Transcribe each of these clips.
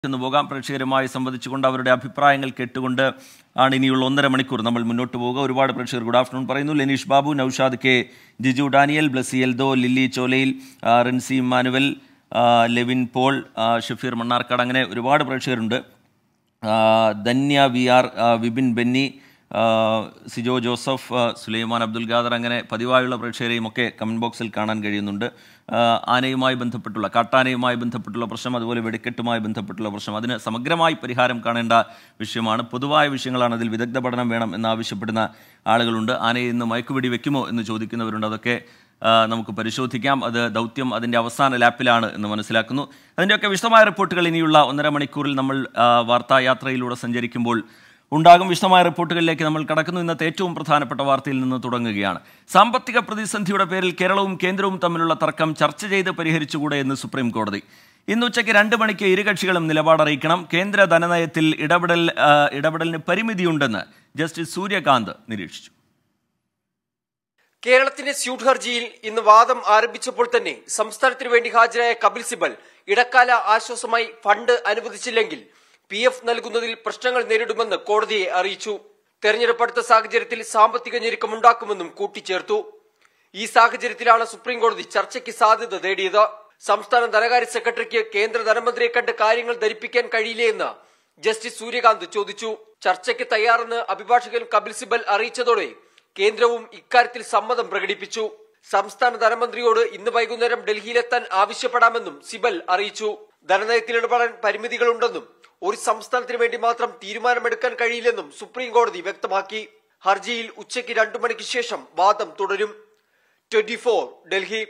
എന്ന് പോകാം പ്രേക്ഷകരുമായി സംവദിച്ചുകൊണ്ട് അവരുടെ അഭിപ്രായങ്ങൾ കേട്ടുകൊണ്ട് ആണ് ഇനിയുള്ള ഒന്നര മണിക്കൂർ നമ്മൾ മുന്നോട്ട് പോവുക ഒരുപാട് പ്രേക്ഷകർ ഗുഡ് ആഫ്റ്റർനൂൺ പറയുന്നു ലെനീഷ് ബാബു നൌഷാദ് കെ ജിജു ഡാനിയൽ ബ്ലസി എൽദോ ലില്ലി ചോലയിൽ ആ, റിൻസി മാനുവൽ ആ, ലെവിൻ പോൾ ആ, ഷഫീർ മണ്ണാർക്കാട് അങ്ങനെ ഒരുപാട് പ്രേക്ഷകരുണ്ട് ആ, ധന്യ വി ആർ ആ, വിപിൻ ബെന്നി ആ, സിജോ ജോസഫ് ആ, സുലൈമാൻ അബ്ദുൽ ഖാദർ അങ്ങനെ പതിവായുള്ള പ്രേക്ഷകരെയും ഒക്കെ കമൻറ്റ് ബോക്സിൽ കാണാൻ കഴിയുന്നുണ്ട് ആ, ആനയുമായി ബന്ധപ്പെട്ടുള്ള കാട്ടാനയുമായി ബന്ധപ്പെട്ടുള്ള പ്രശ്നം അതുപോലെ വെടിക്കെട്ടുമായി ബന്ധപ്പെട്ടുള്ള പ്രശ്നം അതിന് സമഗ്രമായി പരിഹാരം കാണേണ്ട വിഷയമാണ് പൊതുവായ വിഷയങ്ങളാണ് അതിൽ വിദഗ്ധ പഠനം വേണം എന്നാവശ്യപ്പെടുന്ന ആളുകളുണ്ട് ആനയെ ഇന്ന് മയക്കുവെടി വെക്കുമോ എന്ന് ചോദിക്കുന്നവരുണ്ട് അതൊക്കെ ആ, നമുക്ക് പരിശോധിക്കാം അത് ദൗത്യം അതിൻ്റെ അവസാന ലാപ്പിലാണ് എന്ന് മനസ്സിലാക്കുന്നു അതിൻ്റെയൊക്കെ വിശദമായ റിപ്പോർട്ടുകൾ ഇനിയുള്ള ഒന്നര മണിക്കൂറിൽ നമ്മൾ ആ, വാർത്താ യാത്രയിലൂടെ സഞ്ചരിക്കുമ്പോൾ ഉണ്ടാകും വിശദമായ റിപ്പോർട്ടുകളിലേക്ക് നമ്മൾ കടക്കുന്നു ഇന്നത്തെ ഏറ്റവും പ്രധാനപ്പെട്ട വാർത്തയിൽ നിന്ന് തുടങ്ങുകയാണ് സാമ്പത്തിക പ്രതിസന്ധിയുടെ പേരിൽ കേരളവും കേന്ദ്രവും തമ്മിലുള്ള തർക്കം ചർച്ച ചെയ്ത് പരിഹരിച്ചുകൂടെ എന്ന് സുപ്രീം കോടതി ഇന്ന് ഉച്ചയ്ക്ക് രണ്ട് മണിക്ക് ഇരു കക്ഷികളും നിലപാടറിയിക്കണം കേന്ദ്ര ധനനയത്തിൽ ഇടപെടൽ ആ, ഇടപെടലിന് പരിമിതിയുണ്ടെന്ന് ജസ്റ്റിസ് സൂര്യകാന്ത് നിരീക്ഷിച്ചു കേരളത്തിന്റെ സ്യൂട്ട് ഹർജിയിൽ ഇന്ന് വാദം ആരംഭിച്ചപ്പോൾ തന്നെ സംസ്ഥാനത്തിനു വേണ്ടി ഹാജരായ കപിൽ സിബൽ ഇടക്കാല ആശ്വാസമായി ഫണ്ട് അനുവദിച്ചില്ലെങ്കിൽ പി എഫ് നൽകുന്നതിൽ പ്രശ്നങ്ങൾ നേരിടുമെന്ന് കോടതിയെ അറിയിച്ചു തെരഞ്ഞെടുപ്പ് അടുത്ത സാഹചര്യത്തിൽ സാമ്പത്തിക ഞെരുക്കമുണ്ടാക്കുമെന്നും കൂട്ടിച്ചേർത്തു ഈ സാഹചര്യത്തിലാണ് സുപ്രീം കോടതി ചർച്ചയ്ക്ക് സാധ്യത തേടിയത് സംസ്ഥാന ധനകാര്യ സെക്രട്ടറിക്ക് കേന്ദ്ര ധനമന്ത്രിയെ കണ്ട് കാര്യങ്ങൾ ധരിപ്പിക്കാൻ കഴിയില്ലേ എന്ന് ജസ്റ്റിസ് സൂര്യകാന്ത് ചോദിച്ചു ചർച്ചയ്ക്ക് തയ്യാറെന്ന് അഭിഭാഷകൻ കപിൽ സിബൽ അറിയിച്ചതോടെ കേന്ദ്രവും ഇക്കാര്യത്തിൽ സമ്മതം പ്രകടിപ്പിച്ചു സംസ്ഥാന ധനമന്ത്രിയോട് ഇന്ന് വൈകുന്നേരം ഡൽഹിയിലെത്താൻ ആവശ്യപ്പെടാമെന്നും സിബൽ അറിയിച്ചു ധനനയത്തിൽ ഇടപെടാൻ പരിമിതികളുണ്ടെന്നും ഒരു സംസ്ഥാനത്തിന് വേണ്ടി മാത്രം തീരുമാനമെടുക്കാൻ കഴിയില്ലെന്നും സുപ്രീം കോടതി വ്യക്തമാക്കി ഹർജിയിൽ ഉച്ചയ്ക്ക് രണ്ടു മണിക്ക് ശേഷം വാദം തുടരും ട്വന്റി ഡൽഹി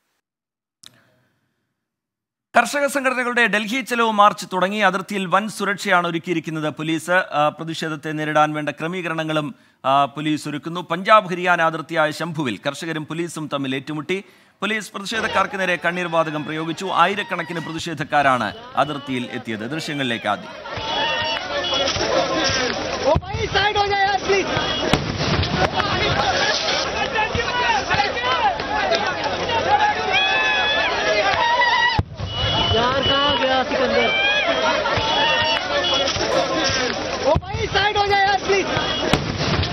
കർഷക സംഘടനകളുടെ ഡൽഹി ചെലവ് മാർച്ച് തുടങ്ങി അതിർത്തിയിൽ വൻ സുരക്ഷയാണ് ഒരുക്കിയിരിക്കുന്നത് പോലീസ് ആ, പ്രതിഷേധത്തെ നേരിടാൻ വേണ്ട ക്രമീകരണങ്ങളും ആ, പോലീസ് ഒരുക്കുന്നു പഞ്ചാബ് ഹരിയാന അതിർത്തിയായ ശംഭുവിൽ കർഷകരും പോലീസും തമ്മിൽ ഏറ്റുമുട്ടി പോലീസ് പ്രതിഷേധക്കാർക്ക് നേരെ കണ്ണീർ വാതകം പ്രയോഗിച്ചു ആയിരക്കണക്കിന് പ്രതിഷേധക്കാരാണ് അതിർത്തിയിൽ എത്തിയത് ദൃശ്യങ്ങളിലേക്ക് ആദ്യം ओ भाई साइड हो जाए यार प्लीज यार कहाँ गया सिकंदर ओ भाई साइड हो जाए यार प्लीज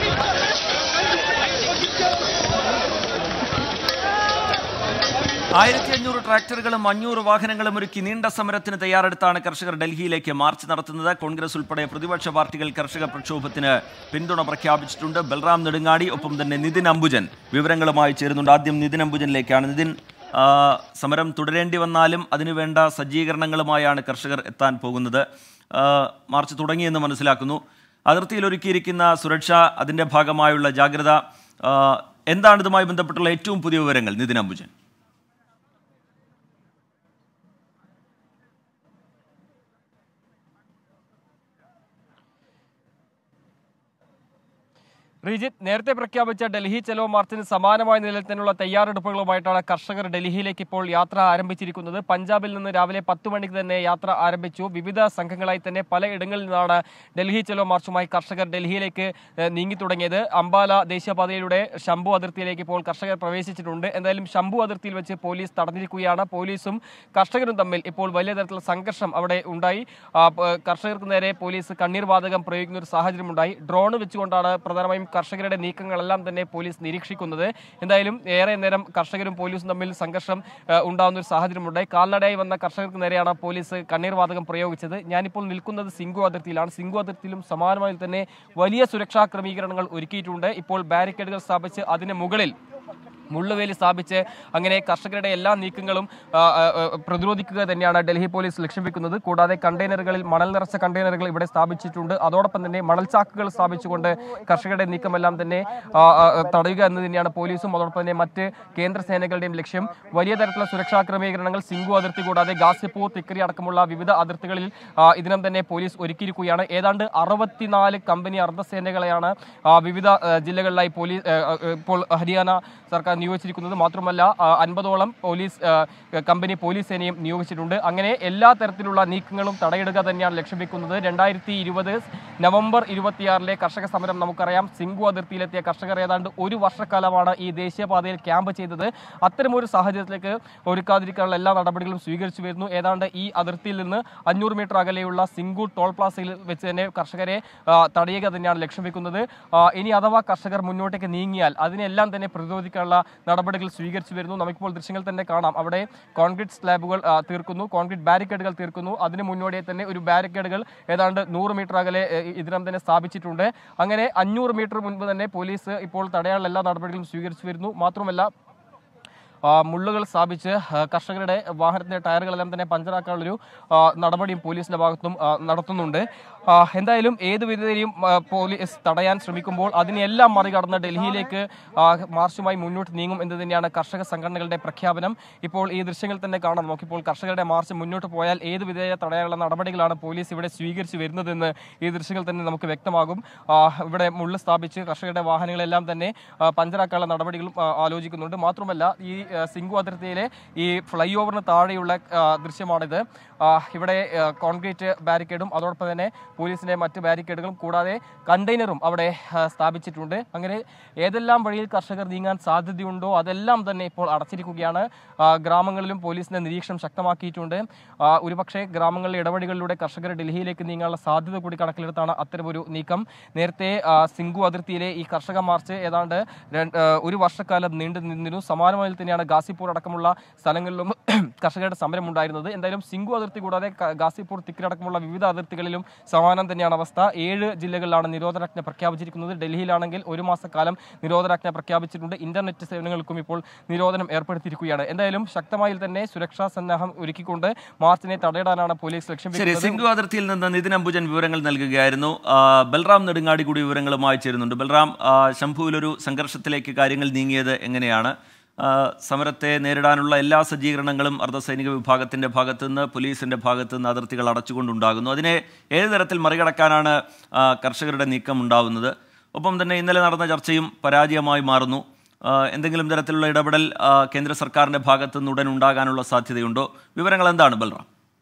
ആയിരത്തി അഞ്ഞൂറ് ട്രാക്ടറുകളും അഞ്ഞൂറ് വാഹനങ്ങളും ഒരുക്കി നീണ്ട സമരത്തിന് തയ്യാറെടുത്താണ് കർഷകർ ഡൽഹിയിലേക്ക് മാർച്ച് നടത്തുന്നത് കോൺഗ്രസ് ഉൾപ്പെടെ പ്രതിപക്ഷ പാർട്ടികൾ കർഷക പ്രക്ഷോഭത്തിന് പിന്തുണ പ്രഖ്യാപിച്ചിട്ടുണ്ട് ബൽറാം നെടുങ്ങാടി ഒപ്പം തന്നെ നിതിൻ അംബുജൻ വിവരങ്ങളുമായി ചേരുന്നുണ്ട് ആദ്യം നിതിൻ അംബുജനിലേക്കാണ് നിതിൻ ആ, സമരം തുടരേണ്ടി വന്നാലും അതിനുവേണ്ട സജ്ജീകരണങ്ങളുമായാണ് കർഷകർ എത്താൻ പോകുന്നത് ആ, മാർച്ച് തുടങ്ങിയെന്ന് മനസ്സിലാക്കുന്നു അതിർത്തിയിൽ ഒരുക്കിയിരിക്കുന്ന സുരക്ഷ അതിൻ്റെ ഭാഗമായുള്ള ജാഗ്രത ആ, എന്താണ് ഇതുമായി ബന്ധപ്പെട്ടുള്ള ഏറ്റവും പുതിയ വിവരങ്ങൾ നിതിൻ അംബുജൻ റിജിത്ത് നേരത്തെ പ്രഖ്യാപിച്ച ഡൽഹി ചെലോ മാർച്ചിന് സമാനമായ നിലയിൽ തന്നെയുള്ള തയ്യാറെടുപ്പുകളുമായിട്ടാണ് കർഷകർ ഡൽഹിയിലേക്ക് ഇപ്പോൾ യാത്ര ആരംഭിച്ചിരിക്കുന്നത് പഞ്ചാബിൽ നിന്ന് രാവിലെ പത്ത് മണിക്ക് തന്നെ യാത്ര ആരംഭിച്ചു വിവിധ സംഘങ്ങളായി തന്നെ പലയിടങ്ങളിൽ നിന്നാണ് ഡൽഹി ചെലോ മാർച്ചുമായി കർഷകർ ഡൽഹിയിലേക്ക് ഏഹ്, നീങ്ങി തുടങ്ങിയത് അംബാല ദേശീയപാതയിലൂടെ ശംഭു അതിർത്തിയിലേക്ക് ഇപ്പോൾ കർഷകർ പ്രവേശിച്ചിട്ടുണ്ട് എന്തായാലും ശംഭു അതിർത്തിയിൽ വെച്ച് പോലീസ് തടഞ്ഞിരിക്കുകയാണ് പോലീസും കർഷകരും തമ്മിൽ ഇപ്പോൾ വലിയ തരത്തിലുള്ള സംഘർഷം അവിടെ ഉണ്ടായി ആ, പ- കർഷകർക്ക് നേരെ പോലീസ് കണ്ണീർ വാതകം പ്രയോഗിക്കുന്ന ഒരു സാഹചര്യമുണ്ടായി ഡ്രോൺ വെച്ചുകൊണ്ടാണ് പ്രധാനമായും കർഷകരുടെ നീക്കങ്ങളെല്ലാം തന്നെ പോലീസ് നിരീക്ഷിക്കുന്നത് എന്തായാലും ഏറെ നേരം കർഷകരും പോലീസും തമ്മിൽ സംഘർഷം ആ, ഉണ്ടാകുന്ന ഒരു സാഹചര്യമുണ്ടായി കാൽനടയായി വന്ന കർഷകർക്ക് നേരെയാണ് പോലീസ് കണ്ണീർ വാതകം പ്രയോഗിച്ചത് ഞാനിപ്പോൾ നിൽക്കുന്നത് സിംഗു അതിർത്തിയിലാണ് സിംഗു അതിർത്തിയിലും സമാനമായി തന്നെ വലിയ സുരക്ഷാ ക്രമീകരണങ്ങൾ ഒരുക്കിയിട്ടുണ്ട് ഇപ്പോൾ ബാരിക്കേഡുകൾ സ്ഥാപിച്ച് അതിന് മുകളിൽ മുള്ളുവേലി സ്ഥാപിച്ച് അങ്ങനെ കർഷകരുടെ എല്ലാ നീക്കങ്ങളും ആ, ആ, ആ, പ്രതിരോധിക്കുക തന്നെയാണ് ഡൽഹി പോലീസ് ലക്ഷ്യം വെക്കുന്നത് കൂടാതെ കണ്ടെയ്നറുകളിൽ മണൽ നിറച്ച കണ്ടെയ്നറുകൾ ഇവിടെ സ്ഥാപിച്ചിട്ടുണ്ട് അതോടൊപ്പം തന്നെ മണൽച്ചാക്കുകൾ സ്ഥാപിച്ചുകൊണ്ട് കർഷകരുടെ നീക്കമെല്ലാം തന്നെ ആ, ആ, തടയുക എന്ന് തന്നെയാണ് പോലീസും അതോടൊപ്പം തന്നെ മറ്റ് കേന്ദ്ര സേനകളുടെയും ലക്ഷ്യം വലിയ തരത്തിലുള്ള സുരക്ഷാ ക്രമീകരണങ്ങൾ സിംഗു അതിർത്തി കൂടാതെ ഗാസിപ്പൂർ തിക്കരി അടക്കമുള്ള വിവിധ അതിർത്തികളിൽ ആ, ഇതിനം തന്നെ പോലീസ് ഒരുക്കിയിരിക്കുകയാണ് ഏതാണ്ട് അറുപത്തിനാല് കമ്പനി അർദ്ധസേനകളെയാണ് ആ, വിവിധ ആ, ജില്ലകളിലായി പോലീസ് ആ, ആ, ഇപ്പോൾ ഹരിയാന സർക്കാർ നിയോഗിച്ചിരിക്കുന്നത് മാത്രമല്ല ആ, അൻപതോളം പോലീസ് ആ, കമ്പനി പോലീസ് സേനയും നിയോഗിച്ചിട്ടുണ്ട് അങ്ങനെ എല്ലാ തരത്തിലുള്ള നീക്കങ്ങളും തടയിടുക തന്നെയാണ് ലക്ഷ്യം വെക്കുന്നത് രണ്ടായിരത്തി ഇരുപത് നവംബർ ഇരുപത്തിയാറിലെ കർഷക സമരം നമുക്കറിയാം സിംഗു അതിർത്തിയിലെത്തിയ കർഷകർ ഏതാണ്ട് ഒരു വർഷക്കാലമാണ് ഈ ദേശീയപാതയിൽ ക്യാമ്പ് ചെയ്തത് അത്തരമൊരു സാഹചര്യത്തിലേക്ക് ഒരുക്കാതിരിക്കാനുള്ള എല്ലാ നടപടികളും സ്വീകരിച്ചു വരുന്നു ഏതാണ്ട് ഈ അതിർത്തിയിൽ നിന്ന് അഞ്ഞൂറ് മീറ്റർ അകലെയുള്ള സിംഗു ടോൾ പ്ലാസയിൽ വെച്ച് തന്നെ കർഷകരെ ആ, തടയുക തന്നെയാണ് ലക്ഷ്യം വെക്കുന്നത് ആ, ഇനി അഥവാ കർഷകർ മുന്നോട്ടേക്ക് നീങ്ങിയാൽ അതിനെല്ലാം തന്നെ പ്രതിരോധിക്കാനുള്ള നടപടികൾ സ്വീകരിച്ചു വരുന്നു നമുക്കിപ്പോൾ ദൃശ്യങ്ങൾ തന്നെ കാണാം അവിടെ കോൺക്രീറ്റ് സ്ലാബുകൾ ആ, തീർക്കുന്നു കോൺക്രീറ്റ് ബാരിക്കേഡുകൾ തീർക്കുന്നു അതിന് മുന്നോടിയായി തന്നെ ഒരു ബാരിക്കേഡുകൾ ഏതാണ്ട് നൂറ് മീറ്റർ അകലെ ഏ, ഇതിനം തന്നെ സ്ഥാപിച്ചിട്ടുണ്ട് അങ്ങനെ അഞ്ഞൂറ് മീറ്റർ മുൻപ് തന്നെ പോലീസ് ഇപ്പോൾ തടയാനുള്ള എല്ലാ നടപടികളും സ്വീകരിച്ചു വരുന്നു മാത്രമല്ല ആ, മുള്ളുകൾ സ്ഥാപിച്ച് ആ, കർഷകരുടെ വാഹനത്തിന്റെ ടയറുകളെല്ലാം തന്നെ പഞ്ചറാക്കാനുള്ളൊരു ആ, നടപടിയും പോലീസിന്റെ ഭാഗത്തും ആ, നടത്തുന്നുണ്ട് ആ, എന്തായാലും ഏത് വിധേനയും ആ, പോലീസ് തടയാൻ ശ്രമിക്കുമ്പോൾ അതിനെല്ലാം മറികടന്ന് ഡൽഹിയിലേക്ക് ആ, മാർച്ചുമായി മുന്നോട്ട് നീങ്ങും എന്ന് തന്നെയാണ് കർഷക സംഘടനകളുടെ പ്രഖ്യാപനം ഇപ്പോൾ ഈ ദൃശ്യങ്ങൾ തന്നെ കാണാം നമുക്കിപ്പോൾ കർഷകരുടെ മാർച്ച് മുന്നോട്ട് പോയാൽ ഏത് വിധേയ തടയാനുള്ള നടപടികളാണ് പോലീസ് ഇവിടെ സ്വീകരിച്ചു വരുന്നതെന്ന് ഈ ദൃശ്യങ്ങൾ തന്നെ നമുക്ക് വ്യക്തമാകും ആ, ഇവിടെ മുള്ള് സ്ഥാപിച്ച് കർഷകരുടെ വാഹനങ്ങളെല്ലാം തന്നെ ആ, പഞ്ചറാക്കാനുള്ള നടപടികളും ആ, ആലോചിക്കുന്നുണ്ട് മാത്രമല്ല ഈ ആ, സിംഗു അതിർത്തിയിലെ ഈ ഫ്ലൈ ഓവറിന് താഴെയുള്ള ആ, ദൃശ്യമാണിത് ആ, ഇവിടെ ആ, കോൺക്രീറ്റ് ബാരിക്കേഡും അതോടൊപ്പം തന്നെ പോലീസിന്റെ മറ്റ് ബാരിക്കേഡുകളും കൂടാതെ കണ്ടെയ്നറും അവിടെ ആ, സ്ഥാപിച്ചിട്ടുണ്ട് അങ്ങനെ ഏതെല്ലാം വഴിയിൽ കർഷകർ നീങ്ങാൻ സാധ്യതയുണ്ടോ അതെല്ലാം തന്നെ ഇപ്പോൾ അടച്ചിരിക്കുകയാണ് ആ, ഗ്രാമങ്ങളിലും പോലീസിന്റെ നിരീക്ഷണം ശക്തമാക്കിയിട്ടുണ്ട് ആ, ഒരുപക്ഷെ ഗ്രാമങ്ങളിലെ ഇടപെടലുകളിലൂടെ കർഷകർ ഡൽഹിയിലേക്ക് നീങ്ങാനുള്ള സാധ്യത കൂടി കണക്കിലെടുത്താണ് അത്തരമൊരു നീക്കം നേരത്തെ ആ, സിംഗു അതിർത്തിയിലെ ഈ കർഷക മാർച്ച് ഏതാണ്ട് രണ്ട്- ആ, ഒരു വർഷക്കാലം നീണ്ടു നിന്നിരുന്നു സമാനമായി തന്നെയാണ് ഗാസിപ്പൂർ അടക്കമുള്ള സ്ഥലങ്ങളിലും കർഷകരുടെ സമരം ഉണ്ടായിരുന്നത് എന്തായാലും സിംഗു അതിർത്തി കൂടാതെ ക- ഗാസിപ്പൂർ തിക്കിലടക്കമുള്ള വിവിധ അതിർത്തികളിലും സമാനം തന്നെയാണ് അവസ്ഥ ഏഴ് ജില്ലകളിലാണ് നിരോധനാജ്ഞ പ്രഖ്യാപിച്ചിരിക്കുന്നത് ഡൽഹിയിലാണെങ്കിൽ ഒരു മാസക്കാലം നിരോധനാജ്ഞ പ്രഖ്യാപിച്ചിട്ടുണ്ട് ഇന്റർനെറ്റ് സേവനങ്ങൾക്കും ഇപ്പോൾ നിരോധനം ഏർപ്പെടുത്തിയിരിക്കുകയാണ് എന്തായാലും ശക്തമായി തന്നെ സുരക്ഷാ സന്നാഹം ഒരുക്കിക്കൊണ്ട് മാർച്ചിനെ തടയിടാനാണ് പോലീസ് ലക്ഷ്യം ശരി വെക്കുന്നത് സിംഗു അതിർത്തിയിൽ നിന്ന് നിതിൻ അംബുജൻ വിവരങ്ങൾ നൽകുകയായിരുന്നു ആ, ബൽറാം നെടുങ്ങാടി കൂടി വിവരങ്ങളുമായി ചേരുന്നുണ്ട് ബൽറാം ആ, ശംഭുവിലൊരു സംഘർഷത്തിലേക്ക് കാര്യങ്ങൾ നീങ്ങിയത് എങ്ങനെയാണ് ആ, സമരത്തെ നേരിടാനുള്ള എല്ലാ സജ്ജീകരണങ്ങളും അർദ്ധസൈനിക വിഭാഗത്തിന്റെ ഭാഗത്തു നിന്ന് പോലീസിന്റെ ഭാഗത്തു നിന്ന് അതിർത്തികൾ അടച്ചുകൊണ്ടുണ്ടാകുന്നു അതിനെ ഏത് തരത്തിൽ മറികടക്കാനാണ് ആ, കർഷകരുടെ നീക്കം ഉണ്ടാവുന്നത് ഒപ്പം തന്നെ ഇന്നലെ നടന്ന ചർച്ചയും പരാജയമായി മാറുന്നു ആ, എന്തെങ്കിലും തരത്തിലുള്ള ഇടപെടൽ ആ, കേന്ദ്ര സർക്കാരിന്റെ ഭാഗത്തു നിന്ന് ഉടൻ ഉണ്ടാകാനുള്ള സാധ്യതയുണ്ടോ വിവരങ്ങൾ എന്താണ് ബൽറാം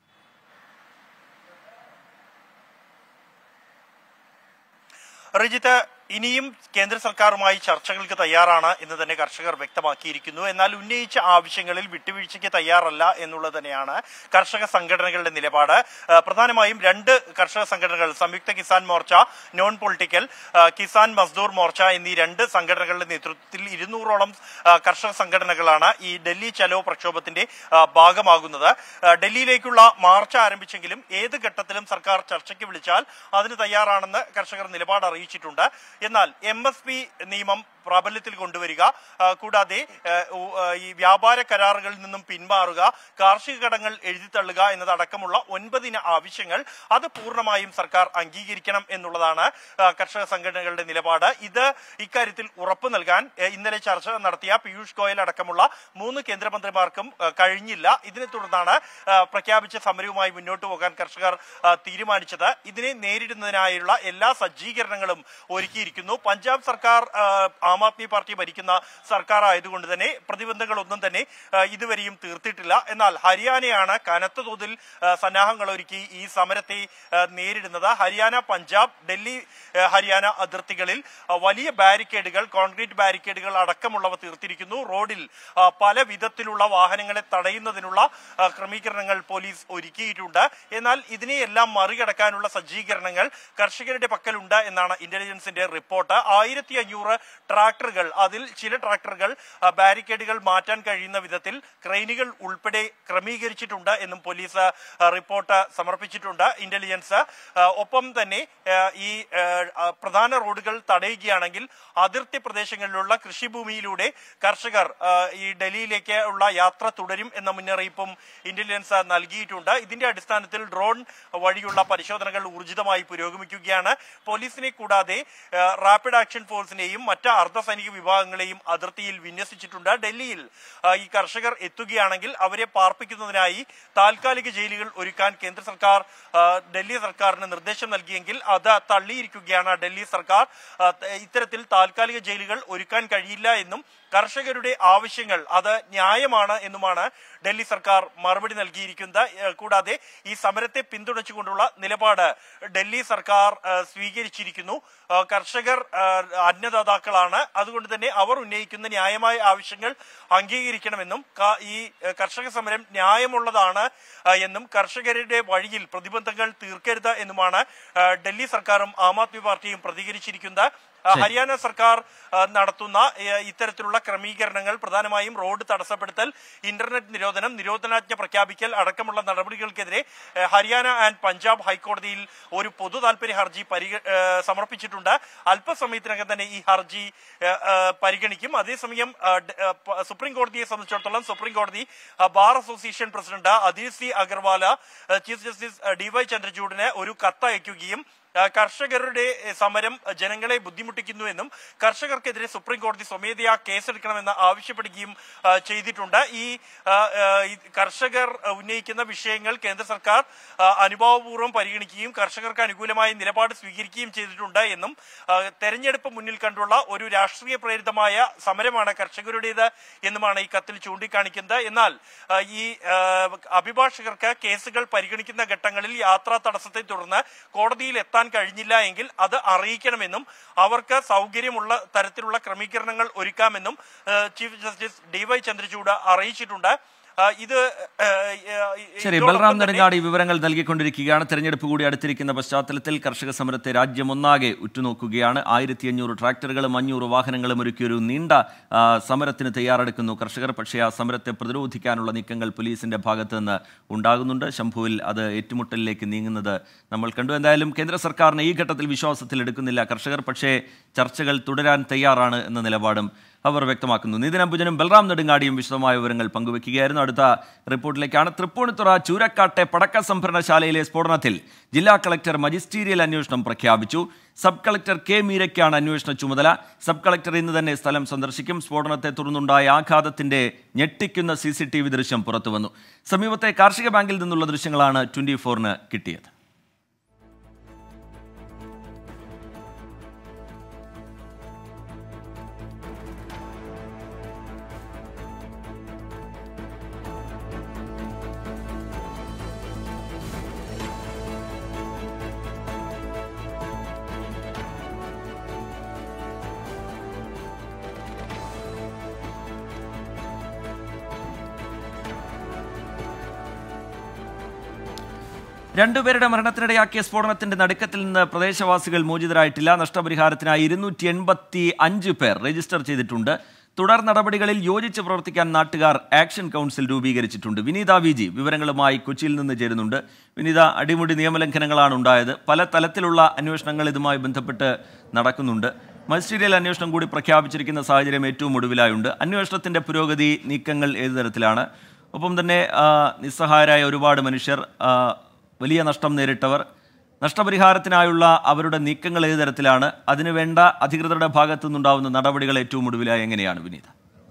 റിജിത്ത് ഇനിയും കേന്ദ്ര സർക്കാരുമായി ചർച്ചകൾക്ക് തയ്യാറാണ് എന്ന് തന്നെ കർഷകർ വ്യക്തമാക്കിയിരിക്കുന്നു എന്നാൽ ഉന്നയിച്ച ആവശ്യങ്ങളിൽ വിട്ടുവീഴ്ചയ്ക്ക് തയ്യാറല്ല എന്നുള്ളത് തന്നെയാണ് കർഷക സംഘടനകളുടെ നിലപാട് ആ, പ്രധാനമായും രണ്ട് കർഷക സംഘടനകൾ സംയുക്ത കിസാൻ മോർച്ച നോൺ പൊളിറ്റിക്കൽ ആ, കിസാൻ മസ്ദൂർ മോർച്ച എന്നീ രണ്ട് സംഘടനകളുടെ നേതൃത്വത്തിൽ ഇരുന്നൂറോളം ആ, കർഷക സംഘടനകളാണ് ഈ ഡൽഹി ചലോ പ്രക്ഷോഭത്തിന്റെ ആ, ഭാഗമാകുന്നത് ആ, ഡൽഹിയിലേക്കുള്ള മാർച്ച് ആരംഭിച്ചെങ്കിലും ഏത് ഘട്ടത്തിലും സർക്കാർ ചർച്ചയ്ക്ക് വിളിച്ചാൽ അതിന് തയ്യാറാണെന്ന് കർഷകർ നിലപാട് അറിയിച്ചിട്ടുണ്ട് എന്നാൽ എം എസ് പി നിയമം പ്രാബല്യത്തിൽ കൊണ്ടുവരിക ആ, കൂടാതെ ആ, ഉ- ആ, ഈ വ്യാപാര കരാറുകളിൽ നിന്നും പിന്മാറുക കാർഷിക കടങ്ങൾ എഴുതിത്തള്ളുക എന്നതടക്കമുള്ള ഒൻപതിന ആവശ്യങ്ങൾ അത് പൂർണ്ണമായും സർക്കാർ അംഗീകരിക്കണം എന്നുള്ളതാണ് ആ, കർഷക സംഘടനകളുടെ നിലപാട് ഇത് ഇക്കാര്യത്തിൽ ഉറപ്പു നൽകാൻ ആ, ഇന്നലെ ചർച്ച നടത്തിയ പീയൂഷ് ഗോയൽ അടക്കമുള്ള മൂന്ന് കേന്ദ്രമന്ത്രിമാർക്കും ആ, കഴിഞ്ഞില്ല ഇതിനെ തുടർന്നാണ് ആ, പ്രഖ്യാപിച്ച സമരവുമായി മുന്നോട്ട് പോകാൻ കർഷകർ ആ, തീരുമാനിച്ചത് ഇതിനെ നേരിടുന്നതിനായുള്ള എല്ലാ സജ്ജീകരണങ്ങളും ഒരുക്കിയിരിക്കുന്നു പഞ്ചാബ് സർക്കാർ ആ, ആം ആദ്മി പാർട്ടി ഭരിക്കുന്ന സർക്കാർ ആയതുകൊണ്ട് തന്നെ പ്രതിബന്ധങ്ങളൊന്നും തന്നെ ആ, ഇതുവരെയും തീർത്തിട്ടില്ല എന്നാൽ ഹരിയാനയാണ് കനത്ത തോതിൽ ആ, സന്നാഹങ്ങൾ ഒരുക്കി ഈ സമരത്തെ ആ, നേരിടുന്നത് ഹരിയാന പഞ്ചാബ് ഡൽഹി ആ, ഹരിയാന അതിർത്തികളിൽ ആ, വലിയ ബാരിക്കേഡുകൾ കോൺക്രീറ്റ് ബാരിക്കേഡുകൾ അടക്കമുള്ളവ തീർത്തിരിക്കുന്നു റോഡിൽ ആ, പല വിധത്തിലുള്ള വാഹനങ്ങളെ തടയുന്നതിനുള്ള ആ, ക്രമീകരണങ്ങൾ പോലീസ് ഒരുക്കിയിട്ടുണ്ട് എന്നാൽ ഇതിനെയെല്ലാം മറികടക്കാനുള്ള സജ്ജീകരണങ്ങൾ കർഷകരുടെ പക്കലുണ്ട് എന്നാണ് ഇന്റലിജൻസിന്റെ റിപ്പോർട്ട് ആയിരത്തി അഞ്ഞൂറ് ട്രാക്ടറുകൾ അതിൽ ചില ട്രാക്ടറുകൾ ആ, ബാരിക്കേഡുകൾ മാറ്റാൻ കഴിയുന്ന വിധത്തിൽ ക്രെയിനുകൾ ഉൾപ്പെടെ ക്രമീകരിച്ചിട്ടുണ്ട് എന്നും പോലീസ് ആ, റിപ്പോർട്ട് സമർപ്പിച്ചിട്ടുണ്ട് ഇന്റലിജൻസ് ആ, ഒപ്പം തന്നെ ആ, ഈ ആ, ആ, പ്രധാന റോഡുകൾ തടയുകയാണെങ്കിൽ അതിർത്തി പ്രദേശങ്ങളിലുള്ള കൃഷിഭൂമിയിലൂടെ കർഷകർ ആ, ഈ ഡൽഹിയിലേക്ക് ഉള്ള യാത്ര തുടരും എന്ന മുന്നറിയിപ്പും ഇന്റലിജൻസ് നൽകിയിട്ടുണ്ട് ഇതിന്റെ അടിസ്ഥാനത്തിൽ ഡ്രോൺ വഴിയുള്ള പരിശോധനകൾ ഊർജിതമായി പുരോഗമിക്കുകയാണ് പോലീസിനെ കൂടാതെ ആ, റാപ്പിഡ് ആക്ഷൻ ഫോഴ്സിനെയും മറ്റ് അർദ്ധസൈനിക വിഭാഗങ്ങളെയും അതിർത്തിയിൽ വിന്യസിച്ചിട്ടുണ്ട് ഡൽഹിയിൽ ആ, ഈ കർഷകർ എത്തുകയാണെങ്കിൽ അവരെ പാർപ്പിക്കുന്നതിനായി താൽക്കാലിക ജയിലുകൾ ഒരുക്കാൻ കേന്ദ്ര സർക്കാർ ആ, ഡൽഹി സർക്കാരിന് നിർദ്ദേശം നൽകിയെങ്കിൽ അത് തള്ളിയിരിക്കുകയാണ് ഡൽഹി സർക്കാർ ആ, ത- ഇത്തരത്തിൽ താൽക്കാലിക ജയിലുകൾ ഒരുക്കാൻ കഴിയില്ല എന്നും കർഷകരുടെ ആവശ്യങ്ങൾ അത് ന്യായമാണ് എന്നുമാണ് ഡൽഹി സർക്കാർ മറുപടി നൽകിയിരിക്കുന്നത് ഏഹ് കൂടാതെ ഈ സമരത്തെ പിന്തുണച്ചുകൊണ്ടുള്ള നിലപാട് ഡൽഹി സർക്കാർ ഏഹ് സ്വീകരിച്ചിരിക്കുന്നു ഏഹ് കർഷകർ ഏഹ് അന്നദാതാക്കളാണ് അതുകൊണ്ട് തന്നെ അവർ ഉന്നയിക്കുന്ന ന്യായമായ ആവശ്യങ്ങൾ അംഗീകരിക്കണമെന്നും ക- ഈ ഏഹ് കർഷക സമരം ന്യായമുള്ളതാണ് ഏഹ് എന്നും കർഷകരുടെ വഴിയിൽ പ്രതിബന്ധങ്ങൾ തീർക്കരുത് എന്നുമാണ് ഏഹ് ഡൽഹി സർക്കാരും ആം ആദ്മി പാർട്ടിയും പ്രതികരിച്ചിരിക്കുന്നത് ആ, ഹരിയാന സർക്കാർ ആ, നടത്തുന്ന ഏ, ഇത്തരത്തിലുള്ള ക്രമീകരണങ്ങൾ പ്രധാനമായും റോഡ് തടസ്സപ്പെടുത്തൽ ഇന്റർനെറ്റ് നിരോധനം നിരോധനാജ്ഞ പ്രഖ്യാപിക്കൽ അടക്കമുള്ള നടപടികൾക്കെതിരെ ഏ, ഹരിയാന ആൻഡ് പഞ്ചാബ് ഹൈക്കോടതിയിൽ ഒരു പൊതു താൽപര്യ ഹർജി പരിഗ ഏ, സമർപ്പിച്ചിട്ടുണ്ട് അല്പസമയത്തിനകം തന്നെ ഈ ഹർജി ഏ, ഏ, പരിഗണിക്കും അതേസമയം ആ, ഡ- ഏ, പ- സുപ്രീം കോടതിയെ സംബന്ധിച്ചിടത്തോളം സുപ്രീം കോടതി ആ, bar association president Adish C Aggarwala ഏ, ചീഫ് ജസ്റ്റിസ് ഏ, ഡി വൈ ചന്ദ്രചൂഡിന് ഒരു കത്ത് അയക്കുകയും ആ, കർഷകരുടെ എ, സമരം ജനങ്ങളെ ബുദ്ധിമുട്ടിക്കുന്നുവെന്നും കർഷകർക്കെതിരെ സുപ്രീം കോടതി സ്വമേധയാ കേസെടുക്കണമെന്ന് ആവശ്യപ്പെടുകയും ആ, ചെയ്തിട്ടുണ്ട് ഈ ആ, ആ, ഈ കർഷകർ ഉന്നയിക്കുന്ന വിഷയങ്ങൾ കേന്ദ്ര സർക്കാർ ആ, അനുഭാവപൂർവ്വം പരിഗണിക്കുകയും കർഷകർക്ക് അനുകൂലമായ നിലപാട് സ്വീകരിക്കുകയും ചെയ്തിട്ടുണ്ട് എന്നും ആ, തെരഞ്ഞെടുപ്പ് മുന്നിൽ കണ്ടുള്ള ഒരു രാഷ്ട്രീയ പ്രേരിതമായ സമരമാണ് കർഷകരുടേത് എന്നുമാണ് ഈ കത്തിൽ ചൂണ്ടിക്കാണിക്കുന്നത് എന്നാൽ ആ, ഈ ആ, അഭിഭാഷകർക്ക് കേസുകൾ പരിഗണിക്കുന്ന ഘട്ടങ്ങളിൽ യാത്രാ തടസ്സത്തെ തുടർന്ന് കോടതിയിൽ എത്താൻ കഴിഞ്ഞില്ല എങ്കിൽ അത് അറിയിക്കണമെന്നും അവർക്ക് സൗകര്യമുള്ള തരത്തിലുള്ള ക്രമീകരണങ്ങൾ ഒരുക്കാമെന്നും ആ, chief justice D Y Chandrachud അറിയിച്ചിട്ടുണ്ട് ആ, ഇത് ആ, ആ, ശരി ഇതോടൊപ്പം ബൽറാം തന്നെ- നെടുങ്ങാടി വിവരങ്ങൾ നൽകിക്കൊണ്ടിരിക്കുകയാണ് തെരഞ്ഞെടുപ്പ് കൂടി അടുത്തിരിക്കുന്ന പശ്ചാത്തലത്തിൽ കർഷക സമരത്തെ രാജ്യമൊന്നാകെ ഉറ്റുനോക്കുകയാണ് ആയിരത്തി അഞ്ഞൂറ് ട്രാക്ടറുകളും അഞ്ഞൂറ് വാഹനങ്ങളും ഒരുക്കിയൊരു നീണ്ട ആ, സമരത്തിന് തയ്യാറെടുക്കുന്നു കർഷകർ പക്ഷേ ആ സമരത്തെ പ്രതിരോധിക്കാനുള്ള നീക്കങ്ങൾ പോലീസിന്റെ ഭാഗത്ത് നിന്ന് ഉണ്ടാകുന്നുണ്ട് ശംഭുവിൽ അത് ഏറ്റുമുട്ടലിലേക്ക് നീങ്ങുന്നത് നമ്മൾ കണ്ടു എന്തായാലും കേന്ദ്ര സർക്കാരിനെ ഈ ഘട്ടത്തിൽ വിശ്വാസത്തിൽ എടുക്കുന്നില്ല കർഷകർ പക്ഷേ ചർച്ചകൾ തുടരാൻ തയ്യാറാണ് എന്ന നിലപാടും അവർ വ്യക്തമാക്കുന്നു നിതിൻ അംബുജനും ബൽറാം നെടുങ്ങാടിയും വിശദമായ വിവരങ്ങൾ പങ്കുവയ്ക്കുകയായിരുന്നു അടുത്ത റിപ്പോർട്ടിലേക്കാണ് തൃപ്പൂണിത്തുറ ചൂരക്കാട്ടെ പടക്ക സംഭരണശാലയിലെ സ്ഫോടനത്തിൽ ജില്ലാ കളക്ടർ മജിസ്റ്റീരിയൽ അന്വേഷണം പ്രഖ്യാപിച്ചു സബ് കളക്ടർ കെ മീരയ്ക്കാണ് അന്വേഷണ ചുമതല സബ് കളക്ടർ ഇന്ന് തന്നെ സ്ഥലം സന്ദർശിക്കും സ്ഫോടനത്തെ തുടർന്നുണ്ടായ ആഘാതത്തിന്റെ ഞെട്ടിക്കുന്ന സി സി ടി വി ദൃശ്യം പുറത്തുവന്നു സമീപത്തെ കാർഷിക ബാങ്കിൽ നിന്നുള്ള ദൃശ്യങ്ങളാണ് ട്വന്റി ഫോറിന് കിട്ടിയത് രണ്ടുപേരുടെ മരണത്തിനിടയാക്കിയ സ്ഫോടനത്തിന്റെ നടുക്കത്തിൽ നിന്ന് പ്രദേശവാസികൾ മോചിതരായിട്ടില്ല നഷ്ടപരിഹാരത്തിനായി ഇരുന്നൂറ്റി എൺപത്തി അഞ്ച് പേർ രജിസ്റ്റർ ചെയ്തിട്ടുണ്ട് തുടർ നടപടികളിൽ യോജിച്ച് പ്രവർത്തിക്കാൻ നാട്ടുകാർ ആക്ഷൻ കൗൺസിൽ രൂപീകരിച്ചിട്ടുണ്ട് വിനീത വി ജി വിവരങ്ങളുമായി കൊച്ചിയിൽ നിന്ന് ചേരുന്നുണ്ട് വിനീത അടിമുടി നിയമലംഘനങ്ങളാണ് ഉണ്ടായത് പല തലത്തിലുള്ള അന്വേഷണങ്ങൾ ഇതുമായി ബന്ധപ്പെട്ട് നടക്കുന്നുണ്ട് മജിസ്റ്റീരിയൽ അന്വേഷണം കൂടി പ്രഖ്യാപിച്ചിരിക്കുന്ന സാഹചര്യം ഏറ്റവും ഒടുവിലായുണ്ട് അന്വേഷണത്തിന്റെ പുരോഗതി നീക്കങ്ങൾ ഏത് തരത്തിലാണ് ഒപ്പം തന്നെ ആ, നിസ്സഹായരായ ഒരുപാട് മനുഷ്യർ ആ, വലിയ നഷ്ടം നേരിട്ടവർ നഷ്ടപരിഹാരത്തിനായുള്ള അവരുടെ നീക്കങ്ങൾ ഏത് തരത്തിലാണ് അതിനുവേണ്ട അധികൃതരുടെ ഭാഗത്തു നിന്നുണ്ടാവുന്ന നടപടികൾ ഏറ്റവും ഒടുവിലായി എങ്ങനെയാണ് വിനീത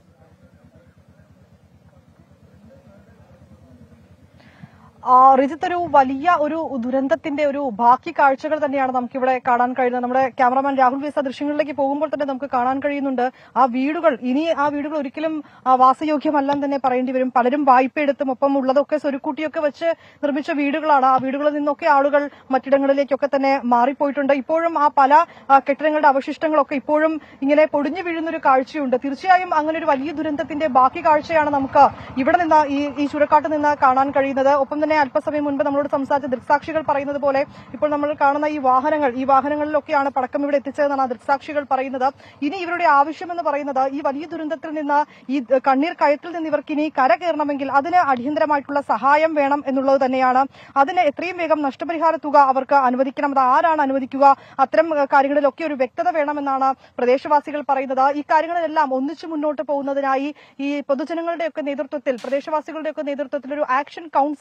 ആ, റിജിത്ത് ഒരു വലിയ ഒരു ദുരന്തത്തിന്റെ ഒരു ബാക്കി കാഴ്ചകൾ തന്നെയാണ് നമുക്കിവിടെ കാണാൻ കഴിയുന്നത് നമ്മുടെ ക്യാമറമാൻ രാഹുൽ വീസ ദൃശ്യങ്ങളിലേക്ക് പോകുമ്പോൾ തന്നെ നമുക്ക് കാണാൻ കഴിയുന്നുണ്ട് ആ വീടുകൾ ഇനി ആ വീടുകൾ ഒരിക്കലും ആ, വാസയോഗ്യമല്ലെന്ന് തന്നെ പറയേണ്ടി വരും പലരും വായ്പ എടുത്തും ഒപ്പം ഉള്ളതൊക്കെ സ്വരുക്കൂട്ടിയൊക്കെ വെച്ച് നിർമ്മിച്ച വീടുകളാണ് ആ വീടുകളിൽ നിന്നൊക്കെ ആളുകൾ മറ്റിടങ്ങളിലേക്കൊക്കെ തന്നെ മാറിപ്പോയിട്ടുണ്ട് ഇപ്പോഴും ആ പല ആ, കെട്ടിടങ്ങളുടെ അവശിഷ്ടങ്ങളൊക്കെ ഇപ്പോഴും ഇങ്ങനെ പൊടിഞ്ഞു വീഴുന്ന ഒരു കാഴ്ചയുണ്ട് തീർച്ചയായും അങ്ങനെ ഒരു വലിയ ദുരന്തത്തിന്റെ ബാക്കി കാഴ്ചയാണ് നമുക്ക് ഇവിടെ നിന്ന് ഈ ഈ ചുരക്കാട്ട് നിന്ന് കാണാൻ കഴിയുന്നത് ഒപ്പം തന്നെ അല്പസമയം മുൻപ് നമ്മളോട് സംസാരിച്ച ദൃക്സാക്ഷികൾ പറയുന്നത് പോലെ ഇപ്പോൾ നമ്മൾ കാണുന്ന ഈ വാഹനങ്ങൾ ഈ വാഹനങ്ങളിലൊക്കെയാണ് പടക്കം ഇവിടെ എത്തിച്ചതെന്നാണ് ആ ദൃക്സാക്ഷികൾ പറയുന്നത് ഇനി ഇവരുടെ ആവശ്യമെന്ന് പറയുന്നത് ഈ വലിയ ദുരന്തത്തിൽ നിന്ന് ഈ കണ്ണീർ കയത്തിൽ നിന്ന് ഇവർക്ക് ഇനി കര കയറണമെങ്കിൽ അതിന് അടിയന്തരമായിട്ടുള്ള സഹായം വേണം എന്നുള്ളത് തന്നെയാണ് അതിന് എത്രയും വേഗം നഷ്ടപരിഹാര തുക അവർക്ക് അനുവദിക്കണം അത് ആരാണ് അനുവദിക്കുക അത്തരം ഏഹ്, കാര്യങ്ങളിലൊക്കെ ഒരു വ്യക്തത വേണമെന്നാണ് പ്രദേശവാസികൾ പറയുന്നത് ഈ കാര്യങ്ങളിലെല്ലാം ഒന്നിച്ചു മുന്നോട്ട് പോകുന്നതിനായി ഈ പൊതുജനങ്ങളുടെയൊക്കെ നേതൃത്വത്തിൽ പ്രദേശവാസികളുടെയൊക്കെ നേതൃത്വത്തിൽ ഒരു ആക്ഷൻ കൗൺസിൽ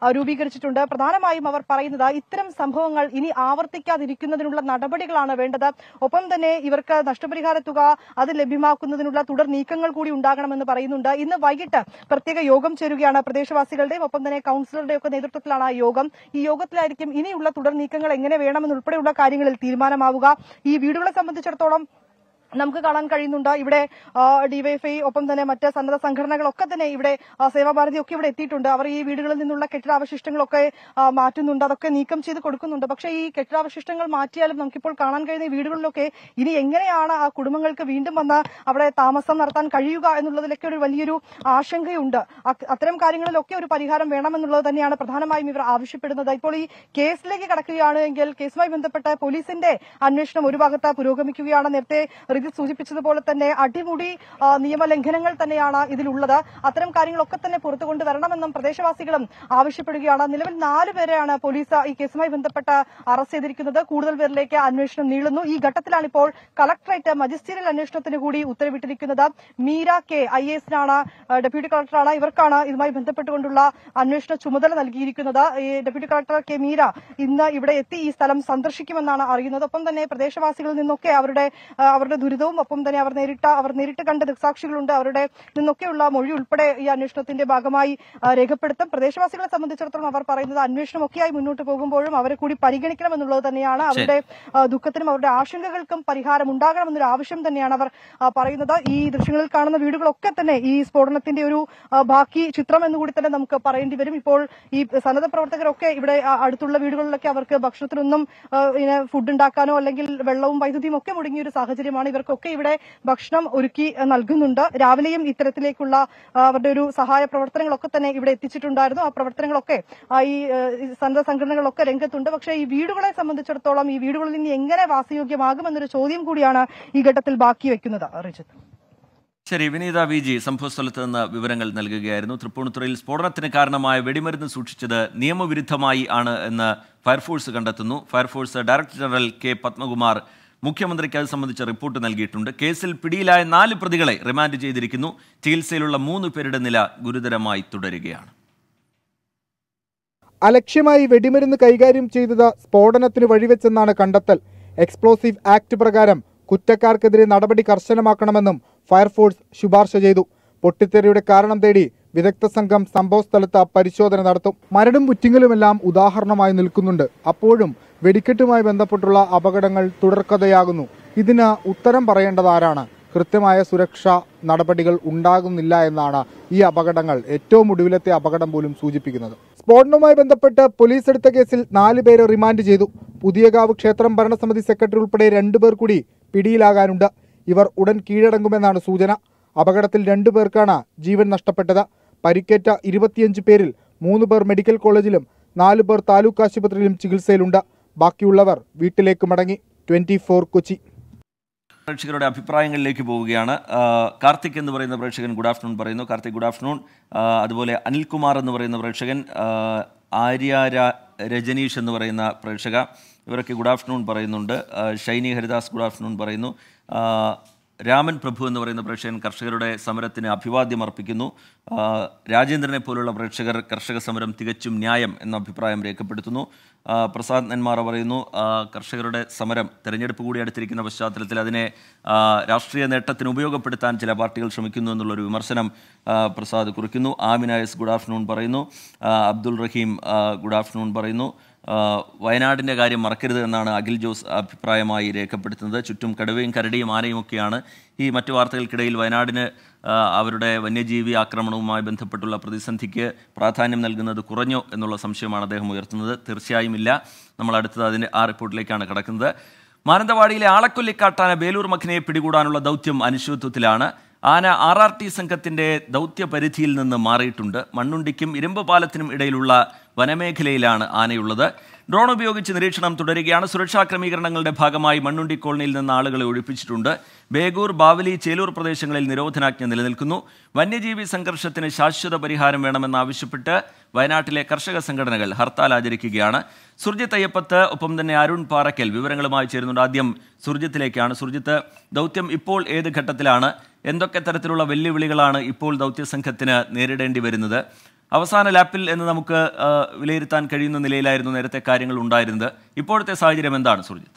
ആ, രൂപീകരിച്ചിട്ടുണ്ട് പ്രധാനമായും അവർ പറയുന്നത് ഇത്തരം സംഭവങ്ങൾ ഇനി ആവർത്തിക്കാതിരിക്കുന്നതിനുള്ള നടപടികളാണ് വേണ്ടത് ഒപ്പം തന്നെ ഇവർക്ക് നഷ്ടപരിഹാര തുക അത് ലഭ്യമാക്കുന്നതിനുള്ള തുടർ നീക്കങ്ങൾ കൂടി ഉണ്ടാകണമെന്ന് പറയുന്നുണ്ട് ഇന്ന് വൈകിട്ട് പ്രത്യേക യോഗം ചേരുകയാണ് പ്രദേശവാസികളുടെയും ഒപ്പം തന്നെ കൌൺസിലറുടെയും ഒക്കെ നേതൃത്വത്തിലാണ് ആ യോഗം ഈ യോഗത്തിലായിരിക്കും ഇനിയുള്ള തുടർ നീക്കങ്ങൾ എങ്ങനെ വേണമെന്നുൾപ്പെടെയുള്ള കാര്യങ്ങളിൽ തീരുമാനമാവുക ഈ വീടുകളെ സംബന്ധിച്ചിടത്തോളം നമുക്ക് കാണാൻ കഴിയുന്നുണ്ട് ഇവിടെ ഡിവൈഎഫ്ഐ ഒപ്പം തന്നെ മറ്റ് സന്നദ്ധ സംഘടനകളൊക്കെ തന്നെ ഇവിടെ ആ, സേവാഭാരതി ഒക്കെ ഇവിടെ എത്തിയിട്ടുണ്ട് അവർ ഈ വീടുകളിൽ നിന്നുള്ള കെട്ടിടാവശിഷ്ടങ്ങളൊക്കെ ആ, മാറ്റുന്നുണ്ട് അതൊക്കെ നീക്കം ചെയ്ത് കൊടുക്കുന്നുണ്ട് പക്ഷേ ഈ കെട്ടിടാവശിഷ്ടങ്ങൾ മാറ്റിയാലും നമുക്കിപ്പോൾ കാണാൻ കഴിയുന്ന ഈ വീടുകളിലൊക്കെ ഇനി എങ്ങനെയാണ് ആ കുടുംബങ്ങൾക്ക് വീണ്ടും വന്ന് അവിടെ താമസം നടത്താൻ കഴിയുക എന്നുള്ളതിലൊക്കെ ഒരു വലിയൊരു ആശങ്കയുണ്ട് അ- അത്തരം കാര്യങ്ങളിലൊക്കെ ഒരു പരിഹാരം വേണമെന്നുള്ളത് തന്നെയാണ് പ്രധാനമായും ഇവർ ആവശ്യപ്പെടുന്നത് ഇപ്പോൾ ഈ കേസിലേക്ക് കടക്കുകയാണ് എങ്കിൽ കേസുമായി ബന്ധപ്പെട്ട പോലീസിന്റെ അന്വേഷണം ഒരു ഭാഗത്ത് പുരോഗമിക്കുകയാണ് നേരത്തെ റിജിത് സൂചിപ്പിച്ചതുപോലെ തന്നെ അടിമുടി ആ, നിയമലംഘനങ്ങൾ തന്നെയാണ് ഇതിലുള്ളത് അത്തരം കാര്യങ്ങളൊക്കെ തന്നെ പുറത്തു കൊണ്ടുവരണമെന്നും പ്രദേശവാസികളും ആവശ്യപ്പെടുകയാണ് നിലവിൽ നാല് പേരെയാണ് പോലീസ് ഈ കേസുമായി ബന്ധപ്പെട്ട് അറസ്റ്റ് ചെയ്തിരിക്കുന്നത് കൂടുതൽ പേരിലേക്ക് അന്വേഷണം നീളുന്നു ഈ ഘട്ടത്തിലാണ് ഇപ്പോൾ കളക്ടറേറ്റ് മജിസ്ട്രേറിയൽ അന്വേഷണത്തിന് കൂടി ഉത്തരവിട്ടിരിക്കുന്നത് മീര കെ ഐ എസിനാണ് ഡെപ്യൂട്ടി കളക്ടറാണ് ഇവർക്കാണ് ഇതുമായി ബന്ധപ്പെട്ടുകൊണ്ടുള്ള അന്വേഷണ ചുമതല നൽകിയിരിക്കുന്നത് ഈ ഡെപ്യൂട്ടി കളക്ടർ കെ മീര ഇന്ന് ഇവിടെ എത്തി ഈ സ്ഥലം സന്ദർശിക്കുമെന്നാണ് അറിയുന്നത് ഒപ്പം തന്നെ പ്രദേശവാസികളിൽ നിന്നൊക്കെ അവരുടെ ആ, അവരുടെ ദുരിതവും ഒപ്പം തന്നെ അവർ നേരിട്ട അവർ നേരിട്ട് കണ്ട ദൃക്സാക്ഷികളുണ്ട് അവരുടെ നിന്നൊക്കെയുള്ള മൊഴി ഉൾപ്പെടെ ഈ അന്വേഷണത്തിന്റെ ഭാഗമായി ആ, രേഖപ്പെടുത്തും പ്രദേശവാസികളെ സംബന്ധിച്ചിടത്തോളം അവർ പറയുന്നത് അന്വേഷണം ഒക്കെയായി മുന്നോട്ട് പോകുമ്പോഴും അവരെ കൂടി പരിഗണിക്കണമെന്നുള്ളത് തന്നെയാണ് അവരുടെ ആ, ദുഃഖത്തിനും അവരുടെ ആശങ്കകൾക്കും പരിഹാരം ഉണ്ടാകണമെന്നൊരു ആവശ്യം തന്നെയാണ് അവർ ആ, പറയുന്നത് ഈ ദൃശ്യങ്ങളിൽ കാണുന്ന വീടുകളൊക്കെ തന്നെ ഈ സ്ഫോടനത്തിന്റെ ഒരു ആ, ബാക്കി ചിത്രം എന്ന് കൂടി തന്നെ നമുക്ക് പറയേണ്ടി വരും ഇപ്പോൾ ഈ സന്നദ്ധ പ്രവർത്തകരൊക്കെ ഇവിടെ ആ, അടുത്തുള്ള വീടുകളിലൊക്കെ അവർക്ക് ഭക്ഷണത്തിനൊന്നും ആ, ഇങ്ങനെ ഫുഡ് ഉണ്ടാക്കാനോ അല്ലെങ്കിൽ വെള്ളവും വൈദ്യുതിയും ഒക്കെ മുടങ്ങിയ ഒരു സാഹചര്യമാണ് ഇവർക്കൊക്കെ ഇവിടെ ഭക്ഷണം ഒരുക്കി ആ, നൽകുന്നുണ്ട് രാവിലെയും ഇത്തരത്തിലേക്കുള്ള ആ, അവരുടെ ഒരു സഹായ പ്രവർത്തനങ്ങളൊക്കെ തന്നെ ഇവിടെ എത്തിച്ചിട്ടുണ്ടായിരുന്നു ആ പ്രവർത്തനങ്ങളൊക്കെ ആ, ഈ ആ, ഈ സന്നദ്ധ സംഘടനകളൊക്കെ രംഗത്തുണ്ട് പക്ഷേ ഈ വീടുകളെ സംബന്ധിച്ചിടത്തോളം ഈ വീടുകളിൽ ഇനി എങ്ങനെ വാസയോഗ്യമാകുമെന്നൊരു ചോദ്യം കൂടിയാണ് ഈ ഘട്ടത്തിൽ ബാക്കി വെക്കുന്നത് റിജിത്ത് ശരി വിനീത വി ജി സംഭവസ്ഥലത്ത് നിന്ന് വിവരങ്ങൾ നൽകുകയായിരുന്നു തൃപ്പൂണിത്തുറയിൽ സ്ഫോടനത്തിന് കാരണമായ വെടിമരുന്ന് സൂക്ഷിച്ചത് നിയമവിരുദ്ധമായി ആണ് എന്ന് ഫയർഫോഴ്സ് കണ്ടെത്തുന്നു fire force director general K Padmakumar മുഖ്യമന്ത്രിക്ക് അത് സംബന്ധിച്ച റിപ്പോർട്ട് നൽകിയിട്ടുണ്ട് കേസിൽ പിടിയിലായ നാല് പ്രതികളെ റിമാൻഡ് ചെയ്തിരിക്കുന്നു ചികിത്സയിലുള്ള മൂന്ന് പേരുടെ നില ഗുരുതരമായി തുടരുകയാണ് അലക്ഷ്യമായി വെടിമരുന്ന് കൈകാര്യം ചെയ്തത് സ്ഫോടനത്തിന് വഴിവെച്ചെന്നാണ് കണ്ടെത്തൽ എക്സ്പ്ലോസീവ് ആക്ട് പ്രകാരം കുറ്റക്കാർക്കെതിരെ നടപടി കർശനമാക്കണമെന്നും ഫയർഫോഴ്സ് ശുപാർശ ചെയ്തു പൊട്ടിത്തെറിയുടെ കാരണം തേടി വിദഗ്ധ സംഘം സംഭവസ്ഥലത്ത് പരിശോധന നടത്തും മരടും പുറ്റിങ്ങലുമെല്ലാം ഉദാഹരണമായി നിൽക്കുന്നുണ്ട് അപ്പോഴും വെടിക്കെട്ടുമായി ബന്ധപ്പെട്ടുള്ള അപകടങ്ങൾ തുടർക്കഥയാകുന്നു ഇതിന് ഉത്തരം പറയേണ്ടത് ആരാണ് കൃത്യമായ സുരക്ഷാ നടപടികൾ ഉണ്ടാകുന്നില്ല എന്നാണ് ഈ അപകടങ്ങൾ ഏറ്റവും ഒടുവിലത്തെ അപകടം പോലും സൂചിപ്പിക്കുന്നത് സ്ഫോടനവുമായി ബന്ധപ്പെട്ട് പോലീസ് എടുത്ത കേസിൽ നാല് പേരെ റിമാൻഡ് ചെയ്തു പുതിയകാവ് ക്ഷേത്രം ഭരണസമിതി സെക്രട്ടറി ഉൾപ്പെടെ രണ്ടുപേർ കൂടി പിടിയിലാകാനുണ്ട് ഇവർ ഉടൻ കീഴടങ്ങുമെന്നാണ് സൂചന അപകടത്തിൽ രണ്ടു പേർക്കാണ് ജീവൻ നഷ്ടപ്പെട്ടത് പരിക്കേറ്റ ഇരുപത്തിയഞ്ച് പേരിൽ മൂന്ന് പേർ മെഡിക്കൽ കോളേജിലും നാലു പേർ താലൂക്ക് ആശുപത്രിയിലും ചികിത്സയിലുണ്ട് ബാക്കിയുള്ളവർ വീട്ടിലേക്ക് മടങ്ങി ട്വന്റി കൊച്ചി പ്രേക്ഷകരുടെ അഭിപ്രായങ്ങളിലേക്ക് പോവുകയാണ് ആ, കാർത്തിക് എന്ന് പറയുന്ന പ്രേക്ഷകൻ ഗുഡ് ആഫ്റ്റർനൂൺ പറയുന്നു കാർത്തിക് ഗുഡ് ആഫ്റ്റർനൂൺ ആ, അതുപോലെ അനിൽകുമാർ എന്ന് പറയുന്ന പ്രേക്ഷകൻ ആ, ആര്യ രാ- രജനീഷ് എന്ന് പറയുന്ന പ്രേക്ഷക ഇവരൊക്കെ ഗുഡ് ആഫ്റ്റർനൂൺ പറയുന്നുണ്ട് ആ, ഷൈനി ഹരിദാസ് ഗുഡ് ആഫ്റ്റർനൂൺ പറയുന്നു ആ, രാമൻ പ്രഭു എന്ന് പറയുന്ന പ്രേക്ഷകൻ കർഷകരുടെ സമരത്തിന് അഭിവാദ്യം അർപ്പിക്കുന്നു ആ, രാജേന്ദ്രനെ പോലുള്ള പ്രേക്ഷകർ കർഷക സമരം തികച്ചും ന്യായം എന്ന അഭിപ്രായം രേഖപ്പെടുത്തുന്നു ആ, പ്രസാദ് നെന്മാറ പറയുന്നു ആ, കർഷകരുടെ സമരം തെരഞ്ഞെടുപ്പ് കൂടി അടുത്തിരിക്കുന്ന പശ്ചാത്തലത്തിൽ അതിനെ ആ, രാഷ്ട്രീയ നേട്ടത്തിന് ഉപയോഗപ്പെടുത്താൻ ചില പാർട്ടികൾ ശ്രമിക്കുന്നു എന്നുള്ളൊരു വിമർശനം ആ, പ്രസാദ് കുറിക്കുന്നു ആമിന എസ് ഗുഡ് ആഫ്റ്റർനൂൺ പറയുന്നു ആ, അബ്ദുൾ റഹീം ആ, ഗുഡ് ആഫ്റ്റർനൂൺ പറയുന്നു ആ, വയനാടിൻ്റെ കാര്യം മറക്കരുത് എന്നാണ് അഖിൽ ജോസ് അഭിപ്രായമായി രേഖപ്പെടുത്തുന്നത് ചുറ്റും കടുവയും കരടിയും ആനയും ഒക്കെയാണ് ഈ മറ്റു വാർത്തകൾക്കിടയിൽ വയനാടിന് ആ, അവരുടെ വന്യജീവി ആക്രമണവുമായി ബന്ധപ്പെട്ടുള്ള പ്രതിസന്ധിക്ക് പ്രാധാന്യം നൽകുന്നത് കുറഞ്ഞോ എന്നുള്ള സംശയമാണ് അദ്ദേഹം ഉയർത്തുന്നത് തീർച്ചയായും ഇല്ല നമ്മൾ അടുത്തത് അതിൻ്റെ ആ റിപ്പോർട്ടിലേക്കാണ് കിടക്കുന്നത് മാനന്തവാടിയിലെ ആളക്കൊല്ലിക്കാട്ടാന ബേലൂർ മഖിനെ പിടികൂടാനുള്ള ദൗത്യം അനിശ്ചിതത്വത്തിലാണ് ആന ആർ ആർ ടി സംഘത്തിന്റെ ദൗത്യ പരിധിയിൽ നിന്ന് മാറിയിട്ടുണ്ട് മണ്ണുണ്ടിക്കും ഇരുമ്പ് പാലത്തിനും ഇടയിലുള്ള വനമേഖലയിലാണ് ആനയുള്ളത് ഡ്രോൺ ഉപയോഗിച്ച് നിരീക്ഷണം തുടരുകയാണ് സുരക്ഷാ ക്രമീകരണങ്ങളുടെ ഭാഗമായി മണ്ണുണ്ടി കോളനിയിൽ നിന്ന് ആളുകളെ ഒഴിപ്പിച്ചിട്ടുണ്ട് ബേഗൂർ ബാവലി ചേലൂർ പ്രദേശങ്ങളിൽ നിരോധനാജ്ഞ നിലനിൽക്കുന്നു വന്യജീവി സംഘർഷത്തിന് ശാശ്വത പരിഹാരം വേണമെന്നാവശ്യപ്പെട്ട് വയനാട്ടിലെ കർഷക സംഘടനകൾ ഹർത്താൽ ആചരിക്കുകയാണ് സുർജിത്ത് അയ്യപ്പത്ത് ഒപ്പം തന്നെ അരുൺ പാറക്കൽ വിവരങ്ങളുമായി ചേരുന്നുണ്ട് ആദ്യം സുർജിത്തിലേക്കാണ് സുർജിത്ത് ദൗത്യം ഇപ്പോൾ ഏത് ഘട്ടത്തിലാണ് എന്തൊക്കെ തരത്തിലുള്ള വെല്ലുവിളികളാണ് ഇപ്പോൾ ദൗത്യസംഘത്തിന് നേരിടേണ്ടി വരുന്നത് അവസാന ലാപ്പിൽ എന്ന് നമുക്ക് ആ, വിലയിരുത്താൻ കഴിയുന്ന നിലയിലായിരുന്നു നേരത്തെ കാര്യങ്ങൾ ഉണ്ടായിരുന്നത് ഇപ്പോഴത്തെ സാഹചര്യം എന്താണ് സുർജിത്ത്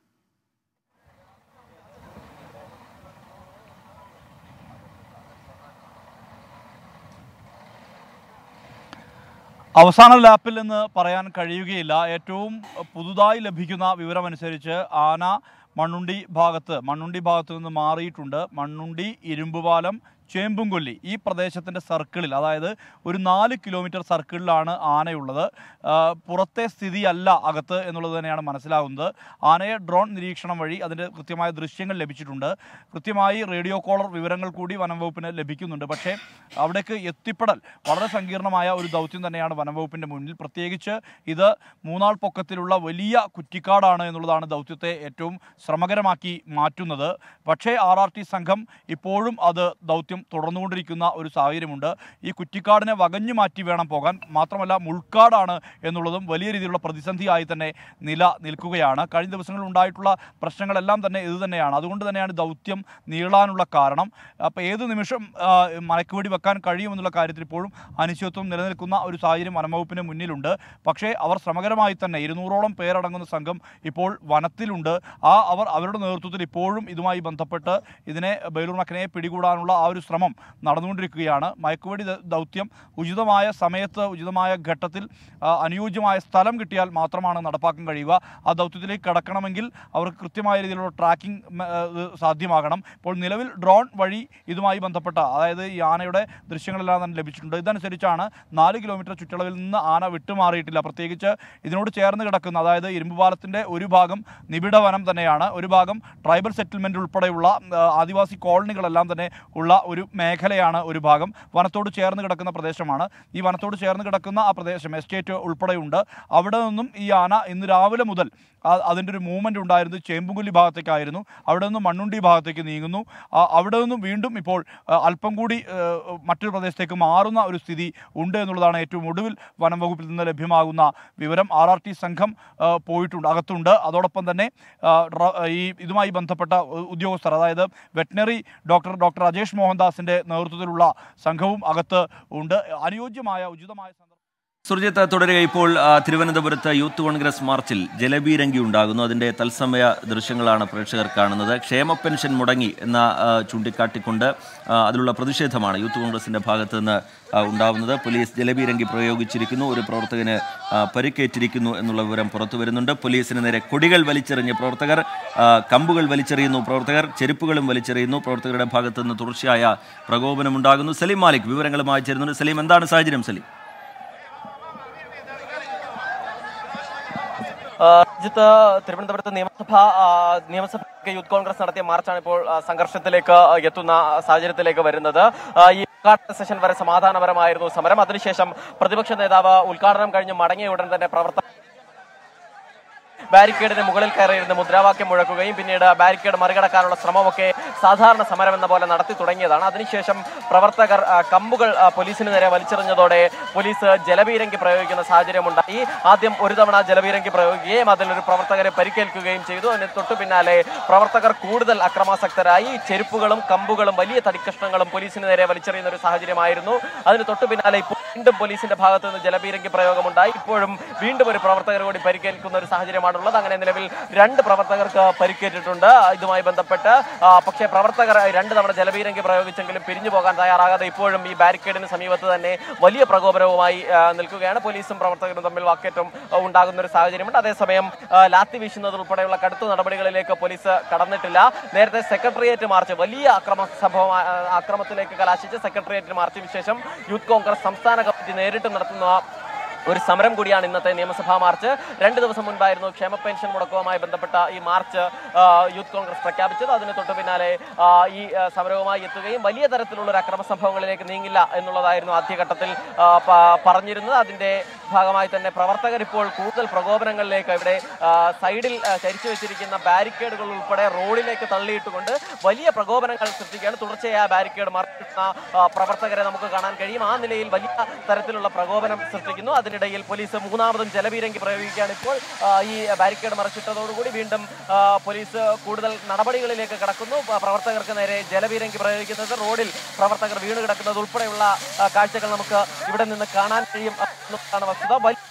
അവസാന ലാപ്പിൽ എന്ന് പറയാൻ കഴിയുകയില്ല ഏറ്റവും പുതുതായി ലഭിക്കുന്ന വിവരമനുസരിച്ച് ആന മണ്ണുണ്ടി ഭാഗത്ത് മണ്ണുണ്ടി ഭാഗത്ത് നിന്ന് മാറിയിട്ടുണ്ട് മണ്ണുണ്ടി ഇരുമ്പുപാലം ചേമ്പുംകൊല്ലി ഈ പ്രദേശത്തിൻ്റെ സർക്കിളിൽ അതായത് ഒരു നാല് കിലോമീറ്റർ സർക്കിളിലാണ് ആനയുള്ളത് ആ, പുറത്തെ സ്ഥിതിയല്ല അകത്ത് എന്നുള്ളത് തന്നെയാണ് മനസ്സിലാകുന്നത് ആനയെ ഡ്രോൺ നിരീക്ഷണം വഴി അതിൻ്റെ കൃത്യമായ ദൃശ്യങ്ങൾ ലഭിച്ചിട്ടുണ്ട് കൃത്യമായി റേഡിയോ കോളർ വിവരങ്ങൾ കൂടി വനം വകുപ്പിന് ലഭിക്കുന്നുണ്ട് പക്ഷേ അവിടേക്ക് എത്തിപ്പെടൽ വളരെ സങ്കീർണമായ ഒരു ദൗത്യം തന്നെയാണ് വനം വകുപ്പിൻ്റെ മുന്നിൽ പ്രത്യേകിച്ച് ഇത് മൂന്നാൾ പൊക്കത്തിലുള്ള വലിയ കുറ്റിക്കാടാണ് എന്നുള്ളതാണ് ദൗത്യത്തെ ഏറ്റവും ശ്രമകരമാക്കി മാറ്റുന്നത് പക്ഷേ ആർ ആർ ടി സംഘം ഇപ്പോഴും അത് ദൗത്യം തുടർന്നുകൊണ്ടിരിക്കുന്ന ഒരു സാഹചര്യമുണ്ട് ഈ കുറ്റിക്കാടിനെ വകഞ്ഞു മാറ്റി വേണം പോകാൻ മാത്രമല്ല മുൾക്കാടാണ് എന്നുള്ളതും വലിയ രീതിയിലുള്ള പ്രതിസന്ധിയായി തന്നെ നില നിൽക്കുകയാണ് കഴിഞ്ഞ ദിവസങ്ങളിൽ ഉണ്ടായിട്ടുള്ള പ്രശ്നങ്ങളെല്ലാം തന്നെ ഇത് തന്നെയാണ് അതുകൊണ്ട് തന്നെയാണ് ദൗത്യം നീളാനുള്ള കാരണം അപ്പോൾ ഏത് നിമിഷം ആ, മയക്കുവെടി വെക്കാൻ കഴിയുമെന്നുള്ള കാര്യത്തിൽ ഇപ്പോഴും അനിശ്ചിതത്വം നിലനിൽക്കുന്ന ഒരു സാഹചര്യം വനംവകുപ്പിന് മുന്നിലുണ്ട് പക്ഷേ അവർ ശ്രമകരമായി തന്നെ ഇരുന്നൂറോളം പേരടങ്ങുന്ന സംഘം ഇപ്പോൾ വനത്തിലുണ്ട് ആ അവർ അവരുടെ നേതൃത്വത്തിൽ ഇപ്പോഴും ഇതുമായി ബന്ധപ്പെട്ട് ഇതിനെ ബേലൂർ മക്കനെ പിടികൂടാനുള്ള ആ ഒരു ശ്രമം നടന്നുകൊണ്ടിരിക്കുകയാണ് മയക്കുവെടി ദ- ദൗത്യം ഉചിതമായ സമയത്ത് ഉചിതമായ ഘട്ടത്തിൽ ആ, അനുയോജ്യമായ സ്ഥലം കിട്ടിയാൽ മാത്രമാണ് നടപ്പാക്കാൻ കഴിയുക ആ ദൗത്യത്തിലേക്ക് കടക്കണമെങ്കിൽ അവർക്ക് കൃത്യമായ രീതിയിലുള്ള ട്രാക്കിംഗ് സാധ്യമാകണം ഇപ്പോൾ നിലവിൽ ഡ്രോൺ വഴി ഇതുമായി ബന്ധപ്പെട്ട അതായത് ഈ ആനയുടെ ദൃശ്യങ്ങളെല്ലാം തന്നെ ലഭിച്ചിട്ടുണ്ട് ഇതനുസരിച്ചാണ് നാല് കിലോമീറ്റർ ചുറ്റളവിൽ നിന്ന് ആന വിട്ടുമാറിയിട്ടില്ല പ്രത്യേകിച്ച് ഇതിനോട് ചേർന്ന് കിടക്കുന്ന അതായത് ഇരുമ്പുപാലത്തിൻ്റെ ഒരു ഭാഗം നിബിഡ വനം തന്നെയാണ് ഒരു ഭാഗം ട്രൈബൽ സെറ്റിൽമെൻറ്റ് ഉൾപ്പെടെയുള്ള ആ, ആദിവാസി കോളനികളെല്ലാം തന്നെ ഉള്ള ഒരു മേഖലയാണ് ഒരു ഭാഗം വനത്തോട് ചേർന്ന് കിടക്കുന്ന പ്രദേശമാണ് ഈ വനത്തോട് ചേർന്ന് കിടക്കുന്ന ആ പ്രദേശം എസ്റ്റേറ്റ് ഉൾപ്പെടെയുണ്ട് അവിടെ നിന്നും ഈ ആന ഇന്ന് രാവിലെ മുതൽ ആ- അതിൻ്റെ ഒരു മൂവ്മെൻ്റ് ഉണ്ടായിരുന്നത് ചേമ്പുകുല്ലി ഭാഗത്തേക്കായിരുന്നു അവിടെ നിന്നും മണ്ണുണ്ടി ഭാഗത്തേക്ക് നീങ്ങുന്നു ആ, അവിടെ നിന്നും വീണ്ടും ഇപ്പോൾ ആ, അല്പം കൂടി ആ, മറ്റൊരു പ്രദേശത്തേക്ക് മാറുന്ന ഒരു സ്ഥിതി ഉണ്ട് എന്നുള്ളതാണ് ഏറ്റവും ഒടുവിൽ വനം വകുപ്പിൽ നിന്ന് ലഭ്യമാകുന്ന വിവരം ആർ ആർ ടി സംഘം ആ, പോയിട്ടുണ്ട് അകത്തുണ്ട് അതോടൊപ്പം തന്നെ ആ, റ- ഈ ഇതുമായി ബന്ധപ്പെട്ട ഉ- ഉദ്യോഗസ്ഥർ അതായത് വെറ്റിനറി ഡോക്ടർ ഡോക്ടർ അജേഷ് മോഹൻദാസിൻ്റെ നേതൃത്വത്തിലുള്ള സംഘവും അകത്ത് ഉണ്ട് അനുയോജ്യമായ ഉചിതമായ സന്ദർഭം സുർജിത്ത് തുടരുക ഇപ്പോൾ ആ, തിരുവനന്തപുരത്ത് യൂത്ത് കോൺഗ്രസ് മാർച്ചിൽ ജലബീരങ്കി ഉണ്ടാകുന്നു അതിന്റെ തത്സമയ ദൃശ്യങ്ങളാണ് പ്രേക്ഷകർ കാണുന്നത് ക്ഷേമ പെൻഷൻ മുടങ്ങി എന്ന ആ, ചൂണ്ടിക്കാട്ടിക്കൊണ്ട് ആ, അതിലുള്ള പ്രതിഷേധമാണ് യൂത്ത് കോൺഗ്രസിന്റെ ഭാഗത്ത് നിന്ന് ആ, ഉണ്ടാവുന്നത് പോലീസ് ജലബീരങ്കി പ്രയോഗിച്ചിരിക്കുന്നു ഒരു പ്രവർത്തകന് ആ, പരിക്കേറ്റിരിക്കുന്നു എന്നുള്ള വിവരം പുറത്തു വരുന്നുണ്ട് പോലീസിന് നേരെ കൊടികൾ വലിച്ചെറിഞ്ഞ് പ്രവർത്തകർ ആ, കമ്പുകൾ വലിച്ചെറിയുന്നു പ്രവർത്തകർ ചെരുപ്പുകളും വലിച്ചെറിയുന്നു പ്രവർത്തകരുടെ ഭാഗത്ത് നിന്ന് തുടർച്ചയായ പ്രകോപനമുണ്ടാകുന്നു സലീം മാലിക് വിവരങ്ങളുമായി ചേരുന്നുണ്ട് സലീം എന്താണ് സാഹചര്യം സലീം രാജ്യത്ത് തിരുവനന്തപുരത്ത് നിയമസഭ ആ, നിയമസഭയ്ക്ക് യൂത്ത് കോൺഗ്രസ് നടത്തിയ മാർച്ചാണ് ഇപ്പോൾ ആ, സംഘർഷത്തിലേക്ക് എത്തുന്ന സാഹചര്യത്തിലേക്ക് വരുന്നത് ആ, ഈ ഉദ്ഘാടന സെഷൻ വരെ സമാധാനപരമായിരുന്നു സമരം അതിനുശേഷം പ്രതിപക്ഷ നേതാവ് ഉദ്ഘാടനം കഴിഞ്ഞ് മടങ്ങിയ ഉടൻ തന്നെ പ്രവർത്തക ബാരിക്കേഡിന് മുകളിൽ കയറിയിരുന്ന് മുദ്രാവാക്യം മുഴക്കുകയും പിന്നീട് ബാരിക്കേഡ് മറികടക്കാനുള്ള ശ്രമമൊക്കെ സാധാരണ സമരം എന്ന പോലെ നടത്തി തുടങ്ങിയതാണ് അതിനുശേഷം പ്രവർത്തകർ ആ, കമ്പുകൾ ആ, പോലീസിന് നേരെ വലിച്ചെറിഞ്ഞതോടെ പോലീസ് ജലബീരങ്കി പ്രയോഗിക്കുന്ന സാഹചര്യമുണ്ടായി ആദ്യം ഒരു തവണ ജലബീരങ്കി പ്രയോഗിക്കുകയും അതിലൊരു പ്രവർത്തകരെ പരിക്കേൽക്കുകയും ചെയ്തു അതിന് തൊട്ടു പിന്നാലെ പ്രവർത്തകർ കൂടുതൽ അക്രമാസക്തരായി ചെരുപ്പുകളും കമ്പുകളും വലിയ തടിക്കഷ്ണങ്ങളും പോലീസിന് നേരെ വലിച്ചെറിയുന്ന ഒരു സാഹചര്യമായിരുന്നു അതിന് തൊട്ടു പിന്നാലെ ഇപ്പോൾ വീണ്ടും പോലീസിന്റെ ഭാഗത്ത് നിന്ന് ജലബീരങ്കി പ്രയോഗമുണ്ടായി ഇപ്പോഴും വീണ്ടും ഒരു പ്രവർത്തകർ കൂടി പരിക്കേൽക്കുന്ന ഒരു സാഹചര്യമാണുള്ളത് അങ്ങനെ നിലവിൽ രണ്ട് പ്രവർത്തകർക്ക് പരിക്കേറ്റിട്ടുണ്ട് ഇതുമായി ബന്ധപ്പെട്ട് ആ, പക്ഷേ പ്രവർത്തകർ രണ്ട് തവണ ജലബീരങ്കി പ്രയോഗിച്ചെങ്കിലും പിരിഞ്ഞു പോകാൻ തയ്യാറാകാതെ ഇപ്പോഴും ഈ ബാരിക്കേഡിന് സമീപത്ത് തന്നെ വലിയ പ്രകോപനവുമായി ആ, നിൽക്കുകയാണ് പോലീസും പ്രവർത്തകരും തമ്മിൽ വാക്കേറ്റം ആ, ഉണ്ടാകുന്ന ഒരു സാഹചര്യമുണ്ട് അതേസമയം ആ, ലാത്തി വീശുന്നത് ഉൾപ്പെടെയുള്ള കടുത്ത നടപടികളിലേക്ക് പോലീസ് കടന്നിട്ടില്ല നേരത്തെ സെക്രട്ടേറിയറ്റ് മാർച്ച് വലിയ അക്രമ സംഭവം ആ, അക്രമത്തിലേക്ക് കലാശിച്ച സെക്രട്ടേറിയറ്റ് മാർച്ചിന് ശേഷം യൂത്ത് കോൺഗ്രസ് സംസ്ഥാന കമ്മിറ്റി നേരിട്ട് നടത്തുന്ന ഒരു സമരം കൂടിയാണ് ഇന്നത്തെ നിയമസഭാ മാർച്ച് രണ്ട് ദിവസം മുൻപായിരുന്നു ക്ഷേമ പെൻഷൻ മുടക്കവുമായി ബന്ധപ്പെട്ട ഈ മാർച്ച് ആ, യൂത്ത് കോൺഗ്രസ് പ്രഖ്യാപിച്ചത് അതിന് തൊട്ടു പിന്നാലെ ആ, ഈ ആ, സമരവുമായി എത്തുകയും വലിയ തരത്തിലുള്ള ഒരു അക്രമ സംഭവങ്ങളിലേക്ക് നീങ്ങില്ല എന്നുള്ളതായിരുന്നു ആദ്യഘട്ടത്തിൽ ആ, പ- പറഞ്ഞിരുന്നത് അതിന്റെ ഭാഗമായി തന്നെ പ്രവർത്തകർ ഇപ്പോൾ കൂടുതൽ പ്രകോപനങ്ങളിലേക്ക് ഇവിടെ ആ, സൈഡിൽ ആ, ചരിച്ചു വെച്ചിരിക്കുന്ന ബാരിക്കേഡുകൾ ഉൾപ്പെടെ റോഡിലേക്ക് തള്ളിയിട്ടുകൊണ്ട് വലിയ പ്രകോപനങ്ങൾ സൃഷ്ടിക്കുകയാണ് തുടർച്ചയായ ബാരിക്കേഡ് മറിച്ചിടുന്ന ആ, പ്രവർത്തകരെ നമുക്ക് കാണാൻ കഴിയും ആ നിലയിൽ വലിയ തരത്തിലുള്ള പ്രകോപനം സൃഷ്ടിക്കുന്നു അതിനിടയിൽ പോലീസ് മൂന്നാമതും ജലപീരങ്കി പ്രയോഗിക്കുകയാണ് ഇപ്പോൾ ആ, ഈ ബാരിക്കേഡ് മറിച്ചിട്ടതോടുകൂടി വീണ്ടും ആ, പോലീസ് കൂടുതൽ നടപടികളിലേക്ക് കടക്കുന്നു പ- പ്രവർത്തകർക്ക് നേരെ ജലപീരങ്കി പ്രയോഗിക്കുന്നത് റോഡിൽ പ്രവർത്തകർ വീണ് കിടക്കുന്നത് ഉൾപ്പെടെയുള്ള ആ, കാഴ്ചകൾ നമുക്ക് ഇവിടെ നിന്ന് കാണാൻ കഴിയും എന്നതാണ് വസ്തുത വലിയ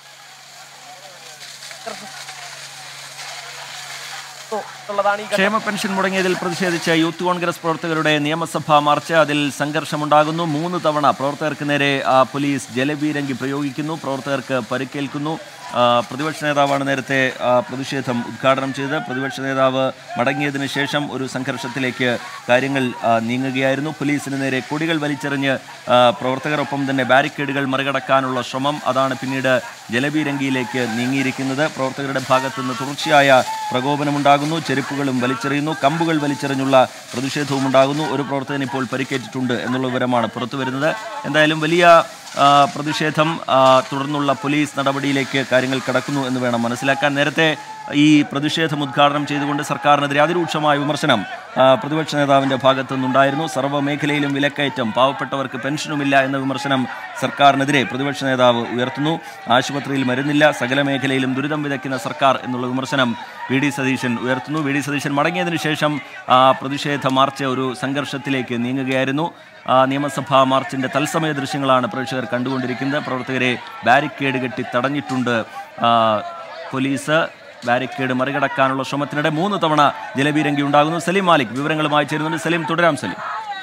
ഉള്ളതാണ് ഈ ഘട്ടം. ക്ഷേമ പെൻഷൻ മുടങ്ങിയതിൽ പ്രതിഷേധിച്ച് യൂത്ത് കോൺഗ്രസ് പ്രവർത്തകരുടെ നിയമസഭാ മാർച്ച് അതിൽ സംഘർഷമുണ്ടാകുന്നു മൂന്ന് തവണ പ്രവർത്തകർക്ക് നേരെ ആ, പോലീസ് ജലപീരങ്കി പ്രയോഗിക്കുന്നു പ്രവർത്തകർക്ക് പരിക്കേൽക്കുന്നു ആ, പ്രതിപക്ഷ നേതാവാണ് നേരത്തെ ആ, പ്രതിഷേധം ഉദ്ഘാടനം ചെയ്തത് പ്രതിപക്ഷ നേതാവ് മടങ്ങിയതിനു ശേഷം ഒരു സംഘർഷത്തിലേക്ക് കാര്യങ്ങൾ ആ, നീങ്ങുകയായിരുന്നു പോലീസിന് നേരെ കൊടികൾ വലിച്ചെറിഞ്ഞ് ആ, പ്രവർത്തകരൊപ്പം തന്നെ ബാരിക്കേഡുകൾ മറികടക്കാനുള്ള ശ്രമം അതാണ് പിന്നീട് ജലപീരങ്കിയിലേക്ക് നീങ്ങിയിരിക്കുന്നത് പ്രവർത്തകരുടെ ഭാഗത്തു നിന്ന് തുടർച്ചയായ പ്രകോപനമുണ്ടാകുന്നു ചെരുപ്പുകളും വലിച്ചെറിയുന്നു കമ്പുകൾ വലിച്ചെറിഞ്ഞുള്ള പ്രതിഷേധവും ഉണ്ടാകുന്നു ഒരു പ്രവർത്തകൻ ഇപ്പോൾ പരിക്കേറ്റിട്ടുണ്ട് എന്നുള്ള വിവരമാണ് പുറത്തുവരുന്നത് എന്തായാലും വലിയ ആ, പ്രതിഷേധം ആ, തുടർന്നുള്ള പോലീസ് നടപടിയിലേക്ക് കാര്യങ്ങൾ കടക്കുന്നു എന്ന് വേണം മനസ്സിലാക്കാൻ നേരത്തെ ഈ പ്രതിഷേധം ഉദ്ഘാടനം ചെയ്തുകൊണ്ട് സർക്കാരിനെതിരെ അതിരൂക്ഷമായ വിമർശനം ആ, പ്രതിപക്ഷ നേതാവിൻ്റെ ഭാഗത്തു നിന്നുണ്ടായിരുന്നു സർവ്വ മേഖലയിലും വിലക്കയറ്റം പാവപ്പെട്ടവർക്ക് പെൻഷനുമില്ല എന്ന വിമർശനം സർക്കാരിനെതിരെ പ്രതിപക്ഷ നേതാവ് ഉയർത്തുന്നു ആശുപത്രിയിൽ മരുന്നില്ല സകല മേഖലയിലും ദുരിതം വിതയ്ക്കുന്ന സർക്കാർ എന്നുള്ള വിമർശനം വി ഡി സതീശൻ ഉയർത്തുന്നു വി ഡി സതീശൻ മടങ്ങിയതിനു ശേഷം ആ പ്രതിഷേധ മാർച്ച് ഒരു സംഘർഷത്തിലേക്ക് നീങ്ങുകയായിരുന്നു ആ, നിയമസഭാ മാർച്ചിന്റെ തത്സമയ ദൃശ്യങ്ങളാണ് പ്രേക്ഷകർ കണ്ടുകൊണ്ടിരിക്കുന്നത് പ്രവർത്തകരെ ബാരിക്കേഡ് കെട്ടി തടഞ്ഞിട്ടുണ്ട് ആ, പോലീസ് ബാരിക്കേഡ് മറികടക്കാനുള്ള ശ്രമത്തിനിടെ മൂന്ന് തവണ ജലബീരങ്കി ഉണ്ടാകുന്നു സലീം മാലിക് വിവരങ്ങളുമായി ചേരുന്നുണ്ട് സലീം തുടരാം സലീം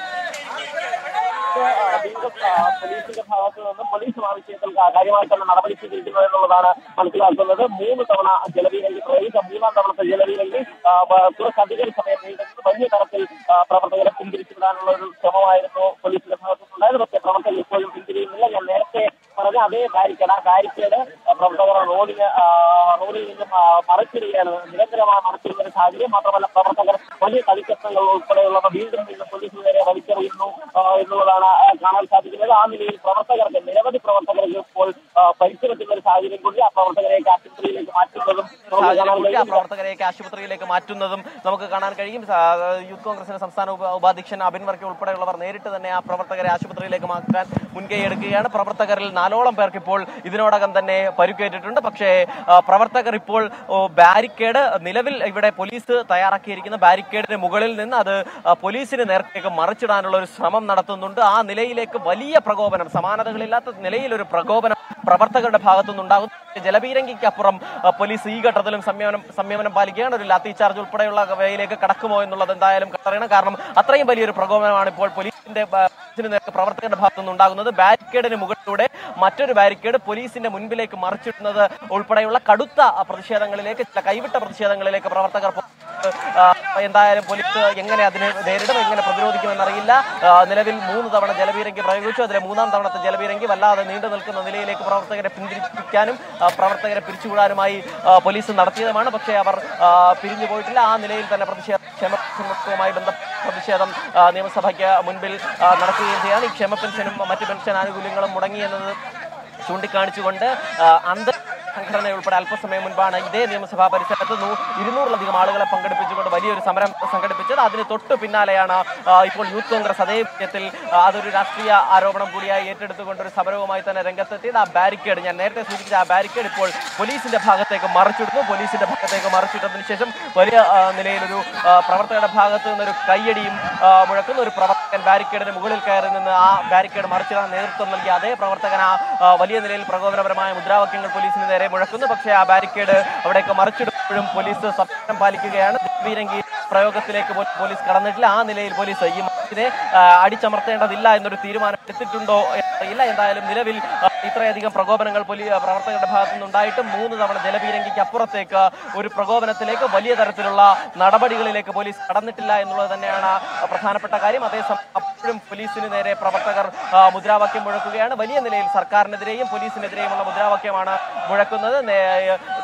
പോലീസിന്റെ ഭാഗത്തു നിന്നും പോലീസ് ആ വിഷയത്തിൽ കാര്യമായി തന്നെ നടപടി സ്വീകരിക്കുന്നു എന്നുള്ളതാണ് മനസ്സിലാക്കുന്നത് മൂന്ന് തവണ ജലവീരങ്കി പ്രയോഗിച്ച മൂന്നാം തവണത്തെ ജലവീരങ്കി ആ, ബ- കുറച്ചധികം സമയം നീണ്ടുന്നത് വലിയ തരത്തിൽ ആ, പ്രവർത്തകരെ പിന്തിരിച്ചുവിടാനുള്ള ഒരു ശ്രമമായിരുന്നു പോലീസിന്റെ ഭാഗത്തുനിന്നുണ്ടായത് പക്ഷേ പ്രവർത്തകർ ഇപ്പോഴും പിന്തിരിയുന്നില്ല ഞാൻ നേരത്തെ പറഞ്ഞ അതേ ബാരിക്കേഡ് ആ ബാരിക്കേഡ് പ്രവർത്തകർ റോഡിന് ആ, റോഡിൽ നിന്നും ആ, മറിച്ചിടുകയാണ് നിരന്തരമായി മറിച്ചിടുന്ന ഒരു സാഹചര്യം മാത്രമല്ല പ്രവർത്തകർ വലിയ കളിക്കഷ്ടങ്ങൾ ഉൾപ്പെടെയുള്ളവ വീണ്ടും വീണ്ടും പോലീസിന് നേരെ വലിച്ചെറിയുന്നു ആ, എന്നുള്ളതാണ് ആ, കാണാൻ സാധിക്കുന്നത് ആ നിലയിൽ പ്രവർത്തകർക്ക് നിരവധി പ്രവർത്തകർക്ക് ഇപ്പോൾ ആ, പരിക്ക് പറ്റുന്ന ഒരു സാഹചര്യം കൂടി ആ പ്രവർത്തകരെയൊക്കെ ആശുപത്രിയിലേക്ക് മാറ്റുന്നതും നമുക്ക് സാഹചര്യം കാണാൻ കൂടി ആ കഴിയും. പ്രവർത്തകരെയൊക്കെ ആശുപത്രിയിലേക്ക് മാറ്റുന്നതും നമുക്ക് കാണാൻ കഴിയും സാ- യൂത്ത് കോൺഗ്രസിന്റെ സംസ്ഥാന ഉപ- ഉപാധ്യക്ഷൻ അബിൻ വർക്കി ഉൾപ്പെടെയുള്ളവർ നേരിട്ട് തന്നെ ആ പ്രവർത്തകരെ ആശുപത്രിയിലേക്ക് മാറ്റാൻ മുൻകൈ എടുക്കുകയാണ് പ്രവർത്തകരിൽ നാലോളം പേർക്ക് ഇപ്പോൾ ഇതിനോടകം തന്നെ പരുക്കേറ്റിട്ടുണ്ട് പക്ഷേ ആ, പ്രവർത്തകർ ഇപ്പോൾ ഓ, ബാരിക്കേഡ് നിലവിൽ ഇവിടെ പോലീസ് തയ്യാറാക്കിയിരിക്കുന്ന ബാരിക്കേഡിന് മുകളിൽ നിന്ന് അത് ആ, പോലീസിന് നേർക്കേക്ക് മറിച്ചിടാനുള്ള ഒരു ശ്രമം നടത്തുന്നുണ്ട് ആ നിലയിലേക്ക് വലിയ പ്രകോപനം സമാനതകളില്ലാത്ത നിലയിൽ ഒരു പ്രകോപനം പ്രവർത്തകരുടെ ഭാഗത്തുനിന്നുണ്ടാകും ജലപീരങ്കിക്കപ്പുറം ആ, പോലീസ് ഈ ഘട്ടത്തിലും സംയമനം സംയമനം പാലിക്കുകയാണ് ഒരു ലാത്തി ചാർജ് ഉൾപ്പെടെയുള്ള വഴിയിലേക്ക് കടക്കുമോ എന്നുള്ളത് എന്തായാലും അറിയണം കാരണം അത്രയും വലിയൊരു പ്രകോപനമാണ് ഇപ്പോൾ പോലീസിന്റെ ആ, പോലീസിന് നേരെ പ്രവർത്തകരുടെ ഭാഗത്തുനിന്ന് ഉണ്ടാകുന്നത് ബാരിക്കേഡിന് മുകളിലൂടെ മറ്റൊരു ബാരിക്കേഡ് പോലീസിന്റെ മുൻപിലേക്ക് മറിച്ചിടുന്നത് ഉൾപ്പെടെയുള്ള കടുത്ത ആ, പ്രതിഷേധങ്ങളിലേക്ക് ചില കൈവിട്ട പ്രതിഷേധങ്ങളിലേക്ക് പ്രവർത്തകർ പോ- ആ, എന്തായാലും പോലീസ് എങ്ങനെ അതിനെ നേരിടും എങ്ങനെ പ്രതിരോധിക്കുമെന്നറിയില്ല ആ, നിലവിൽ മൂന്ന് തവണ ജലപീരങ്കി പ്രയോഗിച്ചു അതിലെ മൂന്നാം തവണത്തെ ജലപീരങ്കി വല്ലാതെ നീണ്ടു നിൽക്കുന്ന നിലയിലേക്ക് പ്രവർത്തകരെ പിന്തിരിപ്പിക്കാനും ആ, പ്രവർത്തകരെ പിരിച്ചുവിടാനുമായി ആ, പോലീസ് നടത്തിയതുമാണ് പക്ഷേ അവർ ആ, പിരിഞ്ഞു പോയിട്ടില്ല ആ നിലയിൽ തന്നെ പ്രതിഷേധ ക്ഷേമവുമായി ബന്ധപ്പെട്ട പ്രതിഷേധം ആ, നിയമസഭയ്ക്ക് മുൻപിൽ ആ, നടക്കുകയും ചെയ്യാണ് ഈ ക്ഷേമ പെൻഷനും മറ്റ് പെൻഷൻ ആനുകൂല്യങ്ങളും മുടങ്ങി എന്നത് ചൂണ്ടിക്കാണിച്ചുകൊണ്ട് ആ, അന്തർ സംഘടന ഉൾപ്പെടെ അല്പസമയം മുൻപാണ് ഇതേ നിയമസഭാ പരിസരത്ത് നൂ- ഇരുന്നൂറിലധികം ആളുകളെ പങ്കെടുപ്പിച്ചുകൊണ്ട് വലിയൊരു സമരം സംഘടിപ്പിച്ചത് അതിന് തൊട്ടു പിന്നാലെയാണ് ആ, ഇപ്പോൾ യൂത്ത് കോൺഗ്രസ് അതേ വിഷയത്തിൽ ആ, അതൊരു രാഷ്ട്രീയ ആരോപണം കൂടിയായി ഏറ്റെടുത്തുകൊണ്ട് ഒരു സമരവുമായി തന്നെ രംഗത്തെത്തിയത് ആ ബാരിക്കേഡ് ഞാൻ നേരത്തെ സൂചിപ്പിച്ച ആ ബാരിക്കേഡ് ഇപ്പോൾ പോലീസിന്റെ ഭാഗത്തേക്ക് മറിച്ചിടുന്നു പോലീസിന്റെ ഭാഗത്തേക്ക് മറിച്ചിട്ടതിന് ശേഷം വലിയ ആ, നിലയിലൊരു ആ, പ്രവർത്തകരുടെ ഭാഗത്ത് നിന്നൊരു കയ്യടിയും ആ, മുഴക്കുന്ന ഒരു പ്രവർത്തകൻ ബാരിക്കേഡിന് മുകളിൽ കയറി നിന്ന് ആ ബാരിക്കേഡ് മറിച്ചിടാൻ നേതൃത്വം നൽകിയ അതേ പ്രവർത്തകൻ ആ ആ, വലിയ നിലയിൽ പ്രകോപനപരമായ മുദ്രാവാക്യങ്ങൾ പോലീസിന് നേരെ മുഴക്കുന്നു പക്ഷേ ആ ബാരിക്കേഡ് അവിടേക്ക് മറിച്ചിടുമ്പോഴും പോലീസ് സംരക്ഷണം പാലിക്കുകയാണ് പീരങ്കി പ്രയോഗത്തിലേക്ക് പോ- പോലീസ് കടന്നിട്ടില്ല ആ നിലയിൽ പോലീസ് ഈ മാർച്ചിനെ ആ, അടിച്ചമർത്തേണ്ടതില്ല എന്നൊരു തീരുമാനം എടുത്തിട്ടുണ്ടോ എന്നറിയില്ല എന്തായാലും നിലവിൽ ആ, ഇത്രയധികം പ്രകോപനങ്ങൾ പോലീ പ്രവർത്തകരുടെ ഭാഗത്തു നിന്നുണ്ടായിട്ടും മൂന്ന് തവണ ജലപീരങ്കിക്ക് അപ്പുറത്തേക്ക് ഒരു പ്രകോപനത്തിലേക്ക് വലിയ തരത്തിലുള്ള നടപടികളിലേക്ക് പോലീസ് കടന്നിട്ടില്ല എന്നുള്ളത് തന്നെയാണ് പ്രധാനപ്പെട്ട കാര്യം അതേസമയം അപ്പോഴും പോലീസിന് നേരെ പ്രവർത്തകർ ആ, മുദ്രാവാക്യം മുഴക്കുകയാണ് വലിയ നിലയിൽ സർക്കാരിനെതിരെയും പോലീസിനെതിരെയുമുള്ള മുദ്രാവാക്യമാണ് മുഴക്കുന്നത് നേ-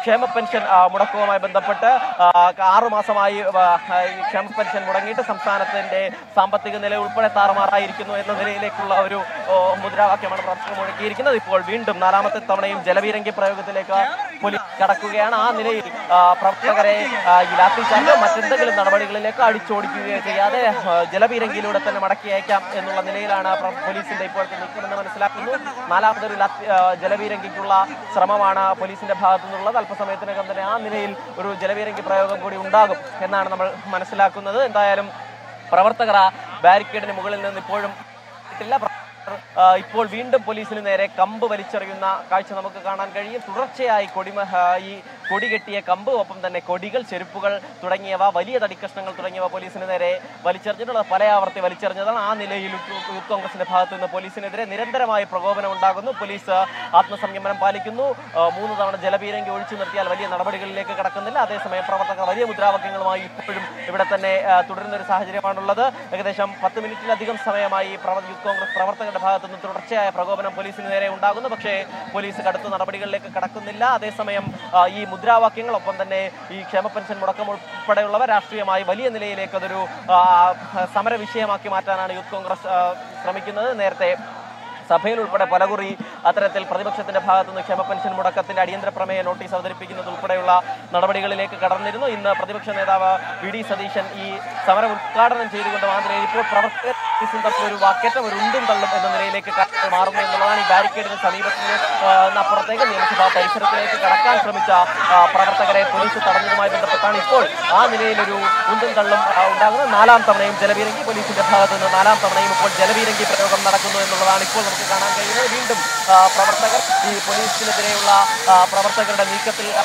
ക്ഷേമ പെൻഷൻ ആ, മുടക്കവുമായി ബന്ധപ്പെട്ട് ആ, ആറു മാസമായി ആ, ഈ ക്ഷേമ പെൻഷൻ മുടങ്ങിയിട്ട് സംസ്ഥാനത്തിന്റെ സാമ്പത്തിക നില ഉൾപ്പെടെ താറുമാറായിരിക്കുന്നു എന്ന നിലയിലേക്കുള്ള ഒരു ഓ, മുദ്രാവാക്യമാണ് പ്രവർത്തകർ മുഴക്കിയിരിക്കുന്നത് ഇപ്പോൾ വീണ്ടും നാലാമത്തെ തവണയും ജലവീരങ്കി പ്രയോഗത്തിലേക്ക് പോലീസ് കടക്കുകയാണ് ആ നിലയിൽ ആ, പ്രവർത്തകരെ ആ, ഈ ലാത്തിച്ചാർജോ മറ്റെന്തെങ്കിലും നടപടികളിലേക്ക് അടിച്ചോടിക്കുകയോ ചെയ്യാതെ ആ, ജലപീരങ്കിയിലൂടെ തന്നെ മടക്കി അയക്കാം എന്നുള്ള നിലയിലാണ് പ്ര- പോലീസിന്റെ ഇപ്പോഴത്തെ നീക്കമെന്ന് മനസ്സിലാക്കുന്നു നാലാമതൊരു ലാത്തി- ആ, ജലപീരങ്കിക്കുള്ള ശ്രമമാണ് പോലീസിന്റെ ഭാഗത്തു നിന്നുള്ളത് അല്പസമയത്തിനകം തന്നെ ആ നിലയിൽ ഒരു ജലപീരങ്കി പ്രയോഗം കൂടി ഉണ്ടാകും എന്നാണ് നമ്മൾ മനസ്സിലാക്കുന്നത് എന്തായാലും പ്രവർത്തകർ ആ ബാരിക്കേഡിന് മുകളിൽ നിന്ന് ഇപ്പോഴും ഇട്ടില്ല പ്രവർത്തകർ, ആ, ഇപ്പോൾ വീണ്ടും പോലീസിന് നേരെ കമ്പ് വലിച്ചെറിയുന്ന കാഴ്ച നമുക്ക് കാണാൻ കഴിയും തുടർച്ചയായി കൊടിമ ആ, ഈ കൊടി കെട്ടിയ കമ്പ് ഒപ്പം തന്നെ കൊടികൾ ചെരുപ്പുകൾ തുടങ്ങിയവ വലിയ തടിക്കഷ്ണങ്ങൾ തുടങ്ങിയവ പോലീസിന് നേരെ വലിച്ചെറിഞ്ഞിട്ടുള്ളത് പല ആവർത്തി വലിച്ചെറിഞ്ഞതാണ് ആ നിലയിൽ യൂത്ത് യൂത്ത് കോൺഗ്രസിന്റെ ഭാഗത്തു നിന്ന് പോലീസിനെതിരെ നിരന്തരമായി പ്രകോപനം ഉണ്ടാകുന്നു പോലീസ് ആത്മസംയമനം പാലിക്കുന്നു ആ, മൂന്ന് തവണ ജലപീരങ്കി ഒഴിച്ചു നിർത്തിയാൽ വലിയ നടപടികളിലേക്ക് കടക്കുന്നില്ല അതേസമയം പ്രവർത്തകർ വലിയ മുദ്രാവാക്യങ്ങളുമായി ഇപ്പോഴും ഇവിടെ തന്നെ ആ, തുടരുന്ന ഒരു സാഹചര്യമാണുള്ളത് ഏകദേശം പത്ത് മിനിറ്റിലധികം സമയമായി പ്രവ- യൂത്ത് കോൺഗ്രസ് പ്രവർത്തകരുടെ ഭാഗത്തു നിന്ന് തുടർച്ചയായ പ്രകോപനം പോലീസിന് നേരെ ഉണ്ടാകുന്നു പക്ഷേ പോലീസ് കടുത്ത നടപടികളിലേക്ക് കടക്കുന്നില്ല അതേസമയം ആ, ഈ മുദ്രാവാക്യങ്ങൾ ഒപ്പം തന്നെ ഈ ക്ഷേമ പെൻഷൻ മുടക്കം ഉൾപ്പെടെയുള്ളവ രാഷ്ട്രീയമായി വലിയ നിലയിലേക്ക് അതൊരു ആ, സമര വിഷയമാക്കി മാറ്റാനാണ് യൂത്ത് കോൺഗ്രസ് ആ, ശ്രമിക്കുന്നത് നേരത്തെ സഭയിൽ ഉൾപ്പെടെ പലകുറി അത്തരത്തിൽ പ്രതിപക്ഷത്തിന്റെ ഭാഗത്തുനിന്ന് ക്ഷമ പെൻഷൻ മുടക്കത്തിന്റെ അടിയന്തര പ്രമേയ നോട്ടീസ് അവതരിപ്പിക്കുന്നത് ഉൾപ്പെടെയുള്ള നടപടികളിലേക്ക് കടന്നിരുന്നു ഇന്ന് പ്രതിപക്ഷ നേതാവ് വി ഡി സതീശൻ ഈ സമരം ഉദ്ഘാടനം ചെയ്തുകൊണ്ട് മാത്രമേ ഇപ്പോൾ പ്രവർത്തകർ പോലീസും തമ്മിൽ ഒരു വാക്കേറ്റം ഒരു ഉണ്ടും തള്ളും എന്ന നിലയിലേക്ക് കാര്യങ്ങൾ മാറുന്നു എന്നുള്ളതാണ് ഈ ബാരിക്കേഡിന് സമീപത്തിന് അപ്പുറത്തേക്ക് നിയമസഭാ പരിസരത്തിലേക്ക് കടക്കാൻ ശ്രമിച്ച ആ, പ്രവർത്തകരെ പോലീസ് തടഞ്ഞതുമായി ബന്ധപ്പെട്ടാണ് ഇപ്പോൾ ആ നിലയിലൊരു ഉണ്ടും തള്ളും ആ, ഉണ്ടാകുന്നത് നാലാം തവണയും ജലവീരങ്കി പോലീസിന്റെ ഭാഗത്ത് നിന്ന് നാലാം തവണയും ഇപ്പോൾ ജലവീരങ്കി പ്രയോഗം നടക്കുന്നു എന്നുള്ളതാണ് ഇപ്പോൾ നമുക്ക് കാണാൻ കഴിയുന്നത് വീണ്ടും ആ, പ്രവർത്തകർ ഈ പോലീസിനെതിരെയുള്ള ആ, പ്രവർത്തകരുടെ നീക്കത്തിൽ ആ,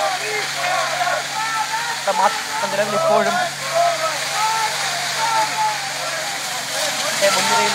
മാറ്റം നിലവിൽ ഇപ്പോഴും ഏ, മുൻനിരയിൽ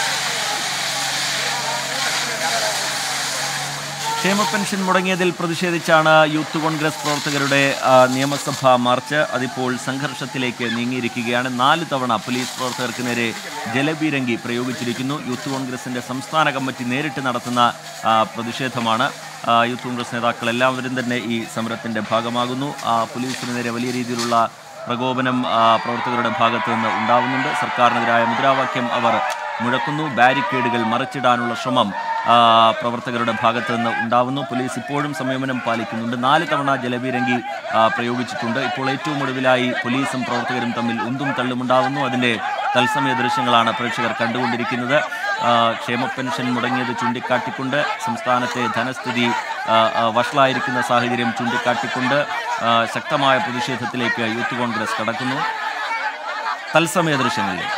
ക്ഷേമ പെൻഷൻ മുടങ്ങിയതിൽ പ്രതിഷേധിച്ചാണ് യൂത്ത് കോൺഗ്രസ് പ്രവർത്തകരുടെ ആ, നിയമസഭാ മാർച്ച് അതിപ്പോൾ സംഘർഷത്തിലേക്ക് നീങ്ങിയിരിക്കുകയാണ് നാല് തവണ പോലീസ് പ്രവർത്തകർക്ക് നേരെ ജലപീരങ്കി പ്രയോഗിച്ചിരിക്കുന്നു യൂത്ത് കോൺഗ്രസിന്റെ സംസ്ഥാന കമ്മിറ്റി നേരിട്ട് നടത്തുന്ന ആ, പ്രതിഷേധമാണ് ആ, യൂത്ത് കോൺഗ്രസ് നേതാക്കൾ എല്ലാവരും തന്നെ ഈ സമരത്തിന്റെ ഭാഗമാകുന്നു ആ, പോലീസിന് നേരെ വലിയ രീതിയിലുള്ള പ്രകോപനം ആ, പ്രവർത്തകരുടെ ഭാഗത്തു നിന്ന് ഉണ്ടാവുന്നുണ്ട് സർക്കാരിനെതിരായ മുദ്രാവാക്യം അവർ മുഴക്കുന്നു ബാരിക്കേഡുകൾ മറിച്ചിടാനുള്ള ശ്രമം ആ, പ്രവർത്തകരുടെ ഭാഗത്ത് നിന്ന് ഉണ്ടാവുന്നു പോലീസ് ഇപ്പോഴും സംയമനം പാലിക്കുന്നുണ്ട് നാല് തവണ ജലപീരങ്കി ആ, പ്രയോഗിച്ചിട്ടുണ്ട് ഇപ്പോൾ ഏറ്റവും ഒടുവിലായി പോലീസും പ്രവർത്തകരും തമ്മിൽ ഉന്തും തള്ളുമുണ്ടാവുന്നു അതിൻ്റെ തത്സമയ ദൃശ്യങ്ങളാണ് പ്രേക്ഷകർ കണ്ടുകൊണ്ടിരിക്കുന്നത് ആ, ക്ഷേമ പെൻഷൻ മുടങ്ങിയത് ചൂണ്ടിക്കാട്ടിക്കൊണ്ട് സംസ്ഥാനത്തെ ധനസ്ഥിതി ആ, ആ, വഷളായിരിക്കുന്ന സാഹചര്യം ചൂണ്ടിക്കാട്ടിക്കൊണ്ട് ആ, ശക്തമായ പ്രതിഷേധത്തിലേക്ക് യൂത്ത് കോൺഗ്രസ് കടക്കുന്നു തത്സമയ ദൃശ്യങ്ങളിലേക്ക്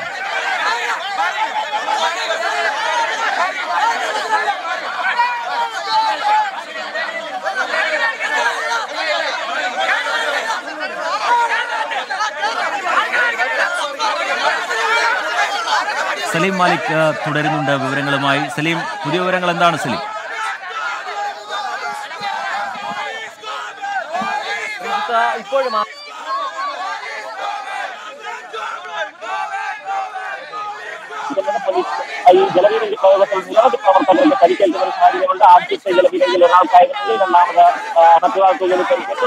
സലീം മാലിക് ആ, തുടരുന്നുണ്ട് വിവരങ്ങളുമായി സലീം പുതിയ വിവരങ്ങൾ എന്താണ് സലീം ശ്രീജിത്ത് ഇപ്പോഴും ആ- ഈ ജലവീരങ്കി പ്രയോഗത്തിൽ നിരവധി പ്രവർത്തകർക്ക് പരിക്കേൽക്കുന്ന ഒരു സാഹചര്യമുണ്ട് ആദ്യത്തെ ജലവീരങ്കിൽ ഒരാൾക്കായിരുന്നു രണ്ടാമത് ആ, മറ്റൊരാൾക്ക് കൂടി പരിക്കേറ്റു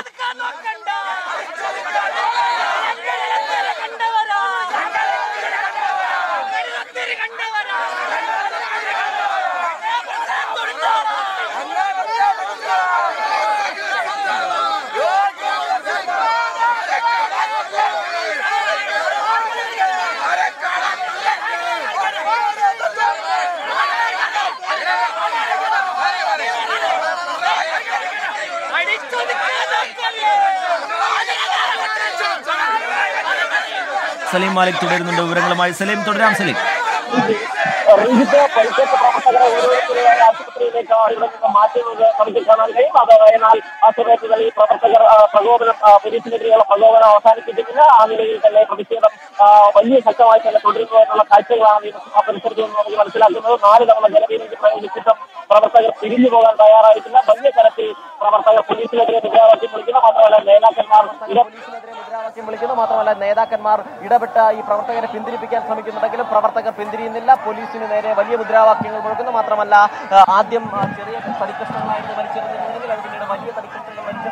സലീം മാലിക് തുടരുന്നുണ്ട് വിവരങ്ങളുമായി സലീം തുടരാം സലീം റീജിത്ത് പരിക്കേറ്റ പ്രവർത്തകരെ ഓരോരുത്തരെയായി ആശുപത്രിയിലേക്ക് ഇവിടെ നിന്ന് മാറ്റുന്നത് നമുക്ക് കാണാൻ കഴിയും അത് എന്നാൽ ആ സമയത്ത് തന്നെ ഈ പ്രവർത്തകർ ആ, പ്രകോപനം ആ, പോലീസിനെതിരെയുള്ള പ്രകോപനം അവസാനിപ്പിക്കുന്നില്ല ആ നിലയിൽ തന്നെ പ്രതിഷേധം ആ, വലിയ ശക്തമായി തന്നെ തുടരുന്നു എന്നുള്ള കാഴ്ചകളാണ് നിയമസഭാ പരിസരത്ത് നിന്ന് നമുക്ക് മനസ്സിലാക്കുന്നത് നാല് തവണ ജലവീരങ്കി പ്രയോഗിച്ചിട്ടും പ്രവർത്തകർ പിരിഞ്ഞു പോകാൻ തയ്യാറായിട്ടില്ല വലിയ തരത്തിൽ പ്രവർത്തകർ പോലീസിനെതിരെ മുദ്രാവാക്യം വിളിക്കുന്നു മാത്രമല്ല നേതാക്കന്മാർ ഇട പോലീസിനെതിരെ മുദ്രാവാക്യം വിളിക്കുന്നു മാത്രമല്ല നേതാക്കന്മാർ ഇടപെട്ട് ഈ പ്രവർത്തകരെ പിന്തിരിപ്പിക്കാൻ ശ്രമിക്കുന്നുണ്ടെങ്കിലും പ്രവർത്തകർ പിന്തിരിയുന്നില്ല പോലീസിന് നേരെ വലിയ മുദ്രാവാക്യങ്ങൾ മുഴക്കുന്നു മാത്രമല്ല ആ, ആദ്യം ആ, ചെറിയ തടിക്കഷ്ണങ്ങളായിരുന്നു വലിച്ചെറിഞ്ഞിരുന്നെങ്കിൽ അത് പിന്നീട് വലിയ തടിക്കഷ്ണങ്ങൾ വലിച്ചെറിയുകയും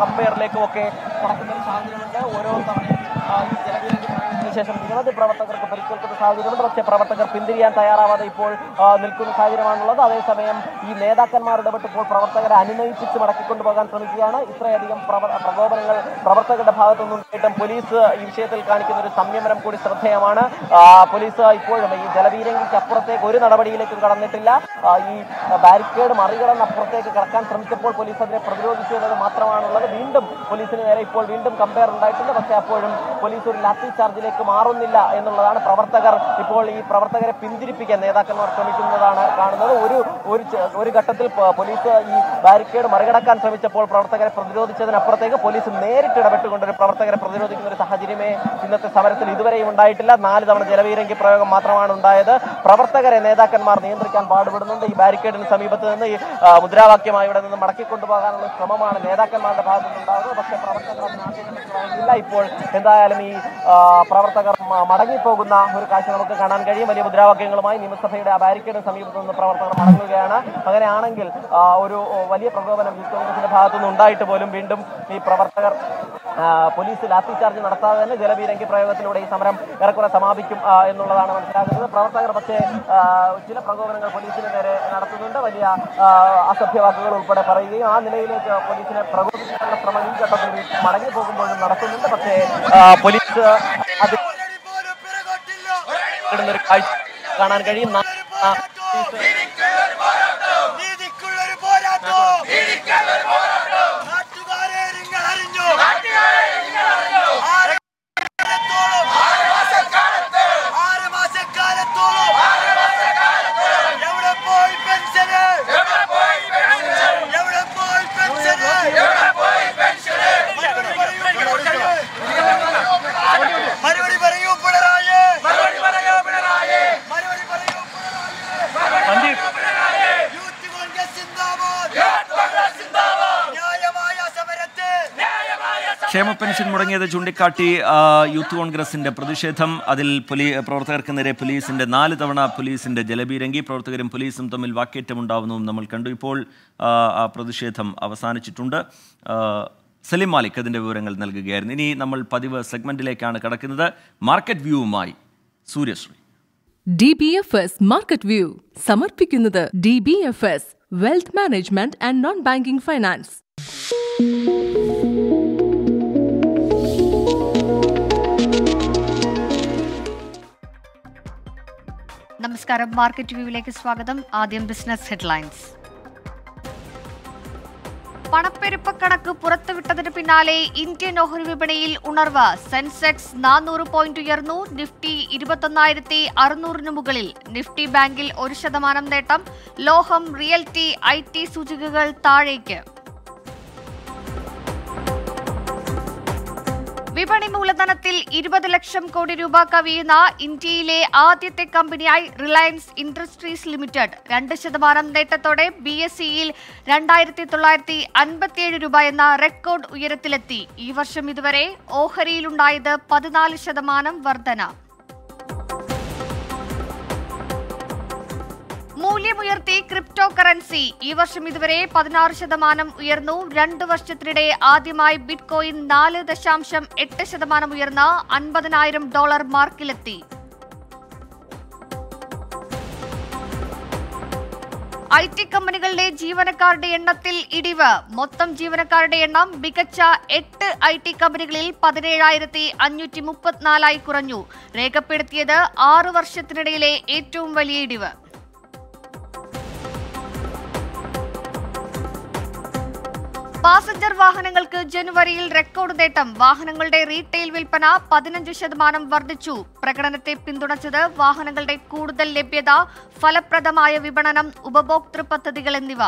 കമ്പയറിലേക്കും ഒക്കെ കടക്കുന്ന ഒരു സാഹചര്യമുണ്ട് ഓരോ തവണയും ആ, ഈ ജലവിരഞ്ചി പ്രയോഗത്തിന് ശേഷം നിരവധി പ്രവർത്തകർക്ക് പരിക്കേൽക്കുന്ന സാഹചര്യമുണ്ട് പക്ഷേ പ്രവർത്തകർ പിന്തിരിയാൻ തയ്യാറാവാതെ ഇപ്പോൾ ആ, നിൽക്കുന്ന സാഹചര്യമാണുള്ളത് അതേസമയം ഈ നേതാക്കന്മാർ ഇടപെട്ടപ്പോൾ പ്രവർത്തകരെ അനുനയിപ്പിച്ച് മടക്കിക്കൊണ്ടുപോകാൻ ശ്രമിക്കുകയാണ് ഇത്രയധികം പ്രവ- പ്രകോപനങ്ങൾ പ്രവർത്തകരുടെ ഭാഗത്തുനിന്നും ഉണ്ടായിട്ടും പോലീസ് ഈ വിഷയത്തിൽ കാണിക്കുന്ന ഒരു സംയമനം കൂടി ശ്രദ്ധേയമാണ് ആ, പോലീസ് ഇപ്പോഴും ഈ ജലവീരങ്കിക്ക് അപ്പുറത്തേക്ക് ഒരു നടപടിയിലേക്കും കടന്നിട്ടില്ല ആ, ഈ ബാരിക്കേഡ് മറികടന്ന് അപ്പുറത്തേക്ക് കടക്കാൻ ശ്രമിച്ചപ്പോൾ പോലീസ് അതിനെ പ്രതിരോധിച്ചു എന്നത് മാത്രമാണുള്ളത് വീണ്ടും പോലീസിന് നേരെ ഇപ്പോൾ വീണ്ടും കമ്പയർ ഉണ്ടായിട്ടുണ്ട് പക്ഷേ അപ്പോഴും പോലീസ് ഒരു ലാത്തി ചാർജിലേക്ക് മാറുന്നില്ല എന്നുള്ളതാണ് പ്രവർത്തകർ ഇപ്പോൾ ഈ പ്രവർത്തകരെ പിന്തിരിപ്പിക്കാൻ നേതാക്കന്മാർ ശ്രമിക്കുന്നതാണ് കാണുന്നത് ഒരു ഒരു ചെ- ഒരു ഘട്ടത്തിൽ പ- പോലീസ് ഈ ബാരിക്കേഡ് മറികടക്കാൻ ശ്രമിച്ചപ്പോൾ പ്രവർത്തകരെ പ്രതിരോധിച്ചതിനപ്പുറത്തേക്ക് പോലീസ് നേരിട്ട് ഇടപെട്ടുകൊണ്ട് ഒരു പ്രവർത്തകരെ പ്രതിരോധിക്കുന്ന ഒരു സാഹചര്യമേ ഇന്നത്തെ സമരത്തിൽ ഇതുവരെയും ഉണ്ടായിട്ടില്ല നാല് തവണ ജലവീരങ്കി പ്രയോഗം മാത്രമാണ് ഉണ്ടായത് പ്രവർത്തകരെ നേതാക്കന്മാർ നിയന്ത്രിക്കാൻ പാടുപെടുന്നുണ്ട് ഈ ബാരിക്കേഡിന് സമീപത്ത് നിന്ന് ഈ ആ, മുദ്രാവാക്യമായി ഇവിടെ നിന്ന് മടക്കിക്കൊണ്ടുപോകാനുള്ള ശ്രമമാണ് നേതാക്കന്മാരുടെ ഭാഗത്തു നിന്നുണ്ടാകുന്നത് പക്ഷേ പ്രവർത്തകർ അതിന് ആശയത്തിന് വഴങ്ങിയില്ല ഇപ്പോൾ എന്തായാലും ഈ ആ, പ്രവർത്തകർ മ- മടങ്ങിപ്പോകുന്ന ഒരു കാഴ്ച നമുക്ക് കാണാൻ കഴിയും വലിയ മുദ്രാവാക്യങ്ങളുമായി നിയമസഭയുടെ ആ ബാരിക്കേഡിന് സമീപത്ത് നിന്ന് പ്രവർത്തകർ മടങ്ങുകയാണ് അങ്ങനെയാണെങ്കിൽ ആ, ഒരു ഓ, വലിയ പ്രകോപനം യൂത്ത് കോൺഗ്രസിന്റെ ഭാഗത്തുനിന്ന് ഉണ്ടായിട്ട് പോലും വീണ്ടും ഈ പ്രവർത്തകർ ആ, പോലീസ് ലാത്തി ചാർജ് നടത്താതെ തന്നെ ജലബീരങ്കി പ്രയോഗത്തിലൂടെ ഈ സമരം ഏറെക്കുറെ സമാപിക്കും ആ, എന്നുള്ളതാണ് മനസ്സിലാക്കുന്നത് പ്രവർത്തകർ പക്ഷേ ആ, ചില പ്രകോപനങ്ങൾ പോലീസിന് നേരെ നടത്തുന്നുണ്ട് വലിയ ആ, അസഭ്യവാക്കുകൾ ഉൾപ്പെടെ പറയുകയും ആ നിലയിലേക്ക് പോലീസിനെ പ്രകോപിപ്പിക്കാനുള്ള ശ്രമം ഈ ഘട്ടത്തിൽ മടങ്ങി പോകുമ്പോഴും നടത്തുന്നുണ്ട് പക്ഷേ ആ, പോലീസ് അത് ഇടുന്നൊരു കാഴ്ച കാണാൻ കഴിയും നാ- ആ, നീതിക്കുള്ളൊരു പോരാട്ടം നാട്ടുകാരെ നിങ്ങൾ അറിഞ്ഞു ആറ് കാലത്തോളം ആറ് മാസക്കാലത്തോളം എവിടെ പോയി പെൻഷന് എവിടെ പോയി പെൻഷന് മറുപടി പറയൂ പിണറായി മറുപടി പറയൂ പിണറായി മറുപടി പറയൂ പിണറായി യൂത്ത് കോൺഗ്രസ് സിന്ദാബാദ് ന്യായമായ സമരത്തെ ക്ഷേമ പെൻഷൻ മുടങ്ങിയത് ചൂണ്ടിക്കാട്ടി ആ, യൂത്ത് കോൺഗ്രസിന്റെ പ്രതിഷേധം അതിൽ പൊലീ പ്രവർത്തകർക്ക് നേരെ പോലീസിന്റെ നാല് തവണ പോലീസിന്റെ ജലബീരങ്കി പ്രവർത്തകരും പോലീസും തമ്മിൽ വാക്കേറ്റമുണ്ടാവുന്നതും നമ്മൾ കണ്ടു ഇപ്പോൾ ആ, ആ പ്രതിഷേധം അവസാനിച്ചിട്ടുണ്ട് ആ, സലിം മാലിക് അതിന്റെ വിവരങ്ങൾ നൽകുകയായിരുന്നു ഇനി നമ്മൾ പതിവ് സെഗ്മെന്റിലേക്കാണ് കടക്കുന്നത് മാർക്കറ്റ് വ്യൂവുമായി Suryasree D B F S market view സമർപ്പിക്കുന്നത് D B F S wealth management and non banking finance നമസ്കാരം മാർക്കറ്റ് വ്യൂവിലേക്ക് സ്വാഗതം ആദ്യം ബിസിനസ് ഹെഡ്ലൈൻസ് പണപ്പെരുപ്പക്കണക്ക് പുറത്തുവിട്ടതിന് പിന്നാലെ ഇന്ത്യൻ ഓഹരി വിപണിയിൽ ഉണർവ് സെൻസെക്സ് നാനൂറ് പോയിന്റ് ഉയർന്നു നിഫ്റ്റി ഇരുപത്തൊന്നായിരത്തി അറുന്നൂറിന് മുകളിൽ നിഫ്റ്റി ബാങ്കിൽ ഒരു ശതമാനം നേട്ടം ലോഹം റിയൽറ്റി ഐ ടി സൂചികകൾ താഴേക്ക് വിപണി മൂലധനത്തിൽ ഇരുപത് ലക്ഷം കോടി രൂപ കവിയുന്ന ഇന്ത്യയിലെ ആദ്യത്തെ കമ്പനിയായി റിലയൻസ് ഇൻഡസ്ട്രീസ് ലിമിറ്റഡ് രണ്ട് ശതമാനം നേട്ടത്തോടെ ബി എസ് സിയിൽ രണ്ടായിരത്തി തൊള്ളായിരത്തി അൻപത്തിയേഴ് രൂപ എന്ന റെക്കോർഡ് ഉയരത്തിലെത്തി ഈ വർഷം ഇതുവരെ ഓഹരിയിലുണ്ടായത് പതിനാല് ശതമാനം വർധന മൂല്യമുയർത്തി ക്രിപ്റ്റോ കറൻസി ഈ വർഷം ഇതുവരെ പതിനാറ് ശതമാനം ഉയർന്നു രണ്ട് വർഷത്തിനിടെ ആദ്യമായി ബിറ്റ് കോയിൻ നാല് ദശാംശം എട്ട് ശതമാനം ഉയർന്ന അൻപതിനായിരം ഡോളർ മാർക്കിലെത്തി ഐ ടി കമ്പനികളുടെ ജീവനക്കാരുടെ എണ്ണത്തിൽ ഇടിവ് മൊത്തം ജീവനക്കാരുടെ എണ്ണം മികച്ച എട്ട് ഐ ടി കമ്പനികളിൽ പതിനേഴായിരത്തി അഞ്ഞൂറ്റി മുപ്പത്തിനാലായി കുറഞ്ഞു രേഖപ്പെടുത്തിയത് ആറു വർഷത്തിനിടയിലെ ഏറ്റവും വലിയ ഇടിവ് പാസഞ്ചർ വാഹനങ്ങൾക്ക് ജനുവരിയിൽ റെക്കോർഡ് നേട്ടം വാഹനങ്ങളുടെ റീറ്റെയിൽ വിൽപ്പന പതിനഞ്ച് ശതമാനം വർദ്ധിച്ചു പ്രകടനത്തെ പിന്തുണച്ചത് വാഹനങ്ങളുടെ കൂടുതൽ ലഭ്യത ഫലപ്രദമായ വിപണനം ഉപഭോക്തൃ പദ്ധതികൾ എന്നിവ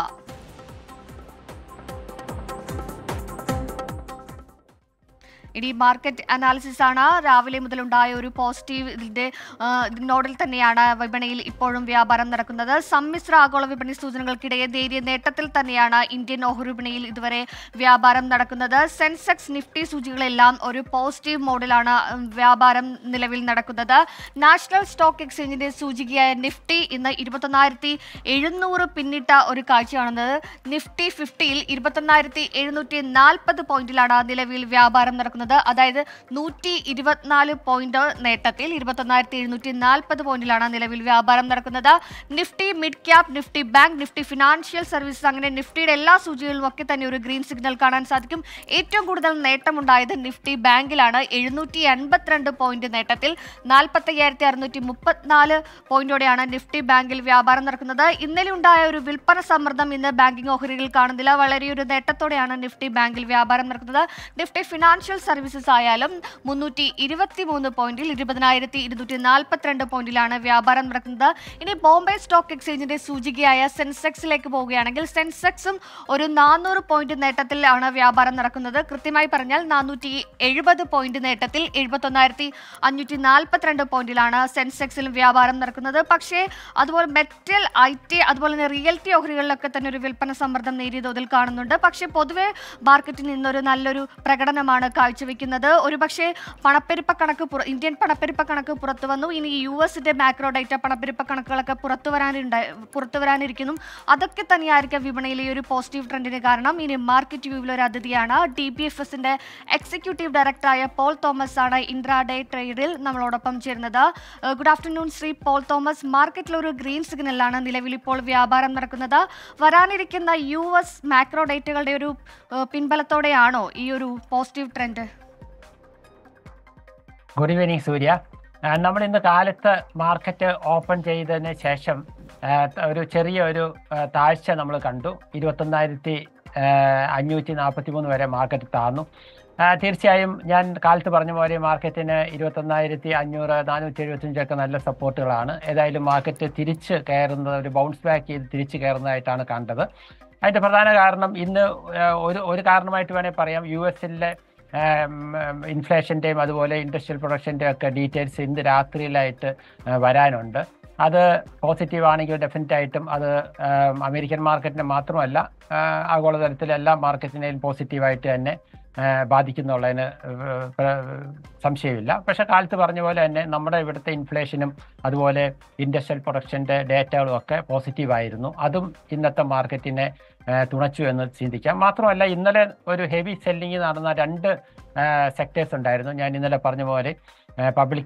ഇനി മാർക്കറ്റ് അനാലിസിസ് ആണ് രാവിലെ മുതലുണ്ടായ ഒരു പോസിറ്റീവ് ഇതിന്റെ ആ, നോഡിൽ തന്നെയാണ് വിപണിയിൽ ഇപ്പോഴും വ്യാപാരം നടക്കുന്നത് സമ്മിശ്ര ആഗോള വിപണി സൂചനകൾക്കിടെ നേരിയ നേട്ടത്തിൽ തന്നെയാണ് ഇന്ത്യൻ ഓഹരി വിപണിയിൽ ഇതുവരെ വ്യാപാരം നടക്കുന്നത് സെൻസെക്സ് നിഫ്റ്റി സൂചികളെല്ലാം ഒരു പോസിറ്റീവ് മോഡിലാണ് ഉം, വ്യാപാരം നിലവിൽ നടക്കുന്നത് നാഷണൽ സ്റ്റോക്ക് എക്സ്ചേഞ്ചിന്റെ സൂചികയായ നിഫ്റ്റി ഇന്ന് ഇരുപത്തൊന്നായിരത്തി എഴുന്നൂറ് പിന്നിട്ട ഒരു കാഴ്ചയാണുന്നത് നിഫ്റ്റി ഫിഫ്റ്റിയിൽ ഇരുപത്തൊന്നായിരത്തി എഴുന്നൂറ്റി നാൽപ്പത് പോയിന്റിലാണ് നിലവിൽ വ്യാപാരം നടക്കുന്നത് അതായത് നൂറ്റി ഇരുപത്തിനാല് പോയിന്റ് നേട്ടത്തിൽ ഇരുപത്തൊന്നായിരത്തി എഴുന്നൂറ്റി നാൽപ്പത് പോയിന്റിലാണ് നിലവിൽ വ്യാപാരം നടക്കുന്നത് Nifty mid cap Nifty bank Nifty financial services അങ്ങനെ നിഫ്റ്റിയുടെ എല്ലാ സൂചികളിലും ഒക്കെ തന്നെ ഒരു ഗ്രീൻ സിഗ്നൽ കാണാൻ സാധിക്കും ഏറ്റവും കൂടുതൽ നേട്ടമുണ്ടായത് നിഫ്റ്റി ബാങ്കിലാണ് എഴുന്നൂറ്റി എൺപത്തിരണ്ട് പോയിന്റ് നേട്ടത്തിൽ നാൽപ്പത്തി അയ്യായിരത്തി അറുന്നൂറ്റി മുപ്പത്തിനാല് പോയിന്റോടെയാണ് നിഫ്റ്റി ബാങ്കിൽ വ്യാപാരം നടക്കുന്നത് ഇന്നലെ ഉണ്ടായ ഒരു വിൽപ്പന സമ്മർദ്ദം ഇന്ന് ബാങ്കിംഗ് ഓഹരികളിൽ കാണുന്നില്ല വളരെ ഒരു നേട്ടത്തോടെയാണ് നിഫ്റ്റി ബാങ്കിൽ വ്യാപാരം നടക്കുന്നത് നിഫ്റ്റി ഫിനാൻഷ്യൽ സർവീസസ് ആയാലും മുന്നൂറ്റി ഇരുപത്തി മൂന്ന് പോയിന്റിൽ ഇരുപതിനായിരത്തി ഇരുന്നൂറ്റി നാൽപ്പത്തിരണ്ട് പോയിന്റിലാണ് വ്യാപാരം നടക്കുന്നത് ഇനി ബോംബെ സ്റ്റോക്ക് എക്സ്ചേഞ്ചിന്റെ സൂചികയായ സെൻസെക്സിലേക്ക് പോവുകയാണെങ്കിൽ സെൻസെക്സും ഒരു നാനൂറ് പോയിന്റ് നേട്ടത്തിലാണ് വ്യാപാരം നടക്കുന്നത് കൃത്യമായി പറഞ്ഞാൽ നാനൂറ്റി എഴുപത് പോയിന്റ് നേട്ടത്തിൽ എഴുപത്തൊന്നായിരത്തി അഞ്ഞൂറ്റി നാൽപ്പത്തിരണ്ട് പോയിന്റിലാണ് സെൻസെക്സിലും വ്യാപാരം നടക്കുന്നത് പക്ഷേ അതുപോലെ മെറ്റൽ ഐ ടി അതുപോലെ തന്നെ റിയൽറ്റി ഓഹരികളിലൊക്കെ തന്നെ ഒരു വിൽപ്പന സമ്മർദ്ദം നേരിയ തോതിൽ കാണുന്നുണ്ട് പക്ഷേ പൊതുവെ മാർക്കറ്റിൽ നിന്നൊരു നല്ലൊരു പ്രകടനമാണ് കാഴ്ചവെക്കുന്നത് ഒരുപക്ഷെ പണപ്പെരുപ്പ കണക്ക് പുറ- ഇന്ത്യൻ പണപ്പെരുപ്പ കണക്ക് പുറത്തു വന്നു ഇനി യു എസിന്റെ മാക്രോ ഡേറ്റ പണപ്പെരുപ്പ കണക്കുകളൊക്കെ പുറത്തു വരാനുണ്ട് പുറത്തു വരാനിരിക്കുന്നു അതൊക്കെ തന്നെയായിരിക്കും വിപണിയിലെ ഈ ഒരു പോസിറ്റീവ് ട്രെൻഡിന് കാരണം ഇനി മാർക്കറ്റ് വ്യൂവിൽ ഒരു അതിഥിയാണ് ഡി ബി എഫ് എസിന്റെ എക്സിക്യൂട്ടീവ് ഡയറക്ടറായ പോൾ തോമസ് ആണ് ഇൻട്രാഡേ ട്രേഡിൽ നമ്മളോടൊപ്പം ചേരുന്നത് ഏഹ് ഗുഡ് ആഫ്റ്റർനൂൺ ശ്രീ പോൾ തോമസ് മാർക്കറ്റിൽ ഒരു ഗ്രീൻ സിഗ്നലാണ് നിലവിൽ ഇപ്പോൾ വ്യാപാരം നടക്കുന്നത് വരാനിരിക്കുന്ന യു എസ് മാക്രോ ഡേറ്റകളുടെ ഒരു ഏഹ് പിൻബലത്തോടെയാണോ ഈ ഒരു positive trend good evening Surya ആ, നമ്മൾ ഇന്ന് കാലത്ത് മാർക്കറ്റ് ഓപ്പൺ ചെയ്തതിന് ശേഷം ആ, ത- ഒരു ചെറിയ ഒരു ആ, താഴ്ച നമ്മൾ കണ്ടു ഇരുപത്തൊന്നായിരത്തി അഞ്ഞൂറ്റി നാൽപ്പത്തി മൂന്ന് വരെ മാർക്കറ്റ് താന്നു ആ, തീർച്ചയായും ഞാൻ കാലത്ത് പറഞ്ഞ പോലെ മാർക്കറ്റിന് ഇരുപത്തൊന്നായിരത്തി അഞ്ഞൂറ് നാനൂറ്റി എഴുപത്തഞ്ചൊക്കെ നല്ല സപ്പോർട്ടുകളാണ് ഏതായാലും മാർക്കറ്റ് തിരിച്ച് കയറുന്നത് ഒരു ബൗൺസ് ബാക്ക് ചെയ്ത് തിരിച്ച് കയറുന്നതായിട്ടാണ് കണ്ടത് അതിൻ്റെ പ്രധാന കാരണം ഇന്ന് ആ, ഒരു ഒരു കാരണമായിട്ട് വേണേൽ പറയാം യു എസിലെ ഇൻഫ്ലേഷൻ്റെയും അതുപോലെ ഇൻഡസ്ട്രിയൽ പ്രൊഡക്ഷൻ്റെയും ഒക്കെ ഡീറ്റെയിൽസ് ഇന്ന് രാത്രിയിലായിട്ട് ആ, വരാനുണ്ട് അത് പോസിറ്റീവ് ആണെങ്കിൽ ഡെഫിനറ്റ് ആയിട്ടും അത് ആ, അമേരിക്കൻ മാർക്കറ്റിനെ മാത്രമല്ല ആ, ആഗോളതലത്തിലെ എല്ലാ മാർക്കറ്റിനെയും പോസിറ്റീവായിട്ട് തന്നെ ആ, ബാധിക്കുന്നുള്ളതിന് ഏഹ്, പ്ര- സംശയമില്ല പക്ഷേ കാലത്ത് പറഞ്ഞ പോലെ തന്നെ നമ്മുടെ ഇവിടുത്തെ ഇൻഫ്ലേഷനും അതുപോലെ ഇൻഡസ്ട്രിയൽ പ്രൊഡക്ഷൻ്റെ ഡേറ്റകളും ഒക്കെ പോസിറ്റീവായിരുന്നു അതും ഇന്നത്തെ മാർക്കറ്റിനെ ഏഹ്, തുണച്ചു എന്ന് ചിന്തിക്കാം മാത്രമല്ല ഇന്നലെ ഒരു ഹെവി സെല്ലിംഗ് നടന്ന രണ്ട് സെക്ടേഴ്സ് ഉണ്ടായിരുന്നു ഞാൻ ഇന്നലെ പറഞ്ഞ പോലെ പബ്ലിക്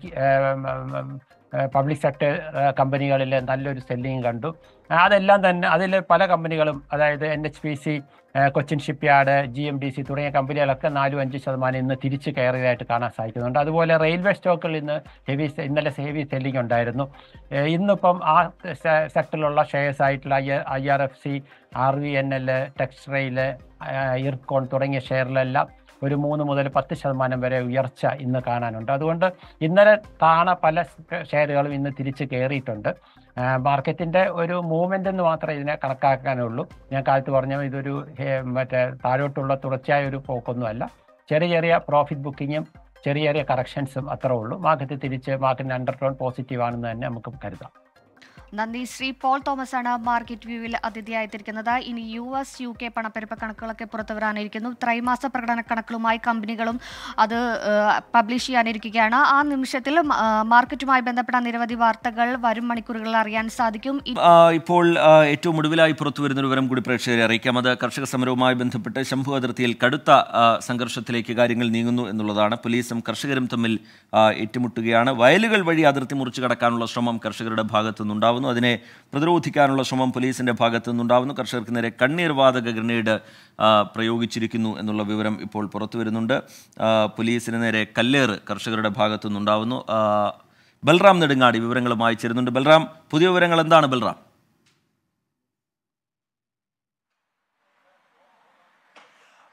പബ്ലിക് സെക്ടർ കമ്പനികളിൽ നല്ലൊരു സെല്ലിംഗ് കണ്ടു ആ, അതെല്ലാം തന്നെ അതിൽ പല കമ്പനികളും അതായത് N H P C Cochin shipyard G M D C തുടങ്ങിയ കമ്പനികളൊക്കെ നാലും അഞ്ച് ശതമാനം ഇന്ന് തിരിച്ച് കയറിയതായിട്ട് കാണാൻ സാധിക്കുന്നുണ്ട് അതുപോലെ റെയിൽവേ സ്റ്റോക്കുകളിൽ ഇന്ന് ഹെവി ഇന്നലെ ഹെവി സെല്ലിംഗ് ഉണ്ടായിരുന്നു ഏഹ് ഇന്നിപ്പം ആ സെക്ടറിലുള്ള ഷെയർസ് ആയിട്ടുള്ള I R F C R V N L Texrail Ircon തുടങ്ങിയ ഷെയറിലെല്ലാം ഒരു മൂന്ന് മുതൽ പത്ത് ശതമാനം വരെ ഉയർച്ച ഇന്ന് കാണാനുണ്ട് അതുകൊണ്ട് ഇന്നലെ താണ പല ഷെയറുകളും ഇന്ന് തിരിച്ച് കയറിയിട്ടുണ്ട് മാർക്കറ്റിന്റെ ഒരു മൂവ്മെന്റ് എന്ന് മാത്രമേ ഇതിനെ കണക്കാക്കാനുള്ളൂ ഞാൻ കാലത്ത് പറഞ്ഞ ഇതൊരു ഹേ- മറ്റേ താഴോട്ടുള്ള തുടർച്ചയായ ഒരു പോക്കൊന്നുമല്ല ചെറിയ ചെറിയ പ്രോഫിറ്റ് ബുക്കിങ്ങും ചെറിയ ചെറിയ കറക്ഷൻസും അത്രേ ഉള്ളൂ മാർക്കറ്റ് തിരിച്ച് മാർക്കറ്റിന് അണ്ടർ ടോൺ പോസിറ്റീവ് ആണെന്ന് തന്നെ നമുക്ക് കരുതാം നന്ദി ശ്രീ പോൾ തോമസ് ആണ് മാർക്കറ്റ് വ്യൂവിൽ അതിഥിയായിത്തിരിക്കുന്നത് ഇനി യു എസ് യു കെ പണപ്പെരുപ്പ കണക്കുകളൊക്കെ പുറത്തു വരാനിരിക്കുന്നു ത്രൈമാസ പ്രകടന കണക്കുകളുമായി കമ്പനികളും അത് പബ്ലിഷ് ചെയ്യാനിരിക്കുകയാണ് ആ നിമിഷത്തിൽ ആ, മാർക്കറ്റുമായി ബന്ധപ്പെട്ട നിരവധി വാർത്തകൾ വരും മണിക്കൂറുകളിൽ അറിയാൻ സാധിക്കും ഇ- ആ, ഇപ്പോൾ ആ, ഏറ്റവും ഒടുവിലായി പുറത്തു വരുന്ന ഒരു വിവരം കൂടി പ്രേക്ഷകരെ അറിയിക്കാം അത് കർഷക സമരവുമായി ബന്ധപ്പെട്ട് ശംഭു അതിർത്തിയിൽ കടുത്ത ആ, സംഘർഷത്തിലേക്ക് കാര്യങ്ങൾ നീങ്ങുന്നു എന്നുള്ളതാണ് പോലീസും കർഷകരും തമ്മിൽ ആ, ഏറ്റുമുട്ടുകയാണ് വയലുകൾ വഴി അതിർത്തി മുറിച്ചു കടക്കാനുള്ള ശ്രമം കർഷകരുടെ ഭാഗത്തു നിന്നുണ്ടാവുന്നു അതിനെ പ്രതിരോധിക്കാനുള്ള ശ്രമം പോലീസിന്റെ ഭാഗത്തു നിന്നുണ്ടാവുന്നു കർഷകർക്ക് നേരെ കണ്ണീർ വാതക ഗ്രനേഡ് ആ, പ്രയോഗിച്ചിരിക്കുന്നു എന്നുള്ള വിവരം ഇപ്പോൾ പുറത്തു വരുന്നുണ്ട് ആ, പോലീസിന് നേരെ കല്ലേറ് കർഷകരുടെ ഭാഗത്തു നിന്നുണ്ടാവുന്നു ആ, ബൽറാം നെടുങ്ങാടി വിവരങ്ങളുമായി ചേരുന്നുണ്ട് ബൽറാം പുതിയ വിവരങ്ങൾ എന്താണ് ബൽറാം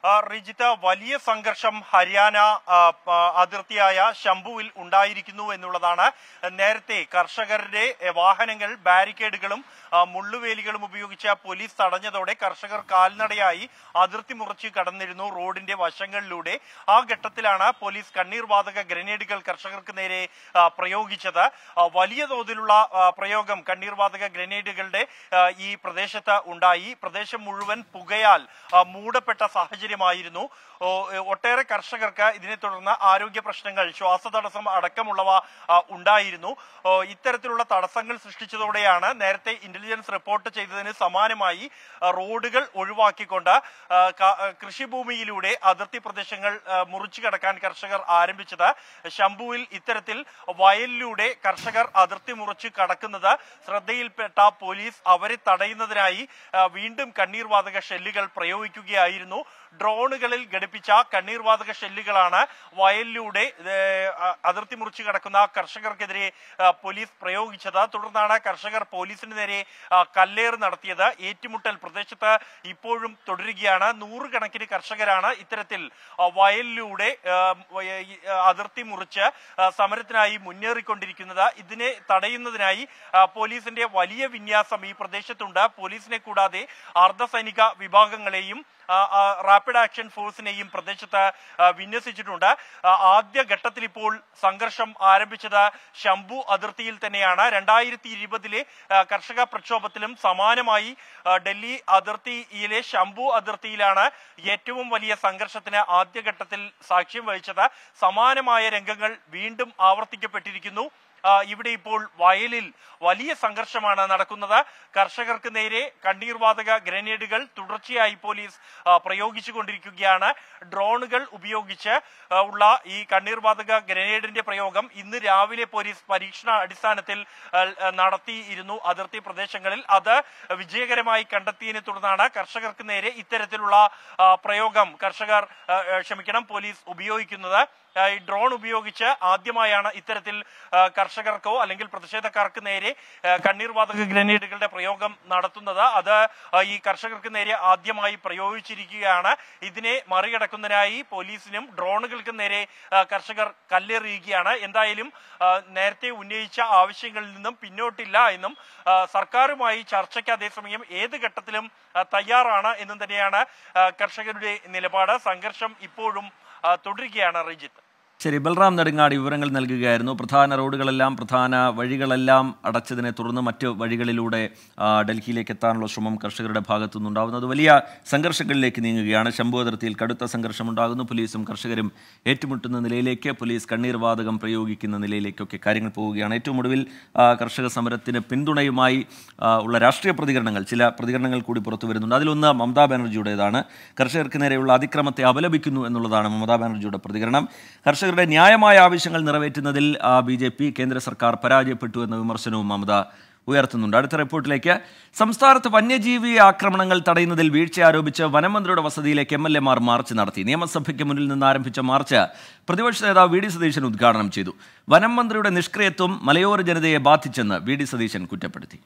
ആ, റിജിത്ത് വലിയ സംഘർഷം ഹരിയാന ആ, പ- അതിർത്തിയായ ശംഭുവിൽ ഉണ്ടായിരിക്കുന്നു എന്നുള്ളതാണ് നേരത്തെ കർഷകരുടെ എ, വാഹനങ്ങൾ ബാരിക്കേഡുകളും ആ, മുള്ളുവേലികളും ഉപയോഗിച്ച് പോലീസ് തടഞ്ഞതോടെ കർഷകർ കാൽനടയായി അതിർത്തി മുറിച്ച് കടന്നിരുന്നു റോഡിന്റെ വശങ്ങളിലൂടെ ആ ഘട്ടത്തിലാണ് പോലീസ് കണ്ണീർ വാതക ഗ്രനേഡുകൾ കർഷകർക്ക് നേരെ ആ, പ്രയോഗിച്ചത് ആ, വലിയ തോതിലുള്ള ആ, പ്രയോഗം കണ്ണീർ വാതക ഗ്രനേഡുകളുടെ ആ, ഈ പ്രദേശത്ത് ഉണ്ടായി പ്രദേശം മുഴുവൻ പുകയാൽ ആ, മൂടപ്പെട്ട സാഹചര്യമായിരുന്നു ഓ, എ, ഒട്ടേറെ കർഷകർക്ക് ഇതിനെ തുടർന്ന് ആരോഗ്യ പ്രശ്നങ്ങൾ ശ്വാസതടസ്സം അടക്കമുള്ളവ ആ, ഉണ്ടായിരുന്നു ഓ, ഇത്തരത്തിലുള്ള തടസ്സങ്ങൾ സൃഷ്ടിച്ചതോടെയാണ് നേരത്തെ ഇന്റലിജൻസ് റിപ്പോർട്ട് ചെയ്തതിന് സമാനമായി ആ, റോഡുകൾ ഒഴിവാക്കിക്കൊണ്ട് ആ, ക- ആ, കൃഷിഭൂമിയിലൂടെ അതിർത്തി പ്രദേശങ്ങൾ ആ, മുറിച്ചു കടക്കാൻ കർഷകർ ആരംഭിച്ചത് ശംഭുവിൽ ഇത്തരത്തിൽ വയലിലൂടെ കർഷകർ അതിർത്തി മുറിച്ച് കടക്കുന്നത് ശ്രദ്ധയിൽപ്പെട്ട പോലീസ് അവരെ തടയുന്നതിനായി ആ, വീണ്ടും കണ്ണീർ വാതക ഷെല്ലുകൾ പ്രയോഗിക്കുകയായിരുന്നു ഡ്രോണുകളിൽ ഘടിപ്പിച്ച കണ്ണീർ വാതക ഷെല്ലുകളാണ് വയലിലൂടെ ഏ, ആ, അതിർത്തി മുറിച്ച് കടക്കുന്ന കർഷകർക്കെതിരെ ആ, പോലീസ് പ്രയോഗിച്ചത് തുടർന്നാണ് കർഷകർ പോലീസിന് നേരെ ആ, കല്ലേറ് നടത്തിയത് ഏറ്റുമുട്ടൽ പ്രദേശത്ത് ഇപ്പോഴും തുടരുകയാണ് നൂറുകണക്കിന് കർഷകരാണ് ഇത്തരത്തിൽ ആ, വയലിലൂടെ ആ, വയ- ഈ, ആ, അതിർത്തി മുറിച്ച് ആ, സമരത്തിനായി മുന്നേറിക്കൊണ്ടിരിക്കുന്നത് ഇതിനെ തടയുന്നതിനായി ആ, പോലീസിന്റെ വലിയ വിന്യാസം ഈ പ്രദേശത്തുണ്ട് പോലീസിനെ കൂടാതെ അർദ്ധസൈനിക വിഭാഗങ്ങളെയും ആ, ആ, റാപ്പിഡ് ആക്ഷൻ ഫോഴ്സിനെയും പ്രദേശത്ത് ആ, വിന്യസിച്ചിട്ടുണ്ട് ആ, ആദ്യ ഘട്ടത്തിൽ ഇപ്പോൾ സംഘർഷം ആരംഭിച്ചത് ശംഭു അതിർത്തിയിൽ തന്നെയാണ് രണ്ടായിരത്തി ഇരുപതിലെ കർഷക പ്രക്ഷോഭത്തിലും സമാനമായി ആ, ഡൽഹി അതിർത്തിയിലെ ശംഭു അതിർത്തിയിലാണ് ഏറ്റവും വലിയ സംഘർഷത്തിന് ആദ്യഘട്ടത്തിൽ സാക്ഷ്യം വഹിച്ചത് സമാനമായ രംഗങ്ങൾ വീണ്ടും ആവർത്തിക്കപ്പെട്ടിരിക്കുന്നു ആ, ഇവിടെ ഇപ്പോൾ വയലിൽ വലിയ സംഘർഷമാണ് നടക്കുന്നത് കർഷകർക്ക് നേരെ കണ്ണീർ വാതക ഗ്രനേഡുകൾ തുടർച്ചയായി പോലീസ് ആ, പ്രയോഗിച്ചുകൊണ്ടിരിക്കുകയാണ് ഡ്രോണുകൾ ഉപയോഗിച്ച് ആ, ഉള്ള ഈ കണ്ണീർ വാതക ഗ്രനേഡിന്റെ പ്രയോഗം ഇന്ന് രാവിലെ പോലീസ് പരീക്ഷണ അടിസ്ഥാനത്തിൽ ആ, ആ, നടത്തിയിരുന്നു അതിർത്തി പ്രദേശങ്ങളിൽ അത് വിജയകരമായി കണ്ടെത്തിയതിനെ തുടർന്നാണ് കർഷകർക്ക് നേരെ ഇത്തരത്തിലുള്ള ആ, പ്രയോഗം കർഷകർ ആ, ആ, ക്ഷമിക്കണം പോലീസ് ഉപയോഗിക്കുന്നത് ആ, ഈ ഡ്രോൺ ഉപയോഗിച്ച് ആദ്യമായാണ് ഇത്തരത്തിൽ ആ, കർഷകർക്കോ അല്ലെങ്കിൽ പ്രതിഷേധക്കാർക്ക് നേരെ ആ, കണ്ണീർ വാതക ഗ്രനേഡുകളുടെ പ്രയോഗം നടത്തുന്നത് അത് ആ, ഈ കർഷകർക്ക് നേരെ ആദ്യമായി പ്രയോഗിച്ചിരിക്കുകയാണ് ഇതിനെ മറികടക്കുന്നതിനായി പോലീസിനും ഡ്രോണുകൾക്കും നേരെ ആ, കർഷകർ കല്ലെറിയുകയാണ് എന്തായാലും ആ, നേരത്തെ ഉന്നയിച്ച ആവശ്യങ്ങളിൽ നിന്നും പിന്നോട്ടില്ല എന്നും ആ, സർക്കാരുമായി ചർച്ചയ്ക്ക് അതേസമയം ഏത് ഘട്ടത്തിലും ആ, തയ്യാറാണ് എന്നും തന്നെയാണ് ആ, കർഷകരുടെ നിലപാട് സംഘർഷം ഇപ്പോഴും ആ, തുടരുകയാണ് റിജിത്ത് ശരി ബൽറാം നെടുങ്ങാടി വിവരങ്ങൾ നൽകുകയായിരുന്നു പ്രധാന റോഡുകളെല്ലാം പ്രധാന വഴികളെല്ലാം അടച്ചതിനെ തുടർന്ന് മറ്റ് വഴികളിലൂടെ ആ, ഡൽഹിയിലേക്ക് എത്താനുള്ള ശ്രമം കർഷകരുടെ ഭാഗത്തു നിന്നുണ്ടാകുന്നത് വലിയ സംഘർഷങ്ങളിലേക്ക് നീങ്ങുകയാണ് ശംഭു അതിർത്തിയിൽ കടുത്ത സംഘർഷമുണ്ടാകുന്നു പോലീസും കർഷകരും ഏറ്റുമുട്ടുന്ന നിലയിലേക്ക് പോലീസ് കണ്ണീർ വാതകം പ്രയോഗിക്കുന്ന നിലയിലേക്കൊക്കെ കാര്യങ്ങൾ പോവുകയാണ് ഏറ്റവും ഒടുവിൽ ആ, കർഷക സമരത്തിന് പിന്തുണയുമായി ആ, ഉള്ള രാഷ്ട്രീയ പ്രതികരണങ്ങൾ ചില പ്രതികരണങ്ങൾ കൂടി പുറത്തു വരുന്നുണ്ട് അതിലൊന്ന് മമതാ ബാനർജിയുടേതാണ് കർഷകർക്ക് നേരെയുള്ള അതിക്രമത്തെ അപലപിക്കുന്നു എന്നുള്ളതാണ് മമതാ ബാനർജിയുടെ പ്രതികരണം കർഷകരുടെ ന്യായമായ ആവശ്യങ്ങൾ നിറവേറ്റുന്നതിൽ ബി ജെ പി കേന്ദ്ര സർക്കാർ പരാജയപ്പെട്ടു എന്ന വിമർശനവും മമത ഉയർത്തുന്നുണ്ട് അടുത്ത റിപ്പോർട്ടിലേക്ക് സംസ്ഥാനത്ത് വന്യജീവി ആക്രമണങ്ങൾ തടയുന്നതിൽ വീഴ്ച ആരോപിച്ച് വനമന്ത്രിയുടെ വസതിയിലേക്ക് എം എൽ എമാർ മാർച്ച് നടത്തി നിയമസഭയ്ക്ക് മുന്നിൽ നിന്ന് ആരംഭിച്ച മാർച്ച് പ്രതിപക്ഷ നേതാവ് വി ഡി സതീശൻ ഉദ്ഘാടനം ചെയ്തു വനം മന്ത്രിയുടെ നിഷ്ക്രിയത്വം മലയോര ജനതയെ ബാധിച്ചെന്ന് വി ഡി സതീശൻ കുറ്റപ്പെടുത്തി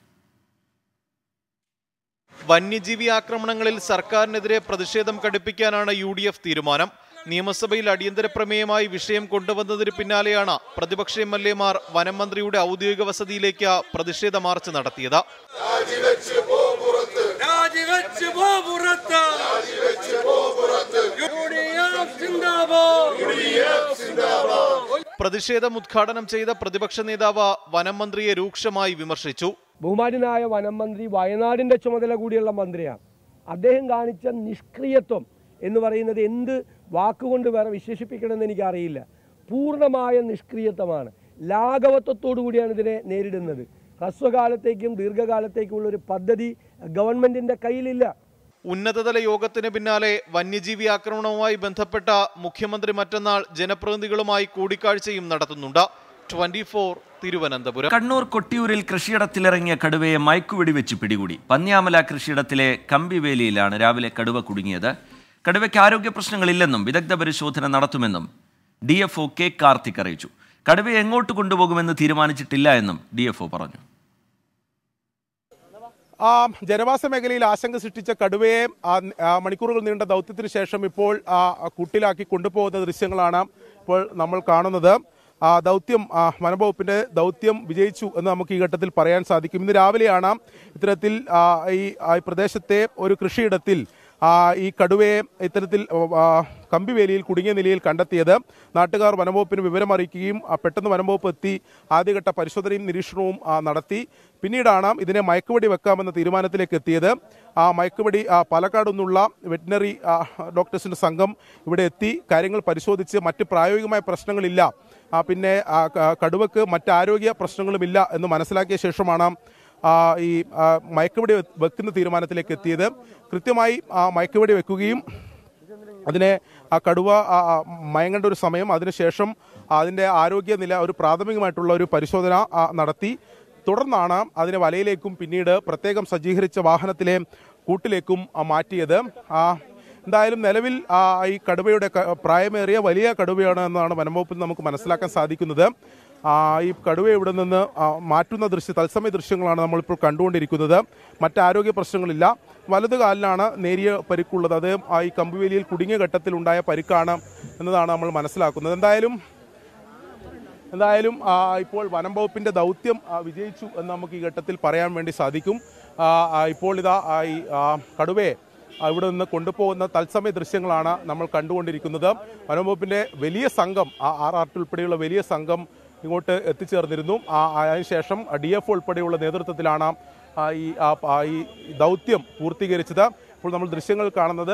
വന്യജീവി ആക്രമണങ്ങളിൽ സർക്കാരിനെതിരെ പ്രതിഷേധം കടുപ്പിക്കാനാണ് യു ഡി എഫ് തീരുമാനം നിയമസഭയിൽ അടിയന്തര പ്രമേയമായി വിഷയം കൊണ്ടുവന്നതിന് പിന്നാലെയാണ് പ്രതിപക്ഷ എം എൽ എമാർ വനം മന്ത്രിയുടെ ഔദ്യോഗിക വസതിയിലേക്ക് പ്രതിഷേധ മാർച്ച് നടത്തിയത് രാജിവെച്ച് പോ പുറത്ത് യുഡിഎഫ് സിന്ദാബാദ് പ്രതിഷേധം ഉദ്ഘാടനം ചെയ്ത പ്രതിപക്ഷ നേതാവ് വനം മന്ത്രിയെ രൂക്ഷമായി വിമർശിച്ചു ബഹുമാനായ വനം മന്ത്രി വയനാടിൻ്റെ ചുമതല കൂടിയുള്ള മന്ത്രിയാണ് അദ്ദേഹം കാണിച്ച നിഷ്ക്രിയത്വം എന്ന് പറയുന്നത് എന്ത് വാക്കുകൊണ്ട് വേറെ വിശേഷിപ്പിക്കണമെന്ന് എനിക്കറിയില്ല പൂർണ്ണമായ നിഷ്ക്രിയത്വമാണ് ലാഘവത്വത്തോടു കൂടിയാണ് ഇതിനെ നേരിടുന്നത് ഹ്രസ്വകാലത്തേക്കും ദീർഘകാലത്തേക്കുമുള്ള ഒരു പദ്ധതി ഗവൺമെന്റിന്റെ കയ്യിലില്ല ഉന്നതതല യോഗത്തിന് പിന്നാലെ വന്യജീവി ആക്രമണവുമായി ബന്ധപ്പെട്ട മുഖ്യമന്ത്രി മറ്റന്നാൾ ജനപ്രതിനിധികളുമായി കൂടിക്കാഴ്ചയും നടത്തുന്നുണ്ട് ട്വന്റി ഫോർ തിരുവനന്തപുരം കണ്ണൂർ കൊട്ടിയൂരിൽ കൃഷിയിടത്തിലിറങ്ങിയ കടുവയെ മയക്കുവെടിവെച്ച് പിടികൂടി പന്ന്യാമല കൃഷിയിടത്തിലെ കമ്പിവേലിയിലാണ് രാവിലെ കടുവ കുടുങ്ങിയത് കടുവയ്ക്ക് ആരോഗ്യ പ്രശ്നങ്ങളില്ലെന്നും വിദഗ്ധ പരിശോധന നടത്തുമെന്നും D F O K Karthik അറിയിച്ചു കടുവയെ എങ്ങോട്ട് കൊണ്ടുപോകുമെന്ന് തീരുമാനിച്ചിട്ടില്ല എന്നും ഡി എഫ് ഒ പറഞ്ഞു ആ, ജനവാസ മേഖലയിൽ ആശങ്ക സൃഷ്ടിച്ച കടുവയെ ആ, ആ, മണിക്കൂറുകൾ നീണ്ട ദൗത്യത്തിന് ശേഷം ഇപ്പോൾ ആ, കൂട്ടിലാക്കി കൊണ്ടുപോകുന്ന ദൃശ്യങ്ങളാണ് ഇപ്പോൾ നമ്മൾ കാണുന്നത് ആ, ദൗത്യം ആ, വനംവകുപ്പിന്റെ ദൗത്യം വിജയിച്ചു എന്ന് നമുക്ക് ഈ ഘട്ടത്തിൽ പറയാൻ സാധിക്കും ഇന്ന് രാവിലെയാണ് ഇത്തരത്തിൽ ആ, ഈ ആ, ഈ പ്രദേശത്തെ ഒരു കൃഷിയിടത്തിൽ ആ, ഈ കടുവയെ ഇത്തരത്തിൽ ആ, കമ്പിവേലിയിൽ കുടുങ്ങിയ നിലയിൽ കണ്ടെത്തിയത് നാട്ടുകാർ വനംവകുപ്പിന് വിവരമറിയിക്കുകയും ആ, പെട്ടെന്ന് വനംവകുപ്പ് എത്തി ആദ്യഘട്ട പരിശോധനയും നിരീക്ഷണവും ആ, നടത്തി പിന്നീടാണ് ഇതിനെ മയക്കുവെടി വെക്കാമെന്ന തീരുമാനത്തിലേക്ക് എത്തിയത് ആ മയക്കുവെടി ആ, പാലക്കാട് നിന്നുള്ള വെറ്റിനറി ആ, ഡോക്ടേഴ്സിന്റെ സംഘം ഇവിടെ എത്തി കാര്യങ്ങൾ പരിശോധിച്ച് മറ്റ് പ്രായോഗികമായ പ്രശ്നങ്ങളില്ല ആ, പിന്നെ ആ, ക- കടുവക്ക് മറ്റ് ആരോഗ്യ പ്രശ്നങ്ങളുമില്ല എന്ന് മനസ്സിലാക്കിയ ശേഷമാണ് ആ, ഈ ആ, മയക്കുവെടി വെ- വെക്കുന്ന തീരുമാനത്തിലേക്ക് എത്തിയത് കൃത്യമായി ആ മയക്കുവെടി വെക്കുകയും അതിനെ ആ കടുവ ആ, ആ, മയങ്ങേണ്ട ഒരു സമയം അതിനുശേഷം അതിൻ്റെ ആരോഗ്യനില ഒരു പ്രാഥമികമായിട്ടുള്ള ഒരു പരിശോധന ആ, നടത്തി തുടർന്നാണ് അതിനെ വലയിലേക്കും പിന്നീട് പ്രത്യേകം സജ്ജീകരിച്ച വാഹനത്തിലെ കൂട്ടിലേക്കും ആ, മാറ്റിയത് ആ, എന്തായാലും നിലവിൽ ആ, ഈ കടുവയുടെ ക- പ്രായമേറിയ വലിയ കടുവയാണ് എന്നാണ് വനംവകുപ്പിൽ നമുക്ക് മനസ്സിലാക്കാൻ സാധിക്കുന്നത് ആ, ഈ കടുവ ഇവിടെ നിന്ന് ആ, മാറ്റുന്ന ദൃശ്യ തത്സമയ ദൃശ്യങ്ങളാണ് നമ്മളിപ്പോൾ കണ്ടുകൊണ്ടിരിക്കുന്നത് മറ്റ് ആരോഗ്യ പ്രശ്നങ്ങളില്ല വലതു കാലിലാണ് നേരിയ പരിക്കുള്ളത് അത് ആ ഈ കമ്പുവേലിയിൽ കുടുങ്ങിയ ഘട്ടത്തിൽ ഉണ്ടായ പരിക്കാണ് എന്നതാണ് നമ്മൾ മനസ്സിലാക്കുന്നത് എന്തായാലും എന്തായാലും ആ, ഇപ്പോൾ വനം വകുപ്പിന്റെ ദൗത്യം ആ, വിജയിച്ചു എന്ന് നമുക്ക് ഈ ഘട്ടത്തിൽ പറയാൻ വേണ്ടി സാധിക്കും ആ, ആ, ഇപ്പോൾ ഇതാ ആ, ഈ ആ, കടുവയെ ആ, ഇവിടെ നിന്ന് കൊണ്ടുപോകുന്ന തത്സമയ ദൃശ്യങ്ങളാണ് നമ്മൾ കണ്ടുകൊണ്ടിരിക്കുന്നത് വനം വകുപ്പിന്റെ വലിയ സംഘം ആ ആർ ആർ ടി ഉൾപ്പെടെയുള്ള വലിയ സംഘം ഇങ്ങോട്ട് എത്തിച്ചേർന്നിരുന്നു ആ അതിനുശേഷം ഡി എഫ് ഉൾപ്പെടെയുള്ള നേതൃത്വത്തിലാണ് ആ, ഈ ആ, ആ, ഈ ദൗത്യം പൂർത്തീകരിച്ചത് ഇപ്പോൾ നമ്മൾ ദൃശ്യങ്ങൾ കാണുന്നത്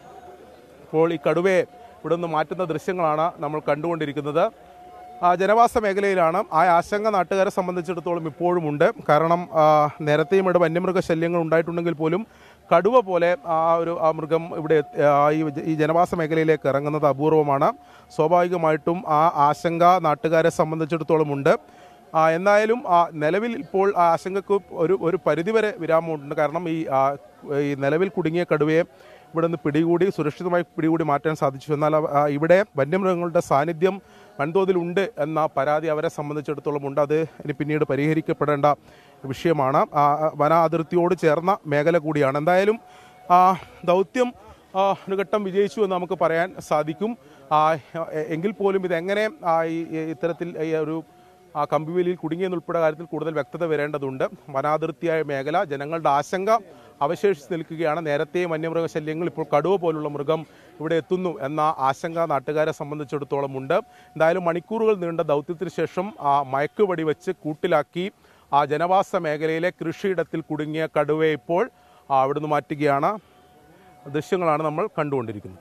ഇപ്പോൾ ഈ കടുവയെ ഇവിടെ നിന്ന് മാറ്റുന്ന ദൃശ്യങ്ങളാണ് നമ്മൾ കണ്ടുകൊണ്ടിരിക്കുന്നത് ആ, ജനവാസ മേഖലയിലാണ് ആ ആശങ്ക നാട്ടുകാരെ സംബന്ധിച്ചിടത്തോളം ഇപ്പോഴും ഉണ്ട് കാരണം ആ, നേരത്തെയും ഇവിടെ വന്യമൃഗ ശല്യങ്ങൾ ഉണ്ടായിട്ടുണ്ടെങ്കിൽ പോലും കടുവ പോലെ ആ ഒരു ആ മൃഗം ഇവിടെ എത്തി- ആ, ഈ ജ- ഈ ജനവാസ മേഖലയിലേക്ക് ഇറങ്ങുന്നത് അപൂർവമാണ് സ്വാഭാവികമായിട്ടും ആ ആശങ്ക നാട്ടുകാരെ സംബന്ധിച്ചിടത്തോളം ഉണ്ട് ആ, എന്തായാലും ആ, നിലവിൽ ഇപ്പോൾ ആ ആശങ്കക്ക് ഒരു ഒരു പരിധിവരെ വിരാമമുണ്ട് കാരണം ഈ ആ, ഈ നിലവിൽ കുടുങ്ങിയ കടുവയെ ഇവിടെ നിന്ന് പിടികൂടി സുരക്ഷിതമായി പിടികൂടി മാറ്റാൻ സാധിച്ചു എന്നാൽ അവ- ആ, ഇവിടെ വന്യമൃഗങ്ങളുടെ സാന്നിധ്യം വൻതോതിലുണ്ട് എന്ന പരാതി അവരെ സംബന്ധിച്ചിടത്തോളം ഉണ്ട് അത് ഇനി പിന്നീട് പരിഹരിക്കപ്പെടേണ്ട വിഷയമാണ് ആ, ആ, വന അതിർത്തിയോട് ചേർന്ന മേഖല കൂടിയാണ് എന്തായാലും ആ, ദൗത്യം ആ, ഒരു ഘട്ടം വിജയിച്ചു എന്ന് നമുക്ക് പറയാൻ സാധിക്കും ആ, എ- എങ്കിൽ പോലും ഇതെങ്ങനെ ആ, ഈ ഈ ഇത്തരത്തിൽ ഈ ഒരു ആ കമ്പിവേലിയിൽ കുടുങ്ങിയെന്നുൾപ്പെടെ കാര്യത്തിൽ കൂടുതൽ വ്യക്തത വരേണ്ടതുണ്ട് വനാതിർത്തിയായ മേഖല ജനങ്ങളുടെ ആശങ്ക അവശേഷിച്ച് നിൽക്കുകയാണ് നേരത്തെ വന്യമൃഗ ശല്യങ്ങൾ ഇപ്പോൾ കടുവ പോലുള്ള മൃഗം ഇവിടെ എത്തുന്നു എന്ന ആശങ്ക നാട്ടുകാരെ സംബന്ധിച്ചിടത്തോളം ഉണ്ട് എന്തായാലും മണിക്കൂറുകൾ നീണ്ട ദൗത്യത്തിന് ശേഷം ആ മയക്കുവടി വെച്ച് കൂട്ടിലാക്കി ആ ജനവാസ മേഖലയിലെ കൃഷിയിടത്തിൽ കുടുങ്ങിയ കടുവയെ ഇപ്പോൾ ആ, അവിടുന്ന് മാറ്റുകയാണ് ദൃശ്യങ്ങളാണ് നമ്മൾ കണ്ടുകൊണ്ടിരിക്കുന്നത്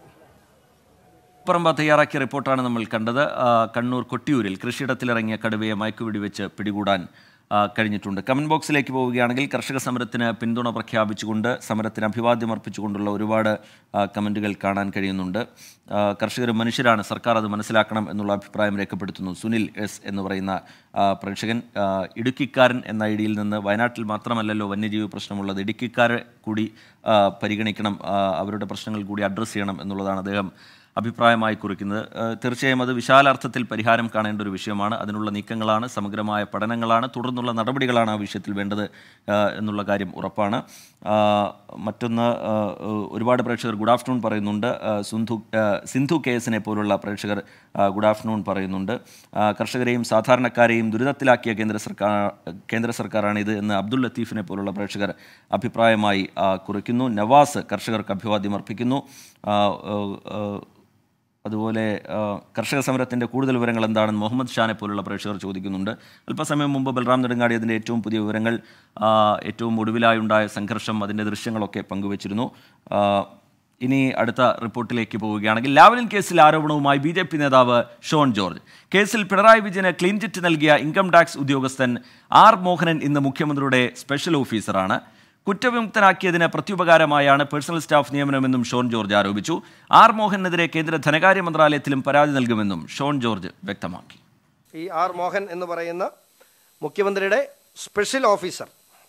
പറമ്പ തയ്യാറാക്കിയ റിപ്പോർട്ടാണ് നമ്മൾ കണ്ടത് ആ, കണ്ണൂർ കൊട്ടിയൂരിൽ കൃഷിയിടത്തിലിറങ്ങിയ കടുവയെ മയക്കുവെടി വെച്ച് പിടികൂടാൻ ആ, കഴിഞ്ഞിട്ടുണ്ട് കമന്റ് ബോക്സിലേക്ക് പോവുകയാണെങ്കിൽ കർഷക സമരത്തിന് പിന്തുണ പ്രഖ്യാപിച്ചുകൊണ്ട് സമരത്തിന് അഭിവാദ്യം അർപ്പിച്ചുകൊണ്ടുള്ള ഒരുപാട് ആ, കമന്റുകൾ കാണാൻ കഴിയുന്നുണ്ട് ആ, കർഷകർ മനുഷ്യരാണ് സർക്കാർ അത് മനസ്സിലാക്കണം എന്നുള്ള അഭിപ്രായം രേഖപ്പെടുത്തുന്നു സുനിൽ എസ് എന്ന് പറയുന്ന ആ, പ്രേക്ഷകൻ ആ, ഇടുക്കിക്കാരൻ എന്ന ഐഡിയിൽ നിന്ന് വയനാട്ടിൽ മാത്രമല്ലല്ലോ വന്യജീവി പ്രശ്നമുള്ളത് ഇടുക്കിക്കാരെ കൂടി ആ, പരിഗണിക്കണം ആ, അവരുടെ പ്രശ്നങ്ങൾ കൂടി അഡ്രസ്സ് ചെയ്യണം എന്നുള്ളതാണ് അദ്ദേഹം അഭിപ്രായമായി കുറിക്കുന്നത് ഏഹ് തീർച്ചയായും അത് വിശാലാർത്ഥത്തിൽ പരിഹാരം കാണേണ്ട ഒരു വിഷയമാണ് അതിനുള്ള നീക്കങ്ങളാണ് സമഗ്രമായ പഠനങ്ങളാണ് തുടർന്നുള്ള നടപടികളാണ് ആ വിഷയത്തിൽ വേണ്ടത് ഏഹ് എന്നുള്ള കാര്യം ഉറപ്പാണ് ആഹ് മറ്റൊന്ന് ആഹ് ഒരുപാട് പ്രേക്ഷകർ ഗുഡ് ആഫ്റ്റർനൂൺ പറയുന്നുണ്ട് ആഹ് സിന്ധു ആഹ് സിന്ധു കേസിനെ പോലുള്ള പ്രേക്ഷകർ ആഹ് ഗുഡ് ആഫ്റ്റർനൂൺ പറയുന്നുണ്ട് ആഹ് കർഷകരെയും സാധാരണക്കാരെയും ദുരിതത്തിലാക്കിയ കേന്ദ്ര സർക്കാർ കേന്ദ്ര സർക്കാരാണ് ഇത് എന്ന് അബ്ദുൾ ലത്തീഫിനെ പോലുള്ള പ്രേക്ഷകർ അഭിപ്രായമായി ആഹ് കുറിക്കുന്നു നവാസ് കർഷകർക്ക് അഭിവാദ്യം അർപ്പിക്കുന്നു ആഹ് ആഹ് ആഹ് അതുപോലെ ആ, കർഷക സമരത്തിൻ്റെ കൂടുതൽ വിവരങ്ങൾ എന്താണെന്ന് മുഹമ്മദ് ഷാനെ പോലുള്ള പ്രേക്ഷകർ ചോദിക്കുന്നുണ്ട് അല്പസമയം മുമ്പ് ബൽറാം നെടുങ്ങാടി അതിൻ്റെ ഏറ്റവും പുതിയ വിവരങ്ങൾ ആ, ഏറ്റവും ഒടുവിലായുണ്ടായ സംഘർഷം അതിൻ്റെ ദൃശ്യങ്ങളൊക്കെ പങ്കുവച്ചിരുന്നു ആ, ഇനി അടുത്ത റിപ്പോർട്ടിലേക്ക് പോവുകയാണെങ്കിൽ ലാവലിൻ കേസിൽ ആരോപണവുമായി ബി ജെ പി നേതാവ് ഷോൺ ജോർജ് കേസിൽ പിണറായി വിജയന് ക്ലീൻ ചിറ്റ് നൽകിയ ഇൻകം ടാക്സ് ഉദ്യോഗസ്ഥൻ ആർ മോഹനൻ ഇന്ന് മുഖ്യമന്ത്രിയുടെ സ്പെഷ്യൽ ഓഫീസറാണ് കുറ്റവിമുക്തനാക്കിയതിന് പ്രത്യുപകാരമായാണ് പേഴ്സണൽ സ്റ്റാഫ് നിയമനമെന്നും ഷോൺ ജോർജ് ആരോപിച്ചു ആർ മോഹനെതിരെ കേന്ദ്ര ധനകാര്യ മന്ത്രാലയത്തിലും പരാതി നൽകുമെന്നും ഷോൺ ജോർജ് വ്യക്തമാക്കി ഈ ആർ മോഹൻ എന്ന് പറയുന്ന മുഖ്യമന്ത്രിയുടെ സ്പെഷ്യൽ ഓഫീസർ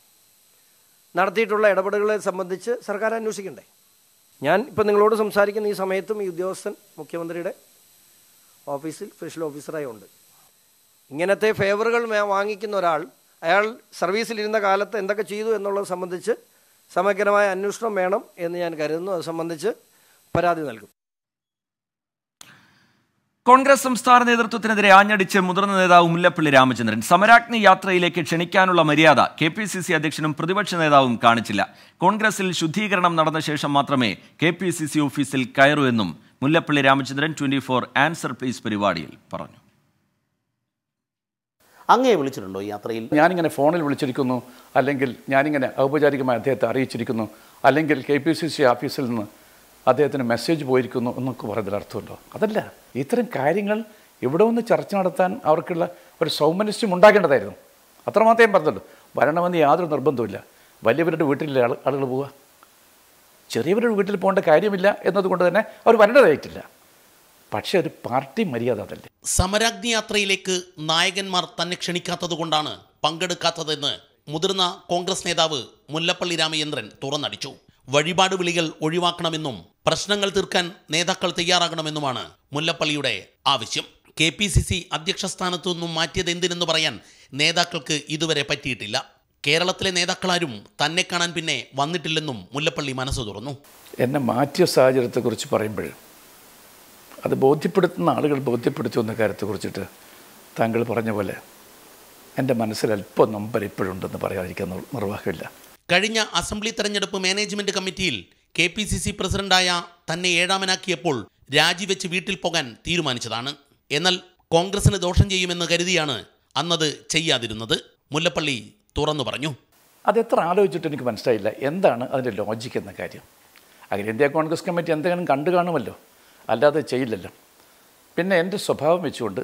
നടത്തിയിട്ടുള്ള ഇടപെടലുകളെ സംബന്ധിച്ച് സർക്കാർ അന്വേഷിക്കണ്ടേ ഞാൻ ഇപ്പം നിങ്ങളോട് സംസാരിക്കുന്ന ഈ സമയത്തും ഈ ഉദ്യോഗസ്ഥൻ മുഖ്യമന്ത്രിയുടെ ഓഫീസിൽ സ്പെഷ്യൽ ഓഫീസറായി ഉണ്ട് ഇങ്ങനത്തെ ഫേവറുകൾ മേ- വാങ്ങിക്കുന്ന ഒരാൾ അയാൾ സർവീസിലിരുന്ന കാലത്ത് എന്തൊക്കെ ചെയ്തു എന്നുള്ളത് സംബന്ധിച്ച് സമഗ്രമായ അന്വേഷണം വേണം എന്ന് ഞാൻ കരുതുന്നു അത് സംബന്ധിച്ച് പരാതി നൽകും കോൺഗ്രസ് സംസ്ഥാന നേതൃത്വത്തിനെതിരെ ആഞ്ഞടിച്ച് മുതിർന്ന നേതാവ് മുല്ലപ്പള്ളി രാമചന്ദ്രൻ സമരാഗ്നി യാത്രയിലേക്ക് ക്ഷണിക്കാനുള്ള മര്യാദ കെ പി സി സി അധ്യക്ഷനും പ്രതിപക്ഷ നേതാവും കാണിച്ചില്ല കോൺഗ്രസിൽ ശുദ്ധീകരണം നടന്ന ശേഷം മാത്രമേ കെ പി സി സി ഓഫീസിൽ കയറൂ എന്നും Mullappally Ramachandran twenty four answer please പരിപാടിയിൽ പറഞ്ഞു അങ്ങേ വിളിച്ചിട്ടുണ്ടോ ഈ യാത്രയിൽ ഞാനിങ്ങനെ ഫോണിൽ വിളിച്ചിരിക്കുന്നു അല്ലെങ്കിൽ ഞാനിങ്ങനെ ഔപചാരികമായി അദ്ദേഹത്തെ അറിയിച്ചിരിക്കുന്നു അല്ലെങ്കിൽ കെ പി സി സി ഓഫീസിൽ നിന്ന് അദ്ദേഹത്തിന് മെസ്സേജ് പോയിരിക്കുന്നു എന്നൊക്കെ പറയുന്നതിൽ അർത്ഥമുണ്ടോ അതല്ല ഇത്തരം കാര്യങ്ങൾ ഇവിടെ ഒന്ന് ചർച്ച നടത്താൻ അവർക്കുള്ള ഒരു സൗമനസ്യം ഉണ്ടാക്കേണ്ടതായിരുന്നു അത്രമാത്രമേ പറഞ്ഞുള്ളൂ വരണമെന്ന് യാതൊരു നിർബന്ധമില്ല വലിയവരുടെ വീട്ടിലെ ആൾ ആളുകൾ പോവുക ചെറിയവരുടെ വീട്ടിൽ പോകേണ്ട കാര്യമില്ല എന്നതുകൊണ്ട് തന്നെ അവർ വരേണ്ടതായിട്ടില്ല പക്ഷേ ഒരു പാർട്ടി മര്യാദ അതല്ലേ സമരാഗ്നി യാത്രയിലേക്ക് നായകന്മാർ തന്നെ ക്ഷണിക്കാത്തതുകൊണ്ടാണ് പങ്കെടുക്കാത്തതെന്ന് മുതിർന്ന കോൺഗ്രസ് നേതാവ് മുല്ലപ്പള്ളി രാമചന്ദ്രൻ തുറന്നടിച്ചു വഴിപാട് വിളികൾ ഒഴിവാക്കണമെന്നും പ്രശ്നങ്ങൾ തീർക്കാൻ നേതാക്കൾ തയ്യാറാകണമെന്നുമാണ് മുല്ലപ്പള്ളിയുടെ ആവശ്യം കെ പി സി സി അധ്യക്ഷ സ്ഥാനത്തു നിന്നും മാറ്റിയത് എന്തിനെന്ന് പറയാൻ നേതാക്കൾക്ക് ഇതുവരെ പറ്റിയിട്ടില്ല കേരളത്തിലെ നേതാക്കളാരും തന്നെ കാണാൻ പിന്നെ വന്നിട്ടില്ലെന്നും മുല്ലപ്പള്ളി മനസ്സ് തുറന്നു എന്നെ മാറ്റിയ സാഹചര്യത്തെക്കുറിച്ച് പറയുമ്പോൾ അത് ബോധ്യപ്പെടുത്തുന്ന ആളുകൾ ബോധ്യപ്പെടുത്തുന്ന കാര്യത്തെക്കുറിച്ചിട്ട് താങ്കൾ പറഞ്ഞ പോലെ എൻ്റെ മനസ്സിൽ അല്പം നമ്പർ ഇപ്പോഴുണ്ടെന്ന് പറയാതിരിക്കാൻ നിർ- നിർവാഹമില്ല കഴിഞ്ഞ അസംബ്ലി തെരഞ്ഞെടുപ്പ് മാനേജ്മെന്റ് കമ്മിറ്റിയിൽ കെ പി സി സി പ്രസിഡന്റായ തന്നെ ഏഴാമനാക്കിയപ്പോൾ രാജിവെച്ച് വീട്ടിൽ പോകാൻ തീരുമാനിച്ചതാണ് എന്നാൽ കോൺഗ്രസിന് ദോഷം ചെയ്യുമെന്ന് കരുതിയാണ് അന്നത് ചെയ്യാതിരുന്നത് മുല്ലപ്പള്ളി തുറന്നു പറഞ്ഞു അത് എത്ര ആലോചിച്ചിട്ട് എനിക്ക് മനസ്സിലായില്ല എന്താണ് അതിൻ്റെ ലോജിക്ക് എന്ന കാര്യം അഖിലേന്ത്യാ കോൺഗ്രസ് കമ്മിറ്റി എന്തെങ്കിലും കണ്ടു കാണുമല്ലോ അല്ലാതെ ചെയ്യില്ലല്ലോ പിന്നെ എൻ്റെ സ്വഭാവം വെച്ചുകൊണ്ട്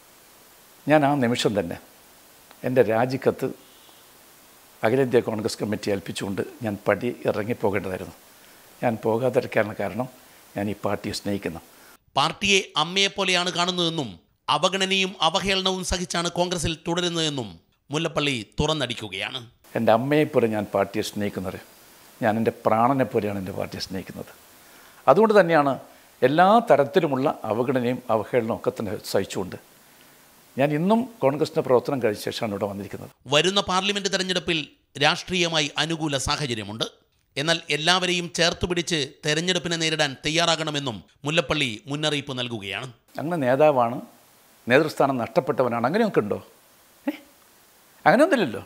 ഞാൻ ആ നിമിഷം തന്നെ എൻ്റെ രാജിക്കത്ത് അഖിലേന്ത്യാ കോൺഗ്രസ് കമ്മിറ്റി ഏൽപ്പിച്ചുകൊണ്ട് ഞാൻ പടി ഇറങ്ങിപ്പോകേണ്ടതായിരുന്നു ഞാൻ പോകാതിരിക്കാനുള്ള കാരണം ഞാൻ ഈ പാർട്ടിയെ സ്നേഹിക്കുന്നു പാർട്ടിയെ അമ്മയെപ്പോലെയാണ് കാണുന്നതെന്നും അവഗണനയും അവഹേളനവും സഹിച്ചാണ് കോൺഗ്രസിൽ തുടരുന്നതെന്നും മുല്ലപ്പള്ളി തുറന്നടിക്കുകയാണ് എൻ്റെ അമ്മയെപ്പോലെ ഞാൻ പാർട്ടിയെ സ്നേഹിക്കുന്നത് ഞാൻ എൻ്റെ പ്രാണനെ പോലെയാണ് എൻ്റെ പാർട്ടിയെ സ്നേഹിക്കുന്നത് അതുകൊണ്ട് തന്നെയാണ് എല്ലാ തരത്തിലുമുള്ള അവഗണനയും അവഹേളനവും ഒക്കെ തന്നെ സഹിച്ചുകൊണ്ട് ഞാൻ ഇന്നും കോൺഗ്രസിൻ്റെ പ്രവർത്തനം കഴിച്ച ശേഷമാണ് ഇവിടെ വന്നിരിക്കുന്നത് വരുന്ന പാർലമെന്റ് തെരഞ്ഞെടുപ്പിൽ രാഷ്ട്രീയമായി അനുകൂല സാഹചര്യമുണ്ട് എന്നാൽ എല്ലാവരെയും ചേർത്ത് പിടിച്ച് തെരഞ്ഞെടുപ്പിനെ നേരിടാൻ തയ്യാറാകണമെന്നും മുല്ലപ്പള്ളി മുന്നറിയിപ്പ് നൽകുകയാണ് അങ്ങനെ നേതാവാണ് നേതൃസ്ഥാനം നഷ്ടപ്പെട്ടവനാണ് അങ്ങനെയൊക്കെ ഉണ്ടോ ഏ അങ്ങനെയൊന്നുമില്ലല്ലോ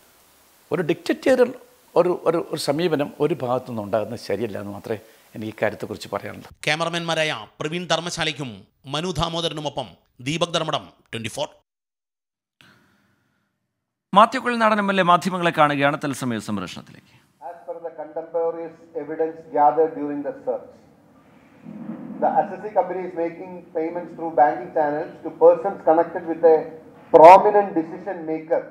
ഒരു ഡിക്റ്ററ്റേറിയൽ ഒരു ഒരു ഒരു സമീപനം ഒരു ഭാഗത്തുനിന്ന് ഉണ്ടാകുന്നത് ശരിയല്ല എന്ന് മാത്രമേ എനിക്ക് ഇക്കാര്യത്തെക്കുറിച്ച് പറയാനുള്ളൂ ക്യാമറമാൻമാരായ പ്രവീൺ ധർമ്മശാലയ്ക്കും മനു ദാമോദരനുമൊപ്പം ദീപക് ധർമ്മടം ട്വന്റി ഫോർ മാത്യുക്കുൾ നാടൻ എം എൽ എ മാധ്യമങ്ങളെ കാണുകയാണ് തത്സമയ സംരക്ഷണത്തിലേക്ക് As per the contemporaneous evidence gathered during the search, the SSC company is making payments through banking channels to persons connected with a prominent decision maker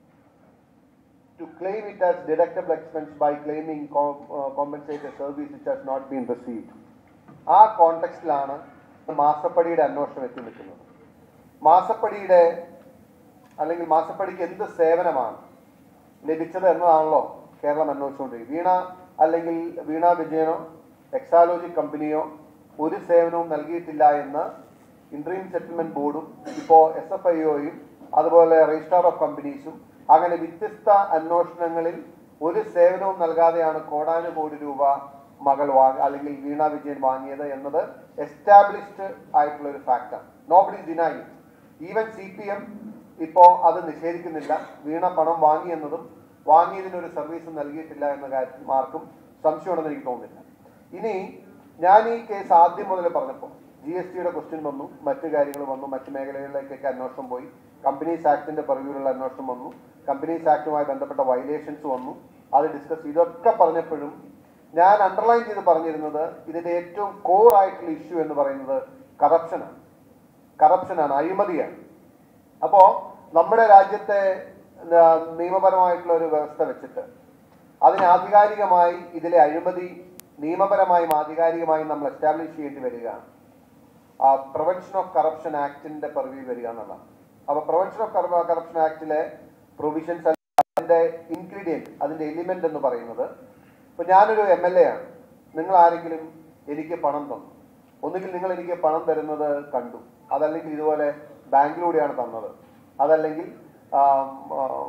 to claim it as deductible expense by claiming com- uh, compensate a service which has not been received. ആ കോണ്ടെക്സ്റ്റിലാണ് മാസപ്പടിയുടെ അന്വേഷണം എത്തി നിൽക്കുന്നത് മാസപ്പടിയുടെ അല്ലെങ്കിൽ മാസപ്പടിക്ക് എന്ത് സേവനമാണ് ലഭിച്ചത് എന്നതാണല്ലോ കേരളം അന്വേഷിച്ചുകൊണ്ടിരിക്കുന്നത് വീണ അല്ലെങ്കിൽ വീണ വിജയനോ എക്സാലോജി കമ്പനിയോ ഒരു സേവനവും നൽകിയിട്ടില്ല എന്ന് ഇൻട്രീം സെറ്റിൽമെന്റ് ബോർഡും ഇപ്പോൾ എസ് എഫ് ഐ ഒയും അതുപോലെ രജിസ്ട്രാർ ഓഫ് കമ്പനീസും അങ്ങനെ വ്യത്യസ്ത അന്വേഷണങ്ങളിൽ ഒരു സേവനവും നൽകാതെയാണ് കോടാനുകോടി രൂപ മകൾ വാങ്ങി അല്ലെങ്കിൽ വീണ വിജയൻ വാങ്ങിയത് എന്നത് എസ്റ്റാബ്ലിഷ്ഡ് ആയിട്ടുള്ള ഒരു ഫാക്റ്റാണ് nobody deny even C P M ഇപ്പോൾ അത് നിഷേധിക്കുന്നില്ല വീണ പണം വാങ്ങിയെന്നതും വാങ്ങിയതിന് ഒരു സർവീസ് നൽകിയിട്ടില്ല എന്ന കാര്യത്തിൽ ആർക്കും സംശയമുണ്ടെന്ന് എനിക്ക് തോന്നുന്നില്ല ഇനി ഞാൻ ഈ കേസ് ആദ്യം മുതൽ പറഞ്ഞപ്പോൾ ജി എസ് ടിയുടെ ക്വസ്റ്റ്യൻ വന്നു മറ്റു കാര്യങ്ങൾ വന്നു മറ്റു മേഖലകളിലേക്കൊക്കെ അന്വേഷണം പോയി കമ്പനീസ് ആക്ടിന്റെ പരിവിലുള്ള അന്വേഷണം വന്നു കമ്പനീസ് ആക്ടുമായി ബന്ധപ്പെട്ട വയലേഷൻസ് വന്നു അത് ഡിസ്കസ് ഇതൊക്കെ പറഞ്ഞപ്പോഴും ഞാൻ അണ്ടർലൈൻ ചെയ്ത് പറഞ്ഞിരുന്നത് ഇതിന്റെ ഏറ്റവും കോർ ആയിട്ടുള്ള ഇഷ്യൂ എന്ന് പറയുന്നത് കറപ്ഷനാണ് കറപ്ഷനാണ് അഴിമതിയാണ് അപ്പോ നമ്മുടെ രാജ്യത്തെ ആ, നിയമപരമായിട്ടുള്ള ഒരു വ്യവസ്ഥ വെച്ചിട്ട് അതിന് ആധികാരികമായി ഇതിലെ അഴിമതി നിയമപരമായും ആധികാരികമായും നമ്മൾ എസ്റ്റാബ്ലിഷ് ചെയ്യേണ്ടി വരികയാണ് ആ പ്രിവെൻഷൻ ഓഫ് കറപ്ഷൻ ആക്ടിന്റെ പരിധി വരിക എന്നുള്ളതാണ് അപ്പൊ പ്രിവെൻഷൻ ഓഫ് കറപ്ഷൻ ആക്ടിലെ പ്രൊവിഷൻസ് അതിന്റെ ഇൻഗ്രീഡിയൻറ്റ് അതിന്റെ എലിമെന്റ് എന്ന് പറയുന്നത് ഇപ്പൊ ഞാനൊരു എം എൽ എ ആണ് നിങ്ങൾ ആരെങ്കിലും എനിക്ക് പണം തന്നു ഒന്നുകിൽ നിങ്ങൾ എനിക്ക് പണം തരുന്നത് കണ്ടു അതല്ലെങ്കിൽ ഇതുപോലെ ബാങ്കിലൂടെയാണ് തന്നത് അതല്ലെങ്കിൽ ആം, ആ,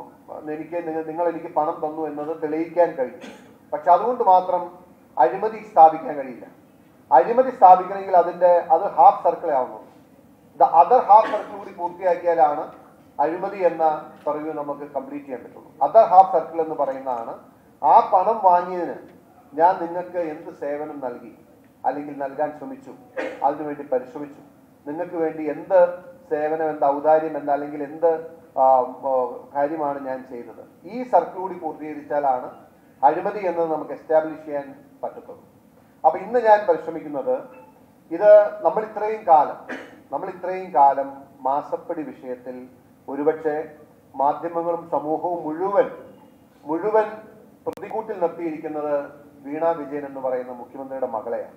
എനിക്ക് നിങ്ങൾ നിങ്ങൾ എനിക്ക് പണം തന്നു എന്നത് തെളിയിക്കാൻ കഴിയും പക്ഷെ അതുകൊണ്ട് മാത്രം അഴിമതി സ്ഥാപിക്കാൻ കഴിയില്ല അഴിമതി സ്ഥാപിക്കണമെങ്കിൽ അതിന്റെ അത് ഹാഫ് സർക്കിളേ ആവുന്നുള്ളൂ ദ അതർ ഹാഫ് സർക്കിൾ കൂടി പൂർത്തിയാക്കിയാലാണ് അഴിമതി എന്ന പറയൂ നമുക്ക് കംപ്ലീറ്റ് ചെയ്യാൻ പറ്റുള്ളൂ അതർ ഹാഫ് സർക്കിൾ എന്ന് പറയുന്നതാണ് ആ പണം വാങ്ങിയതിന് ഞാൻ നിങ്ങൾക്ക് എന്ത് സേവനം നൽകി അല്ലെങ്കിൽ നൽകാൻ ശ്രമിച്ചു അതിനുവേണ്ടി പരിശ്രമിച്ചു നിങ്ങൾക്ക് വേണ്ടി എന്ത് സേവനം എന്ത് ഔദാര്യം എന്ത് അല്ലെങ്കിൽ എന്ത് ആ, ആ, കാര്യമാണ് ഞാൻ ചെയ്തത് ഈ സർക്കിൾ കൂടി പൂർത്തീകരിച്ചാലാണ് അഴിമതി എന്നത് നമുക്ക് എസ്റ്റാബ്ലിഷ് ചെയ്യാൻ പറ്റത്തുള്ളൂ അപ്പൊ ഇന്ന് ഞാൻ പരിശ്രമിക്കുന്നത് ഇത് നമ്മൾ ഇത്രയും കാലം നമ്മൾ ഇത്രയും കാലം മാസപ്പടി വിഷയത്തിൽ ഒരുപക്ഷെ മാധ്യമങ്ങളും സമൂഹവും മുഴുവൻ മുഴുവൻ പ്രതികൂട്ടിൽ നിർത്തിയിരിക്കുന്നത് വീണ വിജയൻ എന്ന് പറയുന്ന മുഖ്യമന്ത്രിയുടെ മകളെയാണ്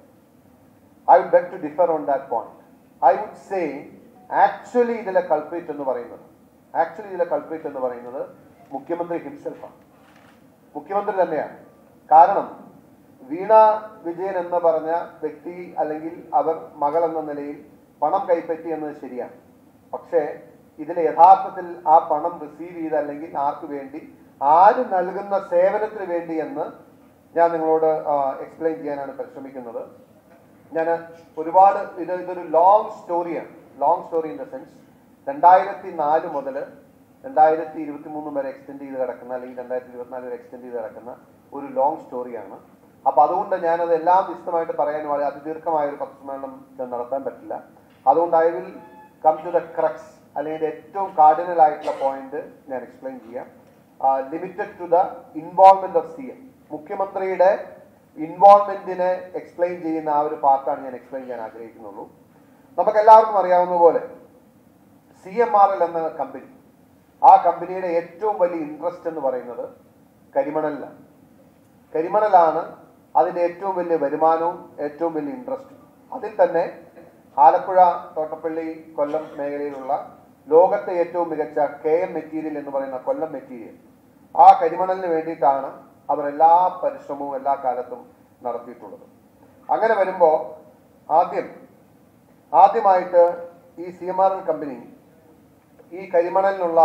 I would beg to differ on that point I would say actually ഇതിലെ കൾപ്രേറ്റ് എന്ന് പറയുന്നത് ആക്ച്വലി ഇതിലെ കൾപ്രേറ്റ് എന്ന് പറയുന്നത് മുഖ്യമന്ത്രി ഹിംസെൽഫാണ് മുഖ്യമന്ത്രി തന്നെയാണ് കാരണം വീണ വിജയൻ എന്ന് പറഞ്ഞ വ്യക്തി അല്ലെങ്കിൽ അവർ മകൾ എന്ന നിലയിൽ പണം കൈപ്പറ്റി എന്നത് ശരിയാണ് പക്ഷേ ഇതിൽ യഥാർത്ഥത്തിൽ ആ പണം റിസീവ് ചെയ്ത് അല്ലെങ്കിൽ ആർക്ക് വേണ്ടി ആര് നൽകുന്ന സേവനത്തിന് വേണ്ടി എന്ന് ഞാൻ നിങ്ങളോട് എക്സ്പ്ലെയിൻ ചെയ്യാനാണ് പരിശ്രമിക്കുന്നത് ഞാൻ ഒരുപാട് ഇത് ഇതൊരു ലോങ് സ്റ്റോറിയാണ് long story in the sense രണ്ടായിരത്തി നാല് മുതൽ രണ്ടായിരത്തി ഇരുപത്തി മൂന്ന് വരെ എക്സ്റ്റെൻഡ് ചെയ്ത് കിടക്കുന്ന അല്ലെങ്കിൽ രണ്ടായിരത്തി ഇരുപത്തിനാല് വരെ എക്സ്റ്റെൻഡ് ചെയ്ത് കിടക്കുന്ന ഒരു ലോങ് സ്റ്റോറിയാണ് അപ്പൊ അതുകൊണ്ട് ഞാനത് എല്ലാം വിശദമായിട്ട് പറയാൻ വളരെ അതിദീർഘമായ ഒരു പത്രസമ്മേളനം ഇത് നടത്താൻ പറ്റില്ല അതുകൊണ്ട് I will come to the crux അല്ലെങ്കിൽ ഏറ്റവും കാർഡിനൽ ആയിട്ടുള്ള പോയിന്റ് ഞാൻ എക്സ്പ്ലെയിൻ ചെയ്യാം limited to the involvement of C M മുഖ്യമന്ത്രിയുടെ ഇൻവോൾവ്മെന്റിനെ എക്സ്പ്ലെയിൻ ചെയ്യുന്ന ആ ഒരു പാർട്ടാണ് ഞാൻ എക്സ്പ്ലെയിൻ ചെയ്യാൻ ആഗ്രഹിക്കുന്നുള്ളൂ നമുക്ക് എല്ലാവർക്കും അറിയാവുന്ന പോലെ സി എം ആർ എൽ എന്ന കമ്പനി ആ കമ്പനിയുടെ ഏറ്റവും വലിയ ഇൻട്രസ്റ്റ് എന്ന് പറയുന്നത് കരിമണലിലാണ് കരിമണലാണ് അതിന്റെ ഏറ്റവും വലിയ വരുമാനവും ഏറ്റവും വലിയ ഇൻട്രസ്റ്റും അതിൽ തന്നെ ആലപ്പുഴ തോട്ടപ്പള്ളി കൊല്ലം മേഖലയിലുള്ള ലോകത്തെ ഏറ്റവും മികച്ച കെ എം മെറ്റീരിയൽ എന്ന് പറയുന്ന കൊല്ലം മെറ്റീരിയൽ ആ കരിമണലിന് വേണ്ടിയിട്ടാണ് അവർ എല്ലാ പരിശ്രമവും എല്ലാ കാലത്തും നടത്തിയിട്ടുള്ളത് അങ്ങനെ വരുമ്പോൾ ആദ്യം ആദ്യമായിട്ട് ഈ C M R L company ഈ കരിമണലിനുള്ള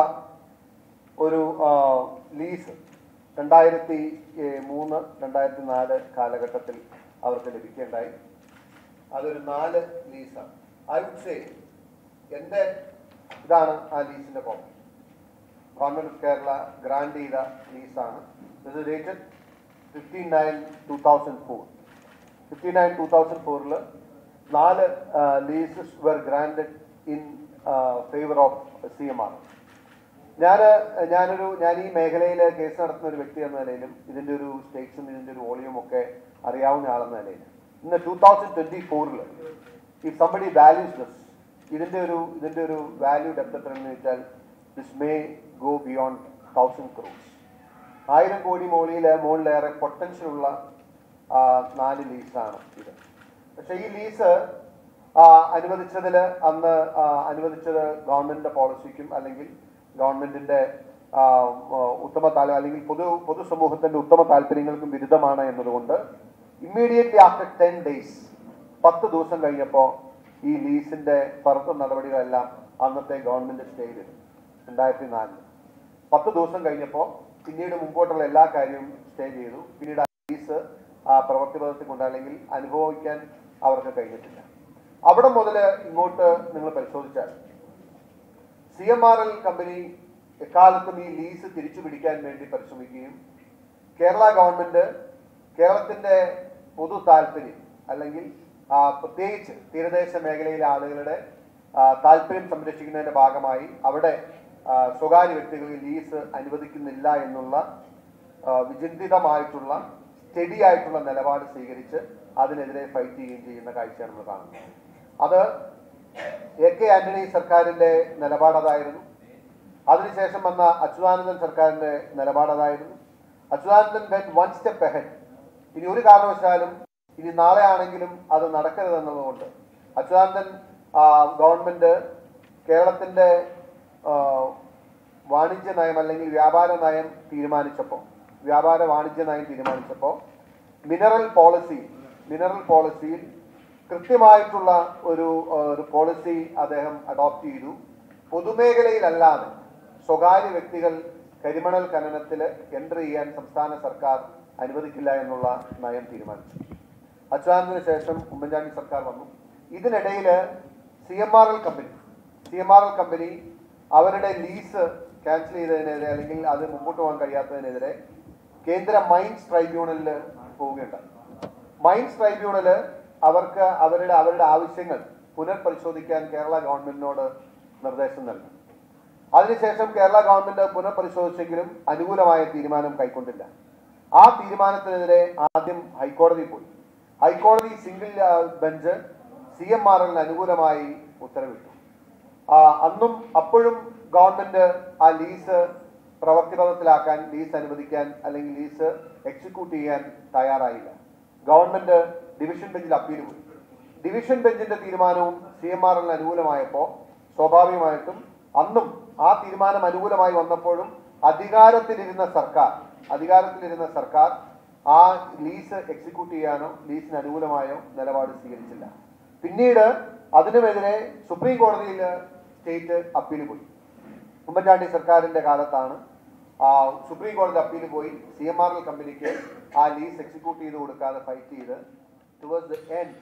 ഒരു ആ, ലീസ് രണ്ടായിരത്തി ഏ, മൂന്ന് രണ്ടായിരത്തി നാല് കാലഘട്ടത്തിൽ അവർക്ക് ലഭിക്കേണ്ടായി അതൊരു നാല് ലീസാണ് ഐ വുഡ് സേ എൻ്റെ ഇതാണ് ആ ലീസിന്റെ copy government of Kerala grant ചെയ്ത ലീസാണ് ഇത് dated fifteen nine two thousand four fifty nine two thousand ഫോറിൽ നാല് leases were granted in favour of C M R ഞാൻ ഞാനൊരു ഞാൻ ഈ മേഖലയിൽ കേസ് നടത്തുന്ന ഒരു വ്യക്തി എന്ന നിലയിലും ഇതിന്റെ ഒരു സ്റ്റേക്സും ഇതിന്റെ ഒരു വോളിയും ഒക്കെ അറിയാവുന്ന ആളെന്ന നിലയിൽ ഇന്ന് ടൂ തൗസൻഡ് ട്വന്റി ഫോറിൽ ഇഫ് സംബഡി വാല്യൂസ് ദിസ് ഇതിന്റെ ഒരു ഇതിന്റെ ഒരു വാല്യൂ ഡെപ്ത് എത്രയെന്ന് വെച്ചാൽ this may go beyond thousand crores ആയിരം കോടി മോളിയിൽ മുകളിലേറെ പൊട്ടൻഷ്യൽ ഉള്ള ആ, നാല് ലീസാണ് ഇത് പക്ഷേ ഈ ലീസ് അനുവദിച്ചതിൽ അന്ന് ആ, അനുവദിച്ചത് ഗവൺമെന്റിന്റെ പോളിസിക്കും അല്ലെങ്കിൽ ഗവൺമെന്റിന്റെ ആ, ആ, ഉത്തമ താല്പര്യം അല്ലെങ്കിൽ പൊതു പൊതുസമൂഹത്തിന്റെ ഉത്തമ താല്പര്യങ്ങൾക്കും വിരുദ്ധമാണ് എന്നതുകൊണ്ട് ഇമ്മീഡിയറ്റ്ലി ആഫ്റ്റർ ടെൻ ഡേയ്സ് പത്ത് ദിവസം കഴിഞ്ഞപ്പോൾ ഈ ലീസിന്റെ പുറത്തു നടപടികളെല്ലാം അന്നത്തെ ഗവൺമെന്റ് സ്റ്റേ ചെയ്തു രണ്ടായിരത്തി നാലിൽ പത്ത് ദിവസം കഴിഞ്ഞപ്പോൾ പിന്നീട് മുമ്പോട്ടുള്ള എല്ലാ കാര്യവും സ്റ്റേ ചെയ്തു പിന്നീട് ആ ലീസ് ആ പ്രവൃത്തി പദത്തിൽ കൊണ്ട് അല്ലെങ്കിൽ അനുഭവിക്കാൻ അവർക്ക് കഴിഞ്ഞിട്ടില്ല അവിടെ മുതൽ ഇങ്ങോട്ട് നിങ്ങൾ പരിശോധിച്ചാൽ C M R L company എക്കാലത്തും ഈ ലീസ് തിരിച്ചു പിടിക്കാൻ വേണ്ടി പരിശ്രമിക്കുകയും കേരള ഗവൺമെന്റ് കേരളത്തിന്റെ പൊതു താല്പര്യം അല്ലെങ്കിൽ ആ, പ്രത്യേകിച്ച് തീരദേശ മേഖലയിലെ ആളുകളുടെ ആ, താല്പര്യം സംരക്ഷിക്കുന്നതിന്റെ ഭാഗമായി അവിടെ ആ, സ്വകാര്യ വ്യക്തികളിൽ ലീസ് അനുവദിക്കുന്നില്ല എന്നുള്ള ആ, വിചിന്തിതമായിട്ടുള്ള സ്റ്റഡി ആയിട്ടുള്ള നിലപാട് സ്വീകരിച്ച് അതിനെതിരെ ഫൈറ്റ് ചെയ്യുകയും ചെയ്യുന്ന കാഴ്ചയാണ് നമ്മൾ കാണുന്നത് അത് എ കെ ആന്റണി സർക്കാരിന്റെ നിലപാട് അതായിരുന്നു അതിനുശേഷം വന്ന അച്യുതാനന്ദൻ സർക്കാരിന്റെ നിലപാട് അതായിരുന്നു Achuthanandan when one step ahead ഇനി ഒരു കാരണവശാലും ഇനി നാളെ ആണെങ്കിലും അത് നടക്കരുതെന്നുള്ളതുകൊണ്ട് അച്യുതാനന്ദൻ ആ, ഗവൺമെന്റ് കേരളത്തിന്റെ ആ, വാണിജ്യ നയം അല്ലെങ്കിൽ വ്യാപാര നയം തീരുമാനിച്ചപ്പോൾ വ്യാപാര വാണിജ്യ നയം തീരുമാനിച്ചപ്പോൾ മിനറൽ പോളിസി മിനറൽ പോളിസിയിൽ കൃത്യമായിട്ടുള്ള ഒരു ആ, ഒരു പോളിസി അദ്ദേഹം അഡോപ്റ്റ് ചെയ്തു പൊതുമേഖലയിലല്ലാതെ സ്വകാര്യ വ്യക്തികൾ കരിമണൽ ഖനനത്തിൽ എൻ്റർ ചെയ്യാൻ സംസ്ഥാന സർക്കാർ അനുവദിക്കില്ല എന്നുള്ള നയം തീരുമാനിച്ചു അച്യുതാനന്ദന് ശേഷം ഉമ്മൻചാണ്ടി സർക്കാർ വന്നു ഇതിനിടയിൽ C M R L company C M R L company അവരുടെ ലീസ് ക്യാൻസൽ ചെയ്തതിനെതിരെ അല്ലെങ്കിൽ അത് മുമ്പോട്ട് പോകാൻ കഴിയാത്തതിനെതിരെ കേന്ദ്ര മൈൻസ് ട്രൈബ്യൂണലിൽ പോവുകയുണ്ടായി മൈൻസ് ട്രൈബ്യൂണല് അവർക്ക് അവരുടെ അവരുടെ ആവശ്യങ്ങൾ പുനർപരിശോധിക്കാൻ കേരള ഗവൺമെന്റിനോട് നിർദ്ദേശം നൽകി അതിനുശേഷം കേരള ഗവൺമെന്റ് പുനഃപരിശോധിച്ചെങ്കിലും അനുകൂലമായ തീരുമാനം കൈക്കൊണ്ടില്ല ആ തീരുമാനത്തിനെതിരെ ആദ്യം ഹൈക്കോടതി പോയി ഹൈക്കോടതി സിംഗിൾ ആ, ബെഞ്ച് സി എം ആർ എല്ലിന് അനുകൂലമായി ഉത്തരവിട്ടു ആ, അന്നും അപ്പോഴും ഗവൺമെന്റ് ആ ലീസ് പ്രവർത്തിപഥത്തിലാക്കാൻ ലീസ് അനുവദിക്കാൻ അല്ലെങ്കിൽ ലീസ് എക്സിക്യൂട്ട് ചെയ്യാൻ തയ്യാറായില്ല ഗവൺമെന്റ് ഡിവിഷൻ ബെഞ്ചിൽ അപ്പീൽ പോയി ഡിവിഷൻ ബെഞ്ചിന്റെ തീരുമാനവും സി എം ആർ എല്ലിന് അനുകൂലമായപ്പോൾ സ്വാഭാവികമായിട്ടും അന്നും ആ തീരുമാനം അനുകൂലമായി വന്നപ്പോഴും അധികാരത്തിലിരുന്ന സർക്കാർ അധികാരത്തിലിരുന്ന സർക്കാർ ആ ലീസ് എക്സിക്യൂട്ട് ചെയ്യാനോ ലീസിന് അനുകൂലമായോ നിലപാട് സ്വീകരിച്ചില്ല പിന്നീട് അതിനുമെതിരെ സുപ്രീം കോടതിയിൽ സ്റ്റേറ്റ് അപ്പീൽ പോയി ഉമ്മൻചാണ്ടി സർക്കാരിന്റെ കാലത്താണ് ആ സുപ്രീം കോടതി അപ്പീൽ പോയി സി എം ആർ എൽ കമ്പനിക്ക് ആ ലീസ് എക്സിക്യൂട്ട് ചെയ്ത് കൊടുക്കാതെ ഫൈറ്റ് ചെയ്ത് ടുവേഴ്സ് ദ എൻഡ്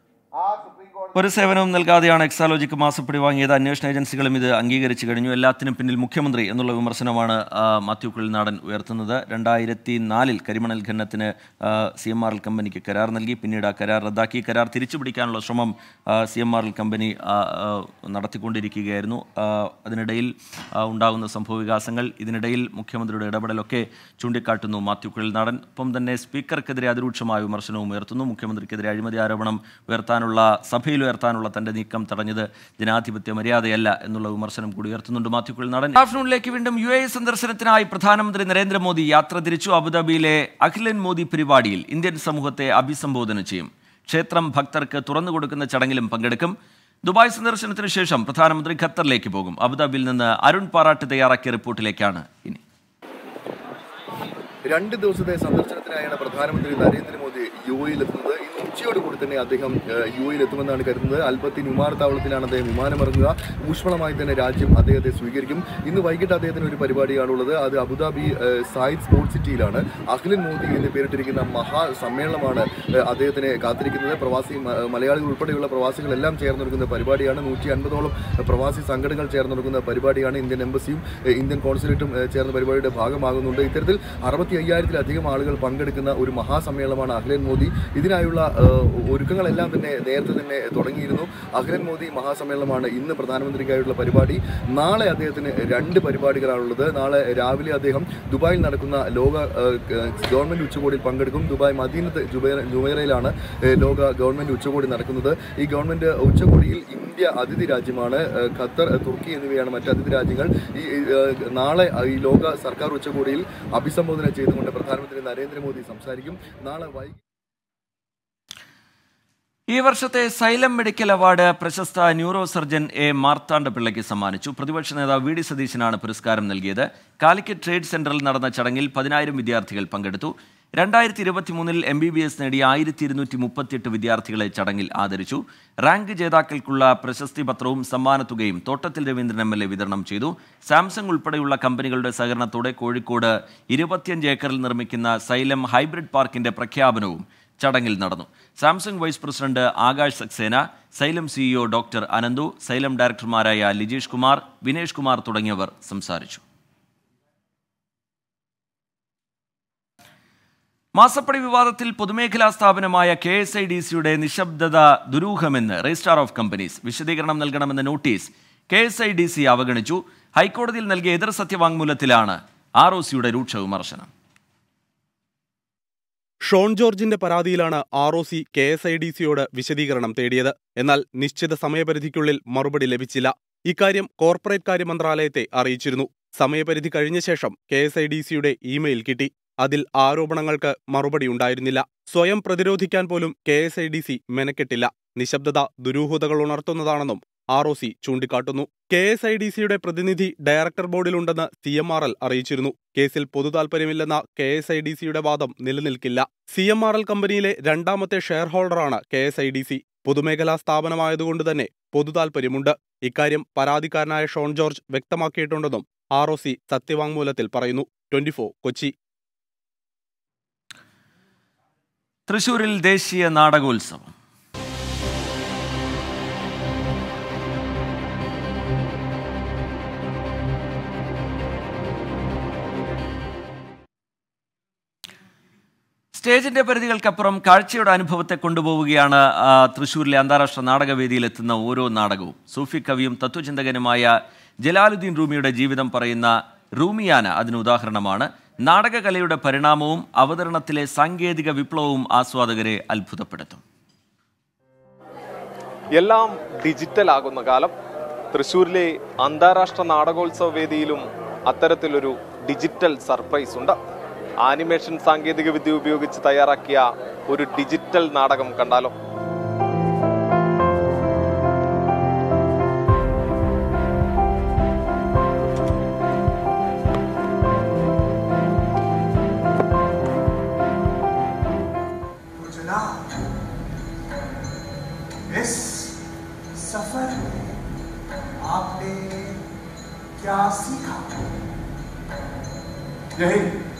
ആ സുപ്രീം കോടതി ഒരു സേവനവും നൽകാതെയാണ് എക്സാലോജിക്ക് മാസപ്പടി വാങ്ങിയത് അന്വേഷണ ഏജൻസികളും ഇത് അംഗീകരിച്ചു കഴിഞ്ഞു എല്ലാത്തിനും പിന്നിൽ മുഖ്യമന്ത്രി എന്നുള്ള വിമർശനമാണ് ആ, മാത്യു കുഴിനാടൻ ഉയർത്തുന്നത് രണ്ടായിരത്തി നാലിൽ കരിമണൽ ഖനനത്തിന് സി എം ആർ എൽ കമ്പനിക്ക് കരാർ നൽകി പിന്നീട് ആ കരാർ റദ്ദാക്കി കരാർ തിരിച്ചുപിടിക്കാനുള്ള ശ്രമം C M R L company ആ, ആ, നടത്തിക്കൊണ്ടിരിക്കുകയായിരുന്നു ആ, അതിനിടയിൽ ആ, ഉണ്ടാകുന്ന സംഭവവികാസങ്ങൾ ഇതിനിടയിൽ മുഖ്യമന്ത്രിയുടെ ഇടപെടലൊക്കെ ചൂണ്ടിക്കാട്ടുന്നു മാത്യു കുഴൽനാടൻ ഒപ്പം തന്നെ സ്പീക്കർക്കെതിരെ അതിരൂക്ഷമായ വിമർശനവും ഉയർത്തുന്നു മുഖ്യമന്ത്രിക്കെതിരെ അഴിമതി ആരോപണം ഉയർത്താനുള്ള സഭയിൽ ഉയർത്താനുള്ള തന്റെ നീക്കം തടഞ്ഞത് ജനാധിപത്യ മര്യാദയല്ല എന്നുള്ള വിമർശനം കൂടി ഉയർത്തുന്നുണ്ട് മാത്യു കുഴൽനാടൻ ആഫ്റ്റർനൂണിലേക്ക് വീണ്ടും യു എ സന്ദർശനത്തിനായി പ്രധാനമന്ത്രി നരേന്ദ്രമോദി യാത്ര തിരിച്ചു അബുദാബിയിലെ അഖിലൻ മോദി പരിപാടിയിൽ ഇന്ത്യൻ സമൂഹത്തെ അഭിസംബോധന ചെയ്യും ക്ഷേത്രം ഭക്തർക്ക് തുറന്നു കൊടുക്കുന്ന ചടങ്ങിലും പങ്കെടുക്കും ദുബായ് സന്ദർശനത്തിന് ശേഷം പ്രധാനമന്ത്രി ഖത്തറിലേക്ക് പോകും അബുദാബിയിൽ നിന്ന് അരുൺ പാറാട്ട് തയ്യാറാക്കിയ റിപ്പോർട്ടിലേക്കാണ് ഇനി രണ്ട് ദിവസത്തെ സന്ദർശനത്തിനായാണ് പ്രധാനമന്ത്രി നരേന്ദ്രമോദി യു എയിലെത്തുന്നത് ഇന്ന് ഉച്ചയോടുകൂടി തന്നെ അദ്ദേഹം ഏഹ്, യു എയിലെത്തുമെന്നാണ് കരുതുന്നത് അൽബത്തിൻ വിമാനത്താവളത്തിലാണ് അദ്ദേഹം വിമാനമിറങ്ങുക ഊഷ്മളമായി തന്നെ രാജ്യം അദ്ദേഹത്തെ സ്വീകരിക്കും ഇന്ന് വൈകിട്ട് അദ്ദേഹത്തിന് ഒരു പരിപാടിയാണുള്ളത് അത് അബുദാബി ഏഹ്, സായിദ് സ്പോർട്സ് സിറ്റിയിലാണ് അഖിലൻ മോദി എന്ന് പേരിട്ടിരിക്കുന്ന മഹാ സമ്മേളനമാണ് ഏഹ്, അദ്ദേഹത്തിനെ കാത്തിരിക്കുന്നത് പ്രവാസി മ- മലയാളികൾ ഉൾപ്പെടെയുള്ള പ്രവാസികളെല്ലാം ചേർന്നൊരുക്കുന്ന പരിപാടിയാണ് നൂറ്റി അൻപതോളം പ്രവാസി സംഘടനകൾ ചേർന്നൊരുക്കുന്ന പരിപാടിയാണ് ഇന്ത്യൻ എംബസിയും ഏഹ്, ഇന്ത്യൻ കോൺസുലേറ്റും ഏഹ്, ചേർന്ന പരിപാടിയുടെ ഭാഗമാകുന്നുണ്ട് ഇത്തരത്തിൽ അറുപത്തി അയ്യായിരത്തിലധികം ആളുകൾ പങ്കെടുക്കുന്ന ഒരു മഹാസമ്മേളനമാണ് അഖിലൻ മോദി ഇതിനായുള്ള ഏഹ്, ഒരുക്കങ്ങളെല്ലാം തന്നെ നേരത്തെ തന്നെ തുടങ്ങിയിരുന്നു അഖിലൻ മോദി മഹാസമ്മേളനമാണ് ഇന്ന് പ്രധാനമന്ത്രിക്കായുള്ള പരിപാടി നാളെ അദ്ദേഹത്തിന് രണ്ട് പരിപാടികളാണുള്ളത് നാളെ രാവിലെ അദ്ദേഹം ദുബായിൽ നടക്കുന്ന ലോക ഏഹ്, ക- ഗവൺമെന്റ് ഉച്ചകോടിയിൽ പങ്കെടുക്കും ദുബായ് മദീനത്ത് ജുബൈ- ജുമൈറയിലാണ് ഏഹ്, ലോക ഗവൺമെന്റ് ഉച്ചകോടി നടക്കുന്നത് ഈ ഗവൺമെന്റ് ഉച്ചകോടിയിൽ ഇന്ത്യ അതിഥി രാജ്യമാണ് ഏഹ്, ഖത്തർ ഏഹ്, തുർക്കി എന്നിവയാണ് മറ്റ് അതിഥി രാജ്യങ്ങൾ ഈ ഏഹ്, നാളെ ഈ ലോക സർക്കാർ ഉച്ചകോടിയിൽ അഭിസംബോധന ചെയ്തുകൊണ്ട് പ്രധാനമന്ത്രി നരേന്ദ്രമോദി സംസാരിക്കും നാളെ വൈകി ഈ വർഷത്തെ സൈലം മെഡിക്കൽ അവാർഡ് പ്രശസ്ത ന്യൂറോ സർജൻ എ മാർത്താണ്ഡ പിള്ളയ്ക്ക് സമ്മാനിച്ചു പ്രതിപക്ഷ നേതാവ് വി ഡി സതീശനാണ് പുരസ്കാരം നൽകിയത് കാലിക്കറ്റ് ട്രേഡ് സെന്ററിൽ നടന്ന ചടങ്ങിൽ പതിനായിരം വിദ്യാർത്ഥികൾ പങ്കെടുത്തു രണ്ടായിരത്തി ഇരുപത്തി മൂന്നിൽ എം ബി ബി എസ് നേടിയ ആയിരത്തി ഇരുന്നൂറ്റി മുപ്പത്തിയെട്ട് വിദ്യാർത്ഥികളെ ചടങ്ങിൽ ആദരിച്ചു റാങ്ക് ജേതാക്കൾക്കുള്ള പ്രശസ്തി പത്രവും സമ്മാനത്തുകയും തോട്ടത്തിൽ രവീന്ദ്രൻ എം എൽ എ വിതരണം ചെയ്തു സാംസങ് ഉൾപ്പെടെയുള്ള കമ്പനികളുടെ സഹകരണത്തോടെ കോഴിക്കോട് ഇരുപത്തിയഞ്ച് ഏക്കറിൽ നിർമ്മിക്കുന്ന സൈലം ഹൈബ്രിഡ് പാർക്കിന്റെ പ്രഖ്യാപനവും ചടങ്ങിൽ നടന്നു Samsung vice president Akash Saxena Xylem CEO doctor Ananthu Xylem ഡയറക്ടർമാരായ ലിജീഷ് കുമാർ വിനേഷ് കുമാർ തുടങ്ങിയവർ സംസാരിച്ചു മാസപ്പടി വിവാദത്തിൽ പൊതുമേഖലാ സ്ഥാപനമായ കെ എസ് ഐ ഡി സിയുടെ നിശബ്ദത ദുരൂഹമെന്ന് രജിസ്ട്രാർ ഓഫ് കമ്പനീസ് വിശദീകരണം നൽകണമെന്ന notice K S I D C അവഗണിച്ചു ഹൈക്കോടതിയിൽ നൽകിയ എതിർ സത്യവാങ്മൂലത്തിലാണ് ആർ ഒ സിയുടെ രൂക്ഷ വിമർശനം ഷോൺ ജോർജിന്റെ പരാതിയിലാണ് R O C K S I D സിയോട് വിശദീകരണം തേടിയത് എന്നാൽ നിശ്ചിത സമയപരിധിക്കുള്ളിൽ മറുപടി ലഭിച്ചില്ല ഇക്കാര്യം കോർപ്പറേറ്റ് കാര്യ മന്ത്രാലയത്തെ അറിയിച്ചിരുന്നു സമയപരിധി കഴിഞ്ഞ ശേഷം കെ എസ് ഐ ഡി സിയുടെ ഇമെയിൽ കിട്ടി അതിൽ ആരോപണങ്ങൾക്ക് മറുപടി ഉണ്ടായിരുന്നില്ല സ്വയം പ്രതിരോധിക്കാൻ പോലും K S I D C മെനക്കെട്ടില്ല നിശബ്ദത ദുരൂഹതകൾ ഉണർത്തുന്നതാണെന്നും ആർ ഒ സി ചൂണ്ടിക്കാട്ടുന്നു കെ എസ് ഐ ഡി സിയുടെ പ്രതിനിധി ഡയറക്ടർ ബോർഡിലുണ്ടെന്ന് സി എം ആർ എൽ അറിയിച്ചിരുന്നു കേസിൽ പൊതുതാൽപര്യമില്ലെന്ന കെ എസ് ഐ ഡി സിയുടെ വാദം നിലനിൽക്കില്ല സി എം ആർ എൽ കമ്പനിയിലെ രണ്ടാമത്തെ ഷെയർ ഹോൾഡറാണ് K S I D C പൊതുമേഖലാ സ്ഥാപനമായതുകൊണ്ട് തന്നെ പൊതുതാൽപര്യമുണ്ട് ഇക്കാര്യം പരാതിക്കാരനായ ഷോൺ ജോർജ് വ്യക്തമാക്കിയിട്ടുണ്ടെന്നും ആർ ഒ സി സത്യവാങ്മൂലത്തിൽ പറയുന്നു ട്വന്റി കൊച്ചി തൃശൂരിൽ ദേശീയ നാടകോത്സവം സ്റ്റേജിന്റെ പരിധികൾക്കപ്പുറം കാഴ്ചയുടെ അനുഭവത്തെ കൊണ്ടുപോവുകയാണ് ആ, തൃശൂരിലെ അന്താരാഷ്ട്ര നാടകവേദിയിലെത്തുന്ന ഓരോ നാടകവും സൂഫി കവിയും തത്വചിന്തകനുമായ ജലാലുദ്ദീൻ റൂമിയുടെ ജീവിതം പറയുന്ന റൂമിയാന അതിന് ഉദാഹരണമാണ് നാടകകലയുടെ പരിണാമവും അവതരണത്തിലെ സാങ്കേതിക വിപ്ലവവും ആസ്വാദകരെ അത്ഭുതപ്പെടുത്തും എല്ലാം ഡിജിറ്റൽ ആകുന്ന കാലം തൃശ്ശൂരിലെ അന്താരാഷ്ട്ര നാടകോത്സവ വേദിയിലും അത്തരത്തിലൊരു ഡിജിറ്റൽ സർപ്രൈസ് ഉണ്ട് ആനിമേഷൻ സാങ്കേതിക വിദ്യ ഉപയോഗിച്ച് തയ്യാറാക്കിയ ഒരു ഡിജിറ്റൽ നാടകം കണ്ടാലോ तो जनाब इस सफर में आपने क्या सीखा यही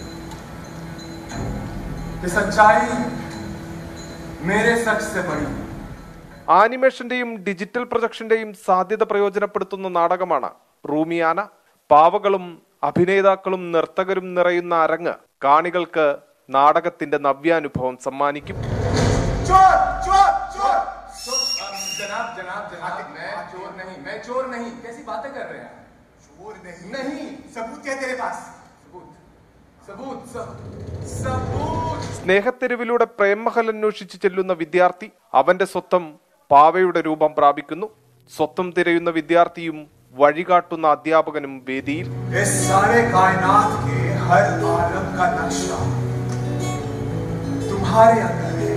कि सच्चाई मेरे सच से बड़ी है ആനിമേഷന്റെയും ഡിജിറ്റൽ പ്രൊജക്ഷന്റെയും സാധ്യത പ്രയോജനപ്പെടുത്തുന്ന നാടകമാണ് റൂമിയാന പാവകളും അഭിനേതാക്കളും നർത്തകരും നിറയുന്ന അരങ്ങ് കാണികൾക്ക് നാടകത്തിന്റെ നവ്യാനുഭവം സമ്മാനിക്കും चोर चोर चोर चोर अम, जनाब जनाब जनाब मैं चोर नहीं मैं चोर नहीं कैसी बातें कर रहे हैं चोर नहीं नहीं सबूत क्या है तेरे पास सबूत सबूत सब- सबूत സ്നേഹത്തെരുവിലൂടെ പ്രേമഹൽ അന്വേഷിച്ച് ചെല്ലുന്ന വിദ്യാർത്ഥി അവന്റെ സ്വത്തം പാവയുടെ രൂപം പ്രാപിക്കുന്നു സ്വത്തം തിരയുന്ന വിദ്യാർത്ഥിയും വഴികാട്ടുന്ന അധ്യാപകനും വേദിയിൽ इस सारे कायनात के हर आलम का नक्शा तुम्हारे अंदर है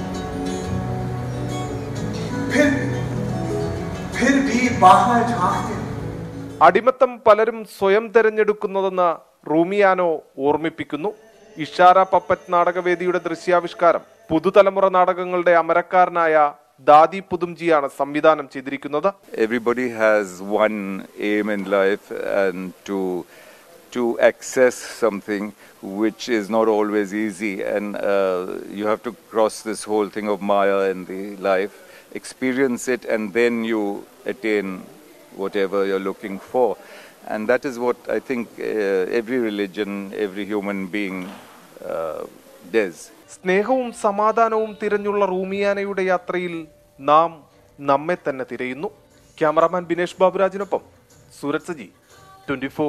फिर फिर भी बाहर झांकते അടിമത്തം പലരും സ്വയം തെരഞ്ഞെടുക്കുന്നതെന്ന് റൂമിയാനോ ഓർമ്മിപ്പിക്കുന്നു ഇഷാര പപ്പറ്റ് നാടകവേദിയുടെ ദൃശ്യാവിഷ്കാരം പുതുതലമുറ നാടകങ്ങളുടെ അമരക്കാരനായ ദാദി പുതുംജിയാണ് സംവിധാനം ചെയ്തിരിക്കുന്നത് everybody has one aim in life and to to access something which is not always easy and uh, you have to cross this whole thing of maya in the life experience it and then you attain whatever you're looking for and that is what i think uh, every religion every human being uh, does സ്നേഹവും സമാധാനവും തിരഞ്ഞുള്ള റൂമിയാനയുടെ യാത്രയിൽ നാം നമ്മെ തന്നെ തിരയുന്നു cameraman Binesh ബാബുരാജിനൊപ്പം Sooraj Saji twenty four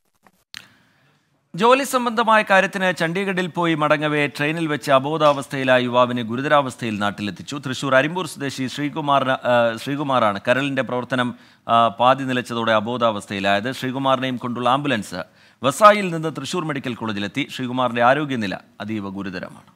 ജോലി സംബന്ധമായ കാര്യത്തിന് ചണ്ഡീഗഡിൽ പോയി മടങ്ങവേ ട്രെയിനിൽ വെച്ച് അബോധാവസ്ഥയിലായ യുവാവിനെ ഗുരുതരാവസ്ഥയിൽ നാട്ടിലെത്തിച്ചു തൃശൂർ അരിമ്പൂർ സ്വദേശി ശ്രീകുമാറിന് ആ, ശ്രീകുമാറാണ് കരളിന്റെ പ്രവർത്തനം ആ, പാതി നിലച്ചതോടെ അബോധാവസ്ഥയിലായത് ശ്രീകുമാറിനെയും കൊണ്ടുള്ള ആംബുലൻസ് വസായിൽ നിന്ന് തൃശൂർ മെഡിക്കൽ കോളേജിലെത്തി ശ്രീകുമാറിന്റെ ആരോഗ്യനില അതീവ ഗുരുതരമാണ്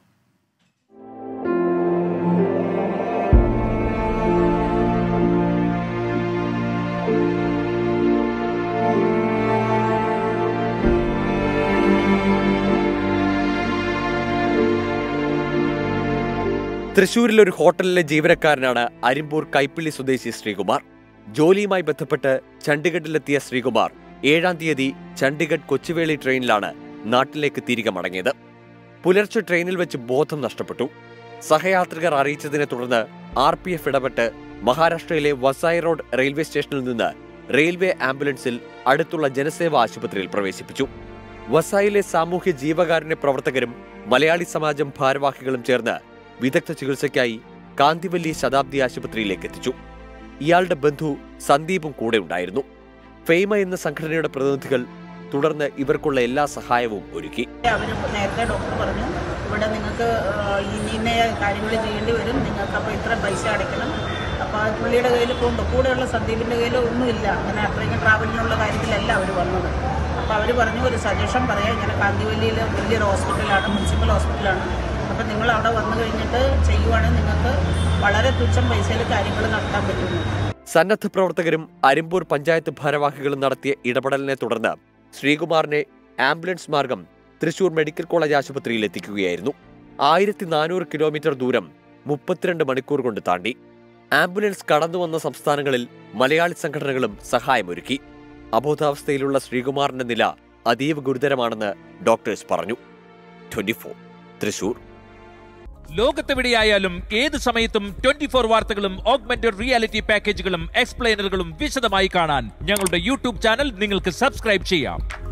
തൃശൂരിൽ ഒരു ഹോട്ടലിലെ ജീവനക്കാരനാണ് അരിമ്പൂർ കൈപ്പിള്ളി സ്വദേശി ശ്രീകുമാർ ജോലിയുമായി ബന്ധപ്പെട്ട് ചണ്ഡീഗഡിലെത്തിയ ശ്രീകുമാർ ഏഴാം തീയതി ചണ്ഡീഗഡ് കൊച്ചുവേളി ട്രെയിനിലാണ് നാട്ടിലേക്ക് തിരികെ മടങ്ങിയത് പുലർച്ചെ ട്രെയിനിൽ വെച്ച് ബോധം നഷ്ടപ്പെട്ടു സഹയാത്രികർ അറിയിച്ചതിനെ തുടർന്ന് ആർ പി എഫ് ഇടപെട്ട് മഹാരാഷ്ട്രയിലെ വസായി റോഡ് റെയിൽവേ സ്റ്റേഷനിൽ നിന്ന് റെയിൽവേ ആംബുലൻസിൽ അടുത്തുള്ള ജനസേവാ ആശുപത്രിയിൽ പ്രവേശിപ്പിച്ചു വസായിലെ സാമൂഹ്യ ജീവകാരുണ്യ പ്രവർത്തകരും മലയാളി സമാജം ഭാരവാഹികളും ചേർന്ന് വിദഗ്ധ ചികിത്സയ്ക്കായി കാന്തിവല്ലി ശതാബ്ദി ആശുപത്രിയിലേക്ക് എത്തിച്ചു ഇയാളുടെ ബന്ധു സന്ദീപും കൂടെ ഉണ്ടായിരുന്നു ഫെയ്മ എന്ന സംഘടനയുടെ പ്രതിനിധികൾ തുടർന്ന് ഇവർക്കുള്ള എല്ലാ സഹായവും ഒരുക്കി അവർ നേരത്തെ ഡോക്ടർ പറഞ്ഞു ഇവിടെ നിങ്ങൾക്ക് ഇന്ന ഇന്ന കാര്യങ്ങൾ ചെയ്യേണ്ടി വരും നിങ്ങൾക്ക് അപ്പോൾ ഇത്ര പൈസ അടയ്ക്കണം അപ്പോൾ ആ പുള്ളിയുടെ കയ്യിൽ കൊണ്ട് കൂടെയുള്ള സന്ദീപിൻ്റെ കയ്യിൽ ഒന്നുമില്ല അങ്ങനെ അത്രയും ട്രാവലിനുള്ള കാര്യത്തിലല്ല അവർ വന്നത് അപ്പോൾ അവർ പറഞ്ഞു ഒരു സജഷൻ പറയാം ഇങ്ങനെ കാന്തിവല്ലിയിൽ വലിയൊരു ഹോസ്പിറ്റലാണ് മുനിസിപ്പൽ ഹോസ്പിറ്റലാണ് അപ്പോൾ നിങ്ങൾ അവിടെ വന്നു കഴിഞ്ഞിട്ട് ചെയ്യുവാണെങ്കിൽ നിങ്ങൾക്ക് വളരെ തുച്ഛം പൈസയിൽ കാര്യങ്ങൾ നടത്താൻ പറ്റുന്നു സന്നദ്ധ പ്രവർത്തകരും അരിമ്പൂർ പഞ്ചായത്ത് ഭാരവാഹികളും നടത്തിയ ഇടപെടലിനെ തുടർന്ന് ശ്രീകുമാറിനെ ആംബുലൻസ് മാർഗം തൃശൂർ മെഡിക്കൽ കോളേജ് ആശുപത്രിയിൽ എത്തിക്കുകയായിരുന്നു ആയിരത്തി നാനൂറ് കിലോമീറ്റർ ദൂരം മുപ്പത്തിരണ്ട് മണിക്കൂർ കൊണ്ട് താണ്ടി ആംബുലൻസ് കടന്നു വന്ന സംസ്ഥാനങ്ങളിൽ മലയാളി സംഘടനകളും സഹായമൊരുക്കി അബോധാവസ്ഥയിലുള്ള ശ്രീകുമാറിന്റെ നില അതീവ ഗുരുതരമാണെന്ന് ഡോക്ടേഴ്സ് പറഞ്ഞു ട്വന്റി തൃശൂർ ലോകത്തെവിടെയായാലും ഏത് സമയത്തും ട്വന്റി ഫോർ വാർത്തകളും ഓഗ്മെന്റഡ് റിയാലിറ്റി പാക്കേജുകളും എക്സ്പ്ലെയിനറുകളും വിശദമായി കാണാൻ ഞങ്ങളുടെ യൂട്യൂബ് ചാനൽ നിങ്ങൾക്ക് സബ്സ്ക്രൈബ് ചെയ്യാം